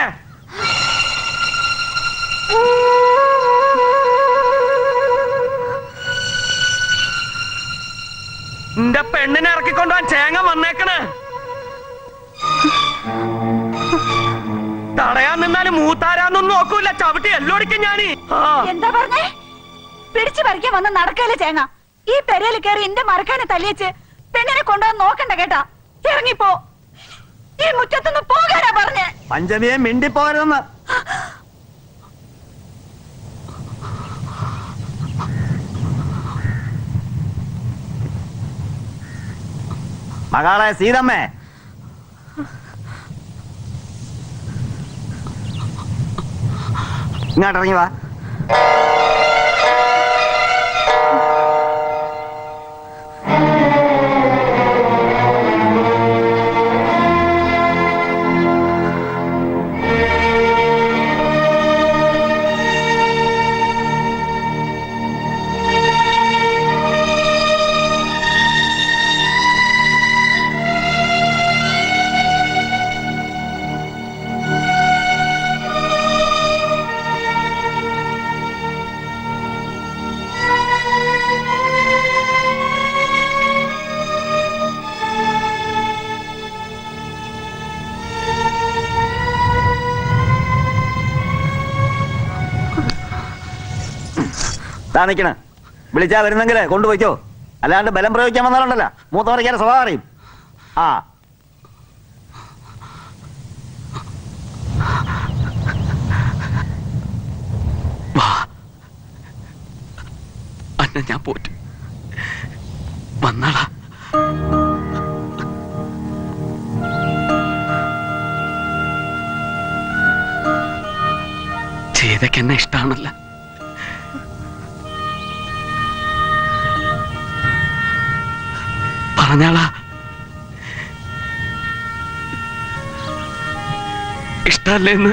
നിന്റെ പെണ്ണിനെ ഇറക്കിക്കൊണ്ടുപോവാൻ ചേങ്ങ വന്നേക്കണ് തടയാൻ നിന്നാലും മൂത്താരാന്നൊന്നും നോക്കൂല ചവിട്ടി എല്ലോടിക്കും ഞാന് ആ എന്താ പറഞ്ഞേ പിടിച്ചു പറിക്കാൻ വന്ന് നടക്കല്ലേ ചേങ്ങ ഈ പെരയിൽ കയറി എന്റെ മറക്കാനെ തല്ലിയച്ച് പെണ്ണിനെ കൊണ്ടുവന്ന് നോക്കണ്ട കേട്ടാ ഇറങ്ങിപ്പോ ഈ മുറ്റത്തുനിന്ന് പോകാനാ പറഞ്ഞേ പഞ്ചമിയെ മിണ്ടിപ്പോരുന്ന് മകളെ സീതമ്മേ ഇങ്ങോട്ട് ഇറങ്ങി വാ താ നിക്കണ വിളിച്ചാ വരുന്നെങ്കിലേ കൊണ്ടുപോയിക്കോ അല്ലാണ്ട് ബലം പ്രയോഗിക്കാൻ വന്നാലുണ്ടല്ലോ മൂത്ത പറിക്കാൻ സ്വഭാവം അറിയും ആ അന്ന ഞാൻ പോറ്റു വന്നാളാ ചെയ്തക്ക് എന്നെ ഇഷ്ടാണല്ല പറഞ്ഞാളാ ഇഷ്ടല്ലേന്ന്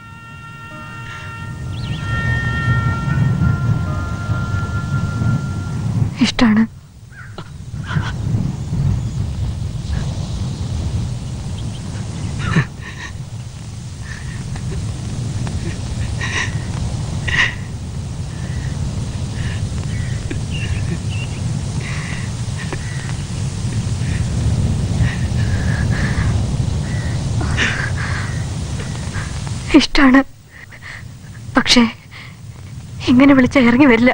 ഇഷ്ടാണ് ഇഷ്ടാണ് പക്ഷേ ഇങ്ങനെ വിളിച്ച ഇറങ്ങി വരില്ല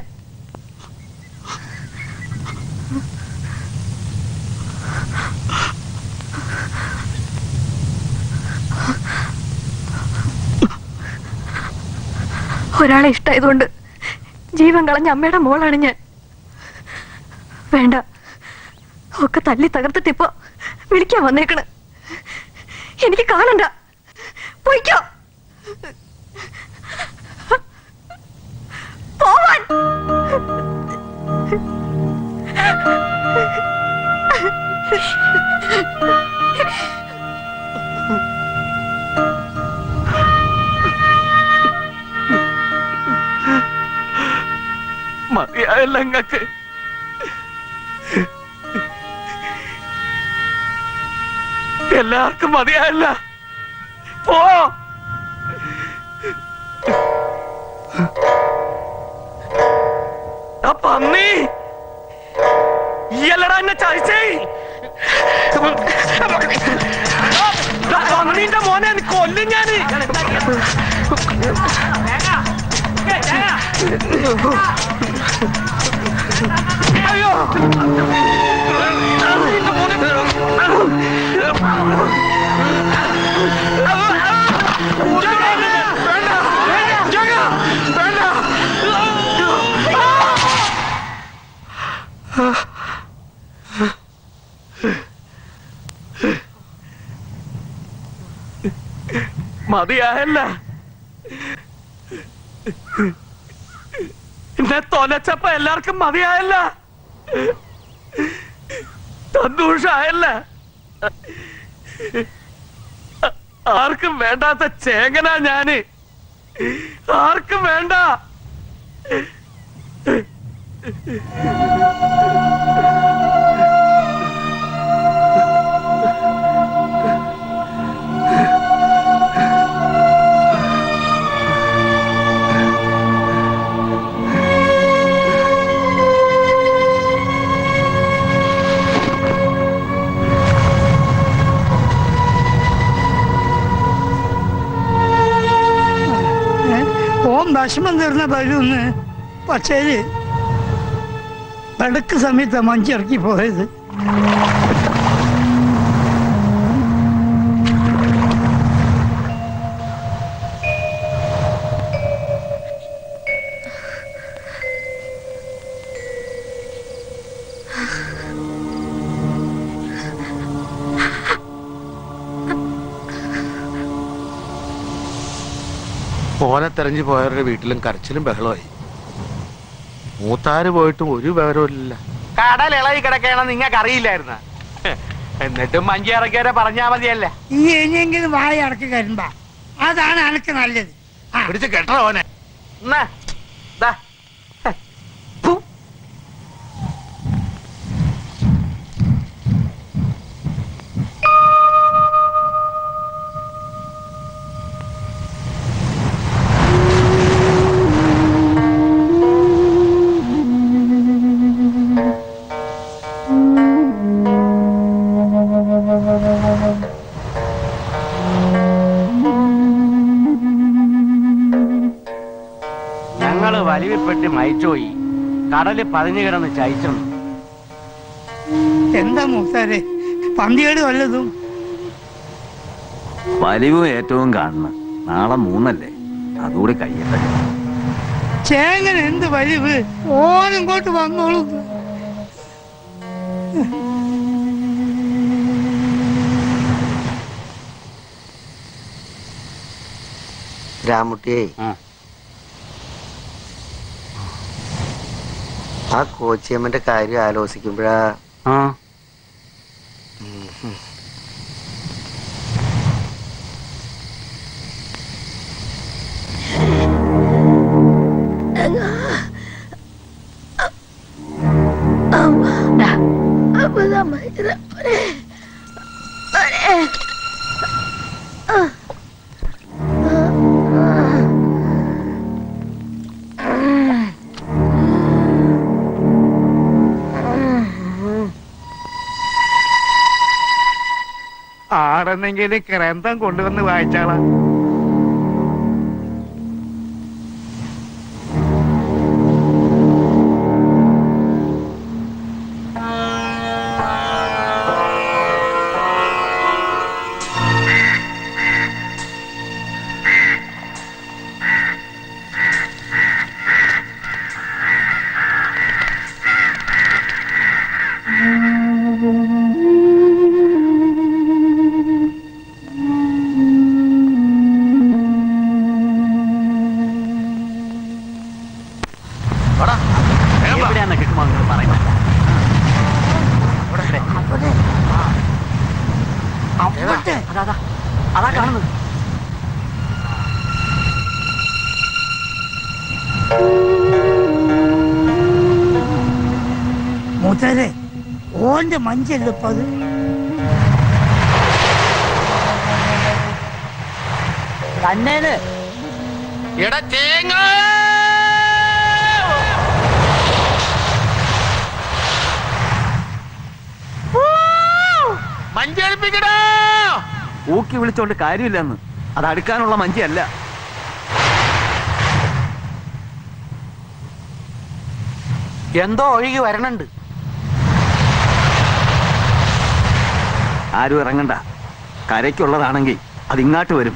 ഒരാളെ ഇഷ്ടമായതുകൊണ്ട് ജീവൻ കളഞ്ഞ അമ്മയുടെ മോളാണ് ഞാൻ വേണ്ട ഒക്കെ തല്ലി തകർത്തിട്ട് ഇപ്പൊ വിളിക്കാൻ വന്നേക്കണ് എനിക്ക് കാണണ്ട പൊയ്ക്കോ പോവാൻ മതിയായല്ല അങ്ങക്ക് എല്ലാവർക്കും മതിയായല്ല പോ ആ പന്നി ഈയല്ലടാ എന്നെ ചതിച്ചേ ദാ പന്നീന്റെ മോനെ നീ കൊല്ലും ഞാന് അയ്യോ മതിയായല്ല എന്നെ തൊലച്ചപ്പ എല്ലാവർക്കും മതിയായല്ല സന്തോഷായല്ല ആർക്കും വേണ്ടാത്ത ചേങ്ങനാ ഞാന് ആർക്കും വേണ്ട ഓം ഭക്ഷണം തീർന്ന വരുന്ന് പക്ഷേ വെടുക്ക് സമയത്ത് മഞ്ചിറക്കി പോയത് ഓനെ തെരഞ്ഞു പോയവരുടെ വീട്ടിലും കരച്ചിലും ബഹളമായി മൂത്താര് പോയിട്ടും ഒരു വിവരവും ഇല്ല കടൽ ഇളകി കിടക്കണമെന്ന് നിങ്ങൾക്ക് അറിയില്ലായിരുന്ന എന്നിട്ടും മഞ്ചി ഇറക്കിയവരെ പറഞ്ഞാ മതിയല്ല ഈ ഇനിയെങ്കിലും വായ അടക്കി കരുമ്പ അതാണ് അനക്ക് നല്ലത് പിടിച്ച് കെട്ടോ ഓനെ എന്നാ, ദാ. ഞങ്ങള് വലിവിപ്പെട്ട് മയച്ചുപോയി കടല് പതിഞ്ഞു കിടന്ന് ചൈച്ചെന്നു എന്താ മൂസാരെ പന്തികേട് വല്ലതും വലിവും ഏറ്റവും കാണുന്നു നാളെ മൂന്നല്ലേ അതുകൂടി കഴിയട്ടെ ചേങ്ങൻ എന്ത് വലിവ് ഓനിങ്ങോട്ട് വന്നോളൂ രാമുട്ടിയെ ആ കോച്ചിയമ്മന്റെ കാര്യം ആലോചിക്കുമ്പോഴാ ആ ആടെന്നെങ്കിൽ ഗ്രന്ഥം കൊണ്ടുവന്ന് വായിച്ചാളാ എവിടെയാന്ന് കിട്ടുമോ നിങ്ങൾ പറയുന്നത് അതാ അതാ അതാ കാണുന്നത് മൂത്തരെ ഓന്റെ മഞ്ചല്ലേ ഇപ്പൊ അത് കണ്ണേന് എടാ തേങ്ങ മഞ്ചേൽപ്പിക്കടാ ഊക്കി വിളിച്ചോണ്ട് കാര്യമില്ലെന്ന് അത് അടുക്കാനുള്ള മഞ്ചിയല്ല എന്തോ ഒഴുകി വരണുണ്ട് ആരും ഇറങ്ങണ്ട കരയ്ക്കുള്ളതാണെങ്കിൽ അതിങ്ങാട്ട് വരും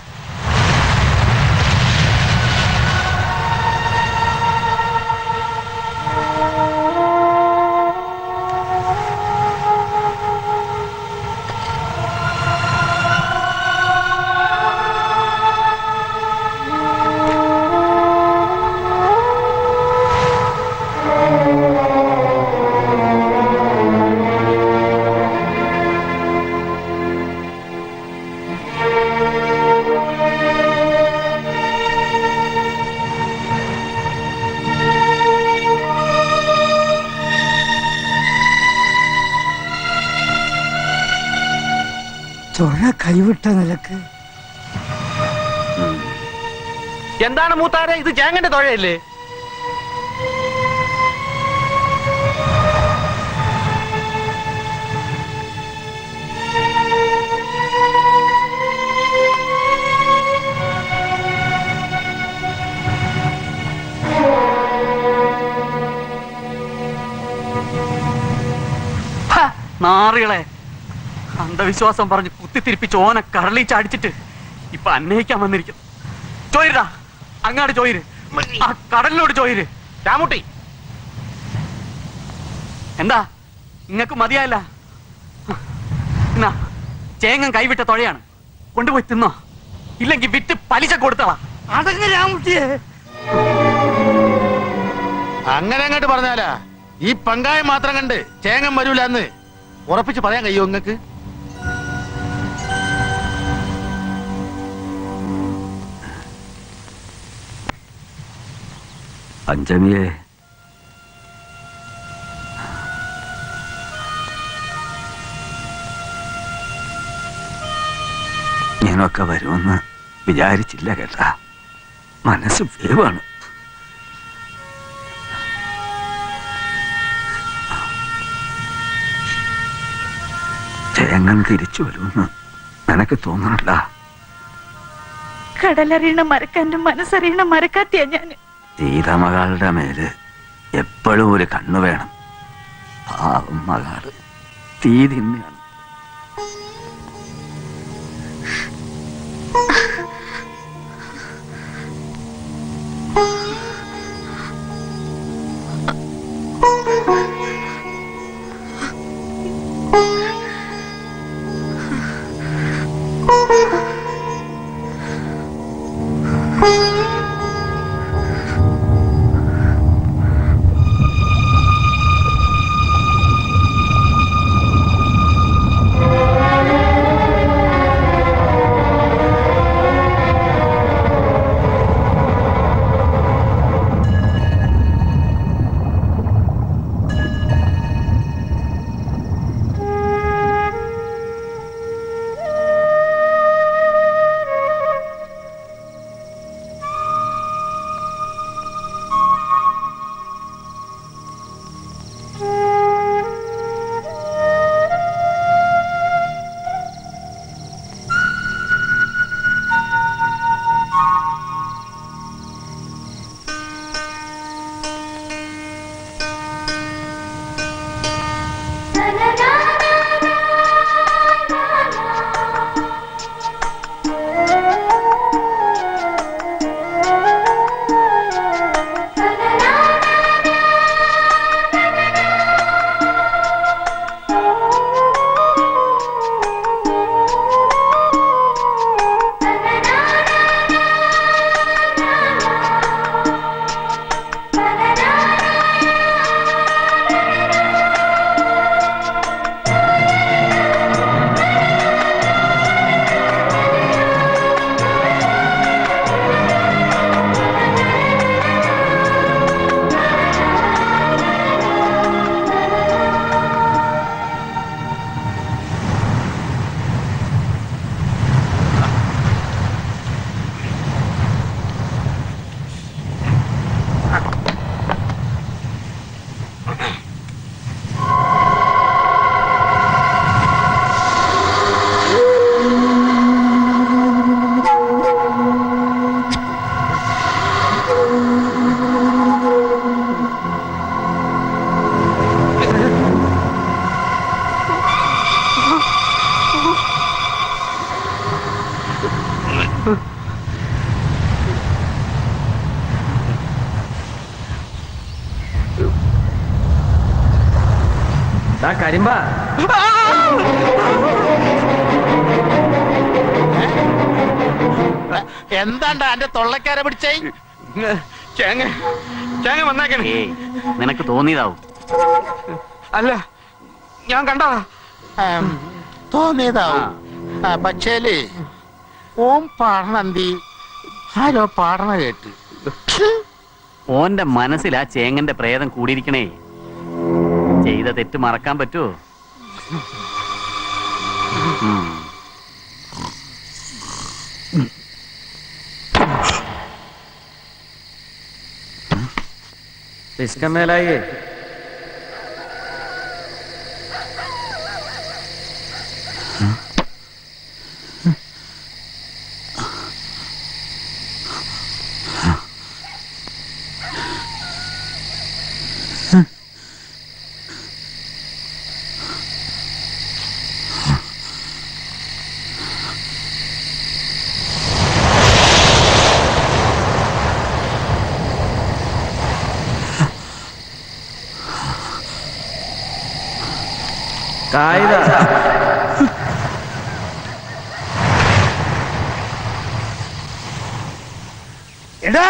ചൊഴ കൈവിട്ട നിലക്ക് എന്താണ് മൂത്താരെ ഇത് ചേങ്ങന്റെ തൊഴയല്ലേ ഹ, നാറികളെ അന്ധവിശ്വാസം പറഞ്ഞ് കുത്തിത്തിരിപ്പിച്ച് ഓനെ കടലിൽ ചാടിച്ചിട്ട് ഇപ്പൊ അന്വയിക്കാൻ വന്നിരിക്കും ചോയിരാ അങ്ങാട് ചോയിര് ആ കടലിനോട് ചോയിര് രാമുട്ടി എന്താ നിങ്ങക്ക് മതിയായല്ല എന്നാ ചേങ്ങൻ കൈവിട്ട തുഴയാണ് കൊണ്ടുപോയി തിന്നോ ഇല്ലെങ്കിൽ വിറ്റ് പലിശ കൊടുത്തളാ അടങ്ങ് രാമുട്ടിയെ അങ്ങനെ അങ്ങോട്ട് പറഞ്ഞാലാ ഈ പങ്കായം മാത്രം കണ്ട് ചേങ്ങൻ വരൂല എന്ന് ഉറപ്പിച്ച് പറയാൻ കഴിയോ നിങ്ങക്ക് പഞ്ചമിയെ ഇങ്ങനൊക്കെ വരുമെന്ന് വിചാരിച്ചില്ല കേട്ടാ മനസ്സ് വേവാണ് ജയങ്ങൻ തിരിച്ചു വരുമെന്ന് നിനക്ക് തോന്നണല്ല കടലറിയണ മരക്കാന്റെ മനസ്സറിയണ മരക്കാത്തിയാ ഞാൻ സീതമകളുടെ മേല് എപ്പോഴും ഒരു കണ്ണു വേണം പാവം മകാട് തീ തിന്നെയാണ് കരിമ്പ എന്താണ്ടാ എന്റെ തൊള്ളക്കാരെ പിടിച്ചേ ചേങ്ങ ചേങ്ങ വന്നേക്കണേ നിനക്ക് തോന്നിയതാവും അല്ല ഞാൻ കണ്ടതാ ആം, തോന്നിയതാവും ആ, പക്ഷേലേ ഓം പാടണന്തി ആരോ പാടണ കേട്ട് ഓന്റെ മനസ്സിൽ ആ ചേങ്ങന്റെ പ്രേതം കൂടിയിരിക്കണേ ചെയ്ത തെറ്റ് മറക്കാൻ പറ്റുമോ ഉം. പിസ്കമേലായി കായിക എടോ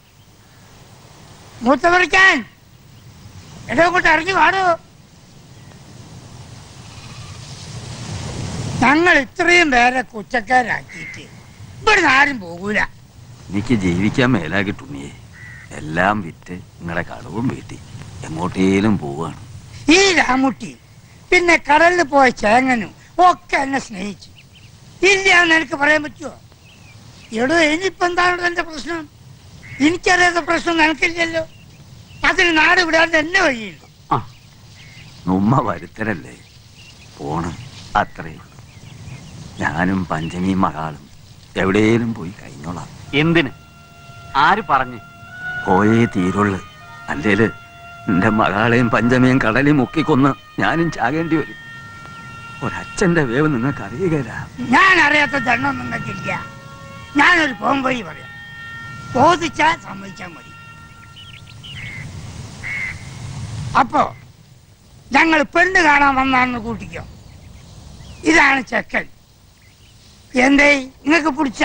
മൂത്ത പറിക്കാൻ എടോ ഇങ്ങോട്ട് ഇറങ്ങി വാടോ ഞങ്ങൾ ഇത്രയും പേരെ കുറ്റക്കാരാക്കിയിട്ട് ഇവിടുന്ന് ആരും പോകൂല എനിക്ക് ജീവിക്കാൻ മേലാകിട്ടുണ്ണിയേ എല്ലാം വിറ്റ് നിങ്ങളുടെ കടവും വീട്ടി എങ്ങോട്ടേലും പോവാണ് ഈ രാമുട്ടി പിന്നെ കടലിൽ പോയ ചേങ്ങനും ഒക്കെ എന്നെ സ്നേഹിച്ചു ഇല്ല എന്ന് എനിക്ക് പറയാൻ പറ്റുമോ എടോ ഇനിയിപ്പോ എന്താണ് എന്റെ പ്രശ്നം എനിക്കറിയാത്ത പ്രശ്നം നിനക്കില്ലല്ലോ അതിന് നാട് വിടാണ്ട് എന്നെ വഴിയുണ്ട് ഉമ്മ വരുത്തരല്ലേ പോണ് അത്രേ ഉള്ളൂ ഞാനും പഞ്ചമിയും മകാളും എവിടെയും പോയി കഴിഞ്ഞോളാം എന്തിന് ആര് പറഞ്ഞു പോയേ തീരുള്ളു അല്ലേല് എന്റെ മകളെയും പഞ്ചമിയും കടലിൽ മുക്കിക്കൊന്ന് ഞാനും ചാകേണ്ടി വരും ഒരച്ഛന്റെ വേവ് നിങ്ങൾക്ക് അറിയുകയില്ല ഞാൻ അറിയാത്ത ദണ്ണം നിങ്ങൾക്കില്ല ഞാനൊരു പോംവഴി പറയാം ചോദിച്ചാൽ സമ്മതിച്ചാൽ മതി അപ്പോ ഞങ്ങൾ പെണ്ണ് കാണാൻ വന്നാണെന്ന് കൂട്ടിക്കോ ഇതാണ് ചെക്കൻ എന്തേ നിങ്ങൾക്ക് പിടിച്ച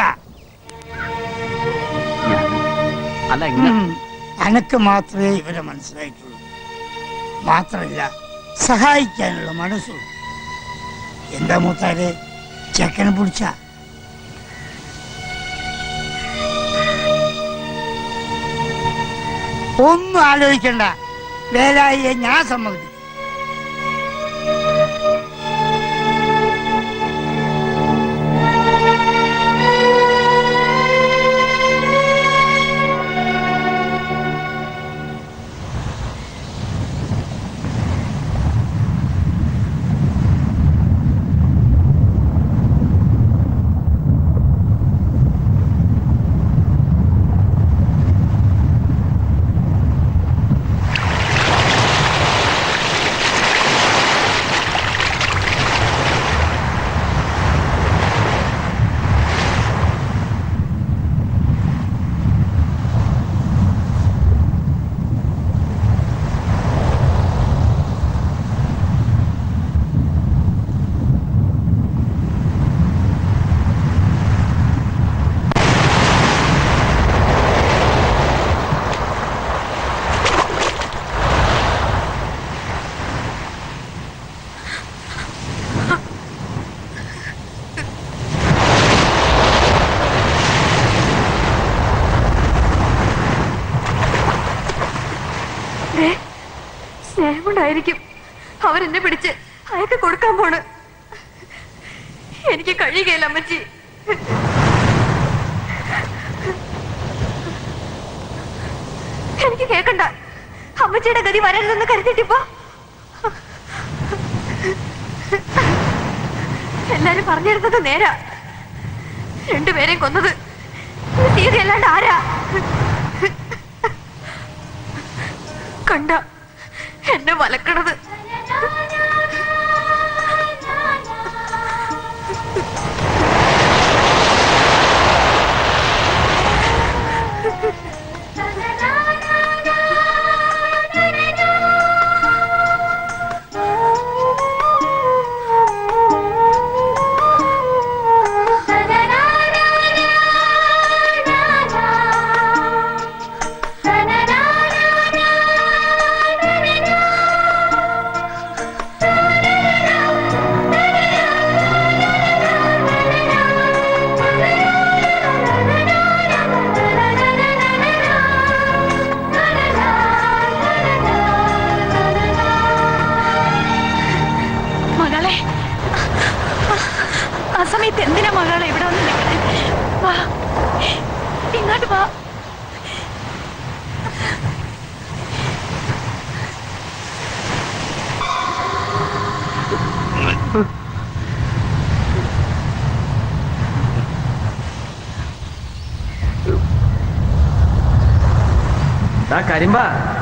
അല്ല ഇങ്ങ അനക്ക് മാത്രമേ ഇവരെ മനസ്സിലായിട്ടുള്ളൂ മാത്രമല്ല സഹായിക്കാനുള്ള മനസ്സുള്ളൂ എന്താ മൂത്താരെ ചെക്കനെ പിടിച്ച ഒന്നും ആലോചിക്കണ്ട വേലായിയെ ഞാൻ സമ്മതിക്കും ദേ, സ്നേഹം കൊണ്ടായിരിക്കും അവരെന്നെ പിടിച്ച് അയക്ക് കൊടുക്കാൻ പോണ് എനിക്ക് കഴിയുകയില്ല അമ്മച്ചി എനിക്ക് കേക്കണ്ട അമ്മച്ചിയുടെ ഗതി വരരുതെന്ന് കരുതിട്ടിപ്പോ എല്ലാരും പറഞ്ഞിരുന്നത് നേരാ രണ്ടുപേരെയും കൊന്നത് സീതയല്ലാണ്ട് ആരാ കണ്ട എന്നെ വലക്കണത് മകളെ ആ സമയത്ത് എന്തിനാ മകളെ ഇവിടെ വന്ന് നിൽക്കണേ വാ ഇങ്ങോട്ട് വാ കരിമ്പ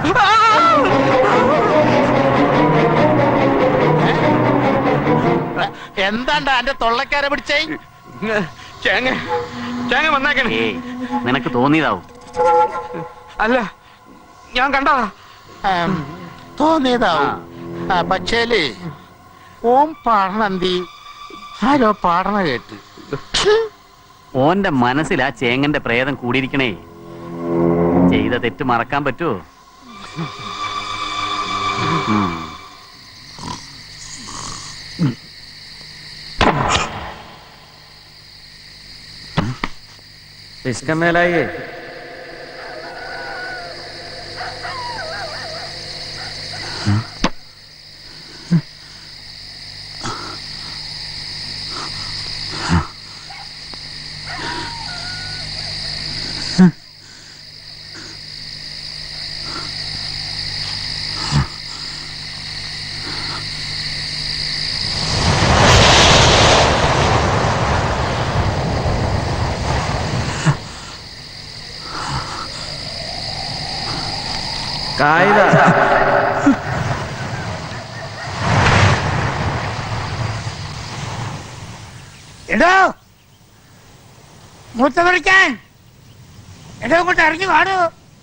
എന്താണ്ടാ എന്റെ തൊള്ളക്കാരെ പിടിച്ചേ ചേങ്ങ ചേങ്ങ വന്നേക്കണേ ഏയ് നിനക്ക് തോന്നിയതാവും അല്ല ഞാൻ കണ്ടതാ ഉം, തോന്നിയതാവും ആ, പക്ഷേല് ഓം പാടണന്തി ആരോ പാടണ കേട്ട് ഓന്റെ മനസ്സിൽ ആ ചേങ്ങന്റെ പ്രേതം കൂടിയിരിക്കണേ ചെയ്ത തെറ്റ് മറക്കാൻ പറ്റുമോ ഉം. ഇഷ്കമേലായി കായിക എടോ മൂത്ത വിളിക്കാൻ എടോ ഇങ്ങോട്ട് ഇറങ്ങി വാടോ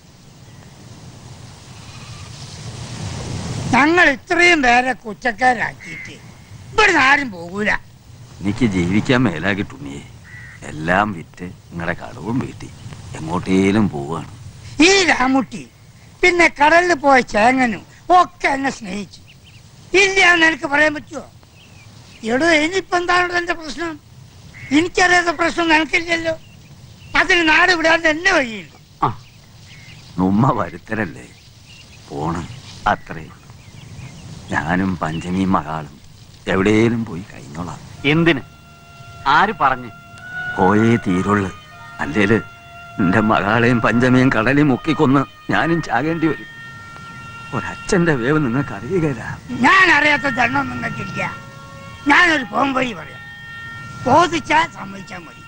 ഞങ്ങൾ ഇത്രയും പേരെ കുറ്റക്കാരാക്കിയിട്ട് ഇവിടുന്ന് ആരും പോകൂല എനിക്ക് ജീവിക്കാൻ മേലാകിട്ടുണ്ണിയെ എല്ലാം വിറ്റ് നിങ്ങളുടെ കടവും വീട്ടി എങ്ങോട്ടേലും പോവാണ് ഈ രാമുട്ടി പിന്നെ കടലിൽ പോയ ചേങ്ങനും ഒക്കെ എന്നെ സ്നേഹിച്ചു ഇല്ല എന്ന് എനിക്ക് പറയാൻ പറ്റുമോ എടോ ഇനിയിപ്പോ എന്താണ് എന്റെ പ്രശ്നം എനിക്കറിയാത്ത പ്രശ്നം നിനക്കില്ലല്ലോ അതിന് നാട് വിടാൻ എന്നെ വഴിയുണ്ട് നുമ്മ വരുത്തരല്ലേ പോണ് അത്രേ ഉള്ളൂ ഞാനും പഞ്ചമിയും മകാളും എവിടെയും പോയി കഴിഞ്ഞോളാം എന്തിന് ആര് പറഞ്ഞു പോയേ തീരുള്ളു അല്ലേല് എന്റെ മകാളെയും പഞ്ചമിയും കടലിൽ മുക്കിക്കൊന്ന് ഞാനും ചാകേണ്ടി വരും ഒരച്ഛന്റെ വേവ് നിങ്ങൾക്ക് അറിയുകയില്ല ഞാൻ അറിയാത്ത ദണ്ണം നിങ്ങൾക്കില്ല ഞാനൊരു പോം വഴി പറയാം ചോദിച്ചാൽ സമ്മതിച്ചാൽ മതി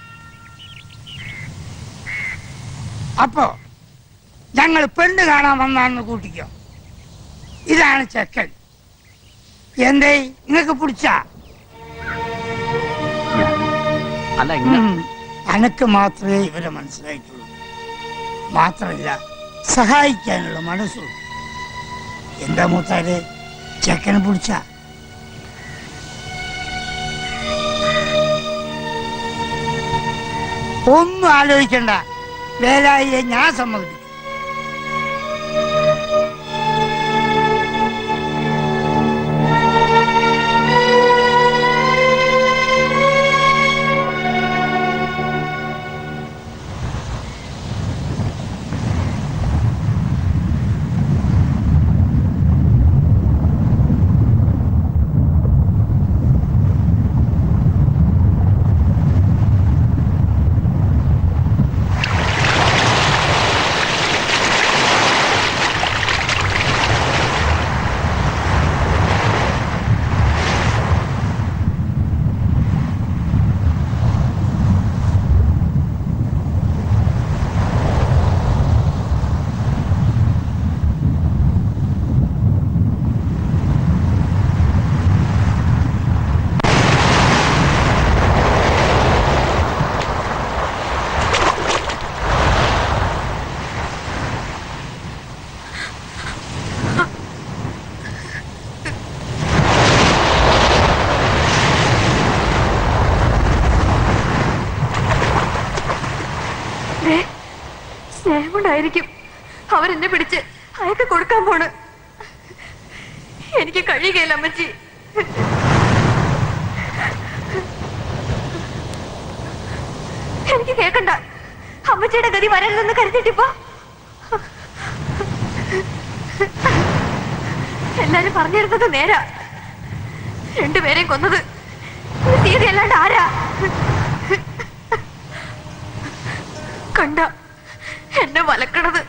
അപ്പോ ഞങ്ങൾ പെണ്ണ് കാണാൻ വന്നാന്ന് കൂട്ടിക്കോ ഇതാണ് ചെക്കൻ എന്തേ നിങ്ങൾക്ക് പിടിച്ച അല്ല ഇങ്ങ അനക്ക് മാത്രമേ ഇവരെ മനസ്സിലായിട്ടുള്ളൂ മാത്രമല്ല സഹായിക്കാനുള്ള മനസ്സുള്ളൂ എന്താ മൂത്താരെ ചെക്കനെ പിടിച്ച ഒന്നും ആലോചിക്കണ്ട വേലായിയെ ഞാൻ സമ്മതിക്കും ദേ, സ്നേഹം കൊണ്ടായിരിക്കും അവരെന്നെ പിടിച്ച് അയക്ക് കൊടുക്കാൻ പോണ് എനിക്ക് കഴിയുകയില്ല അമ്മച്ചി എനിക്ക് കേക്കണ്ട അമ്മച്ചിയുടെ ഗതി വരരുതെന്ന് കരുതിട്ടിപ്പോ എല്ലാരും പറഞ്ഞിരുന്നത് നേരാ രണ്ടുപേരെയും കൊന്നത് തീയതി അല്ലാണ്ട് ആരാ കണ്ട എന്നെ വലക്കണത്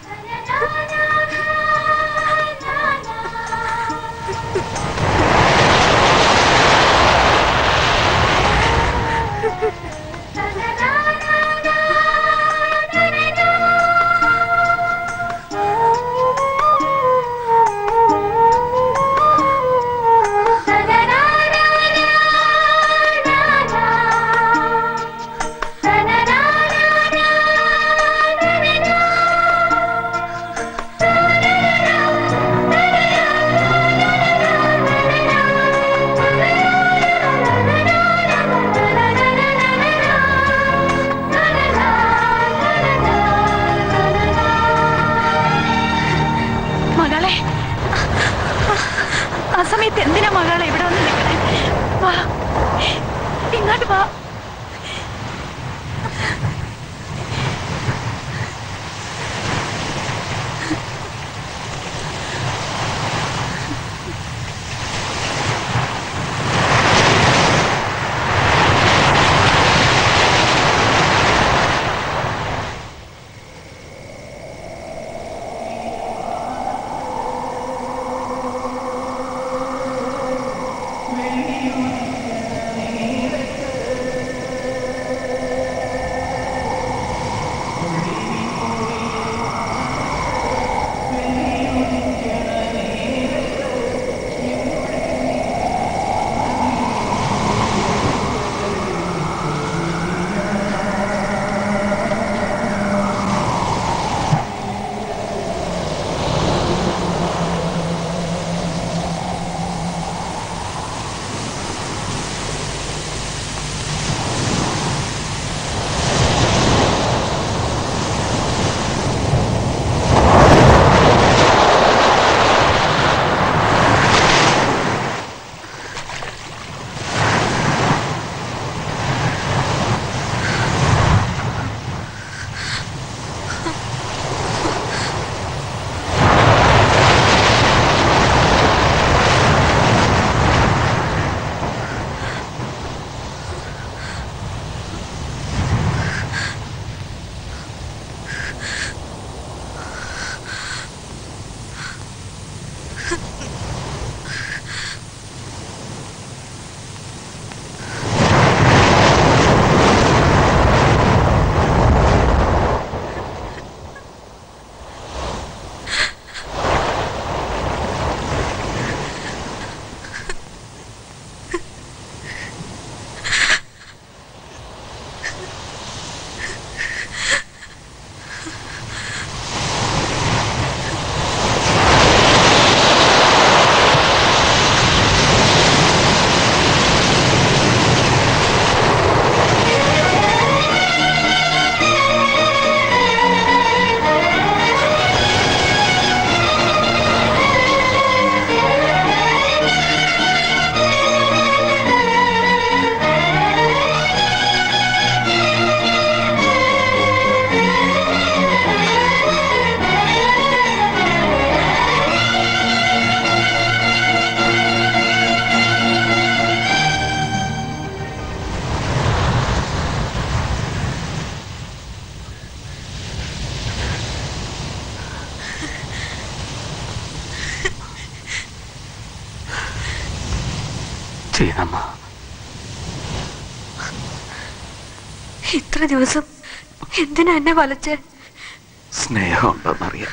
സീതമ്മ ഇത്ര ദിവസം എന്തിനാ എന്നെ വലച്ചേ സ്നേഹമുണ്ടെന്നറിയാം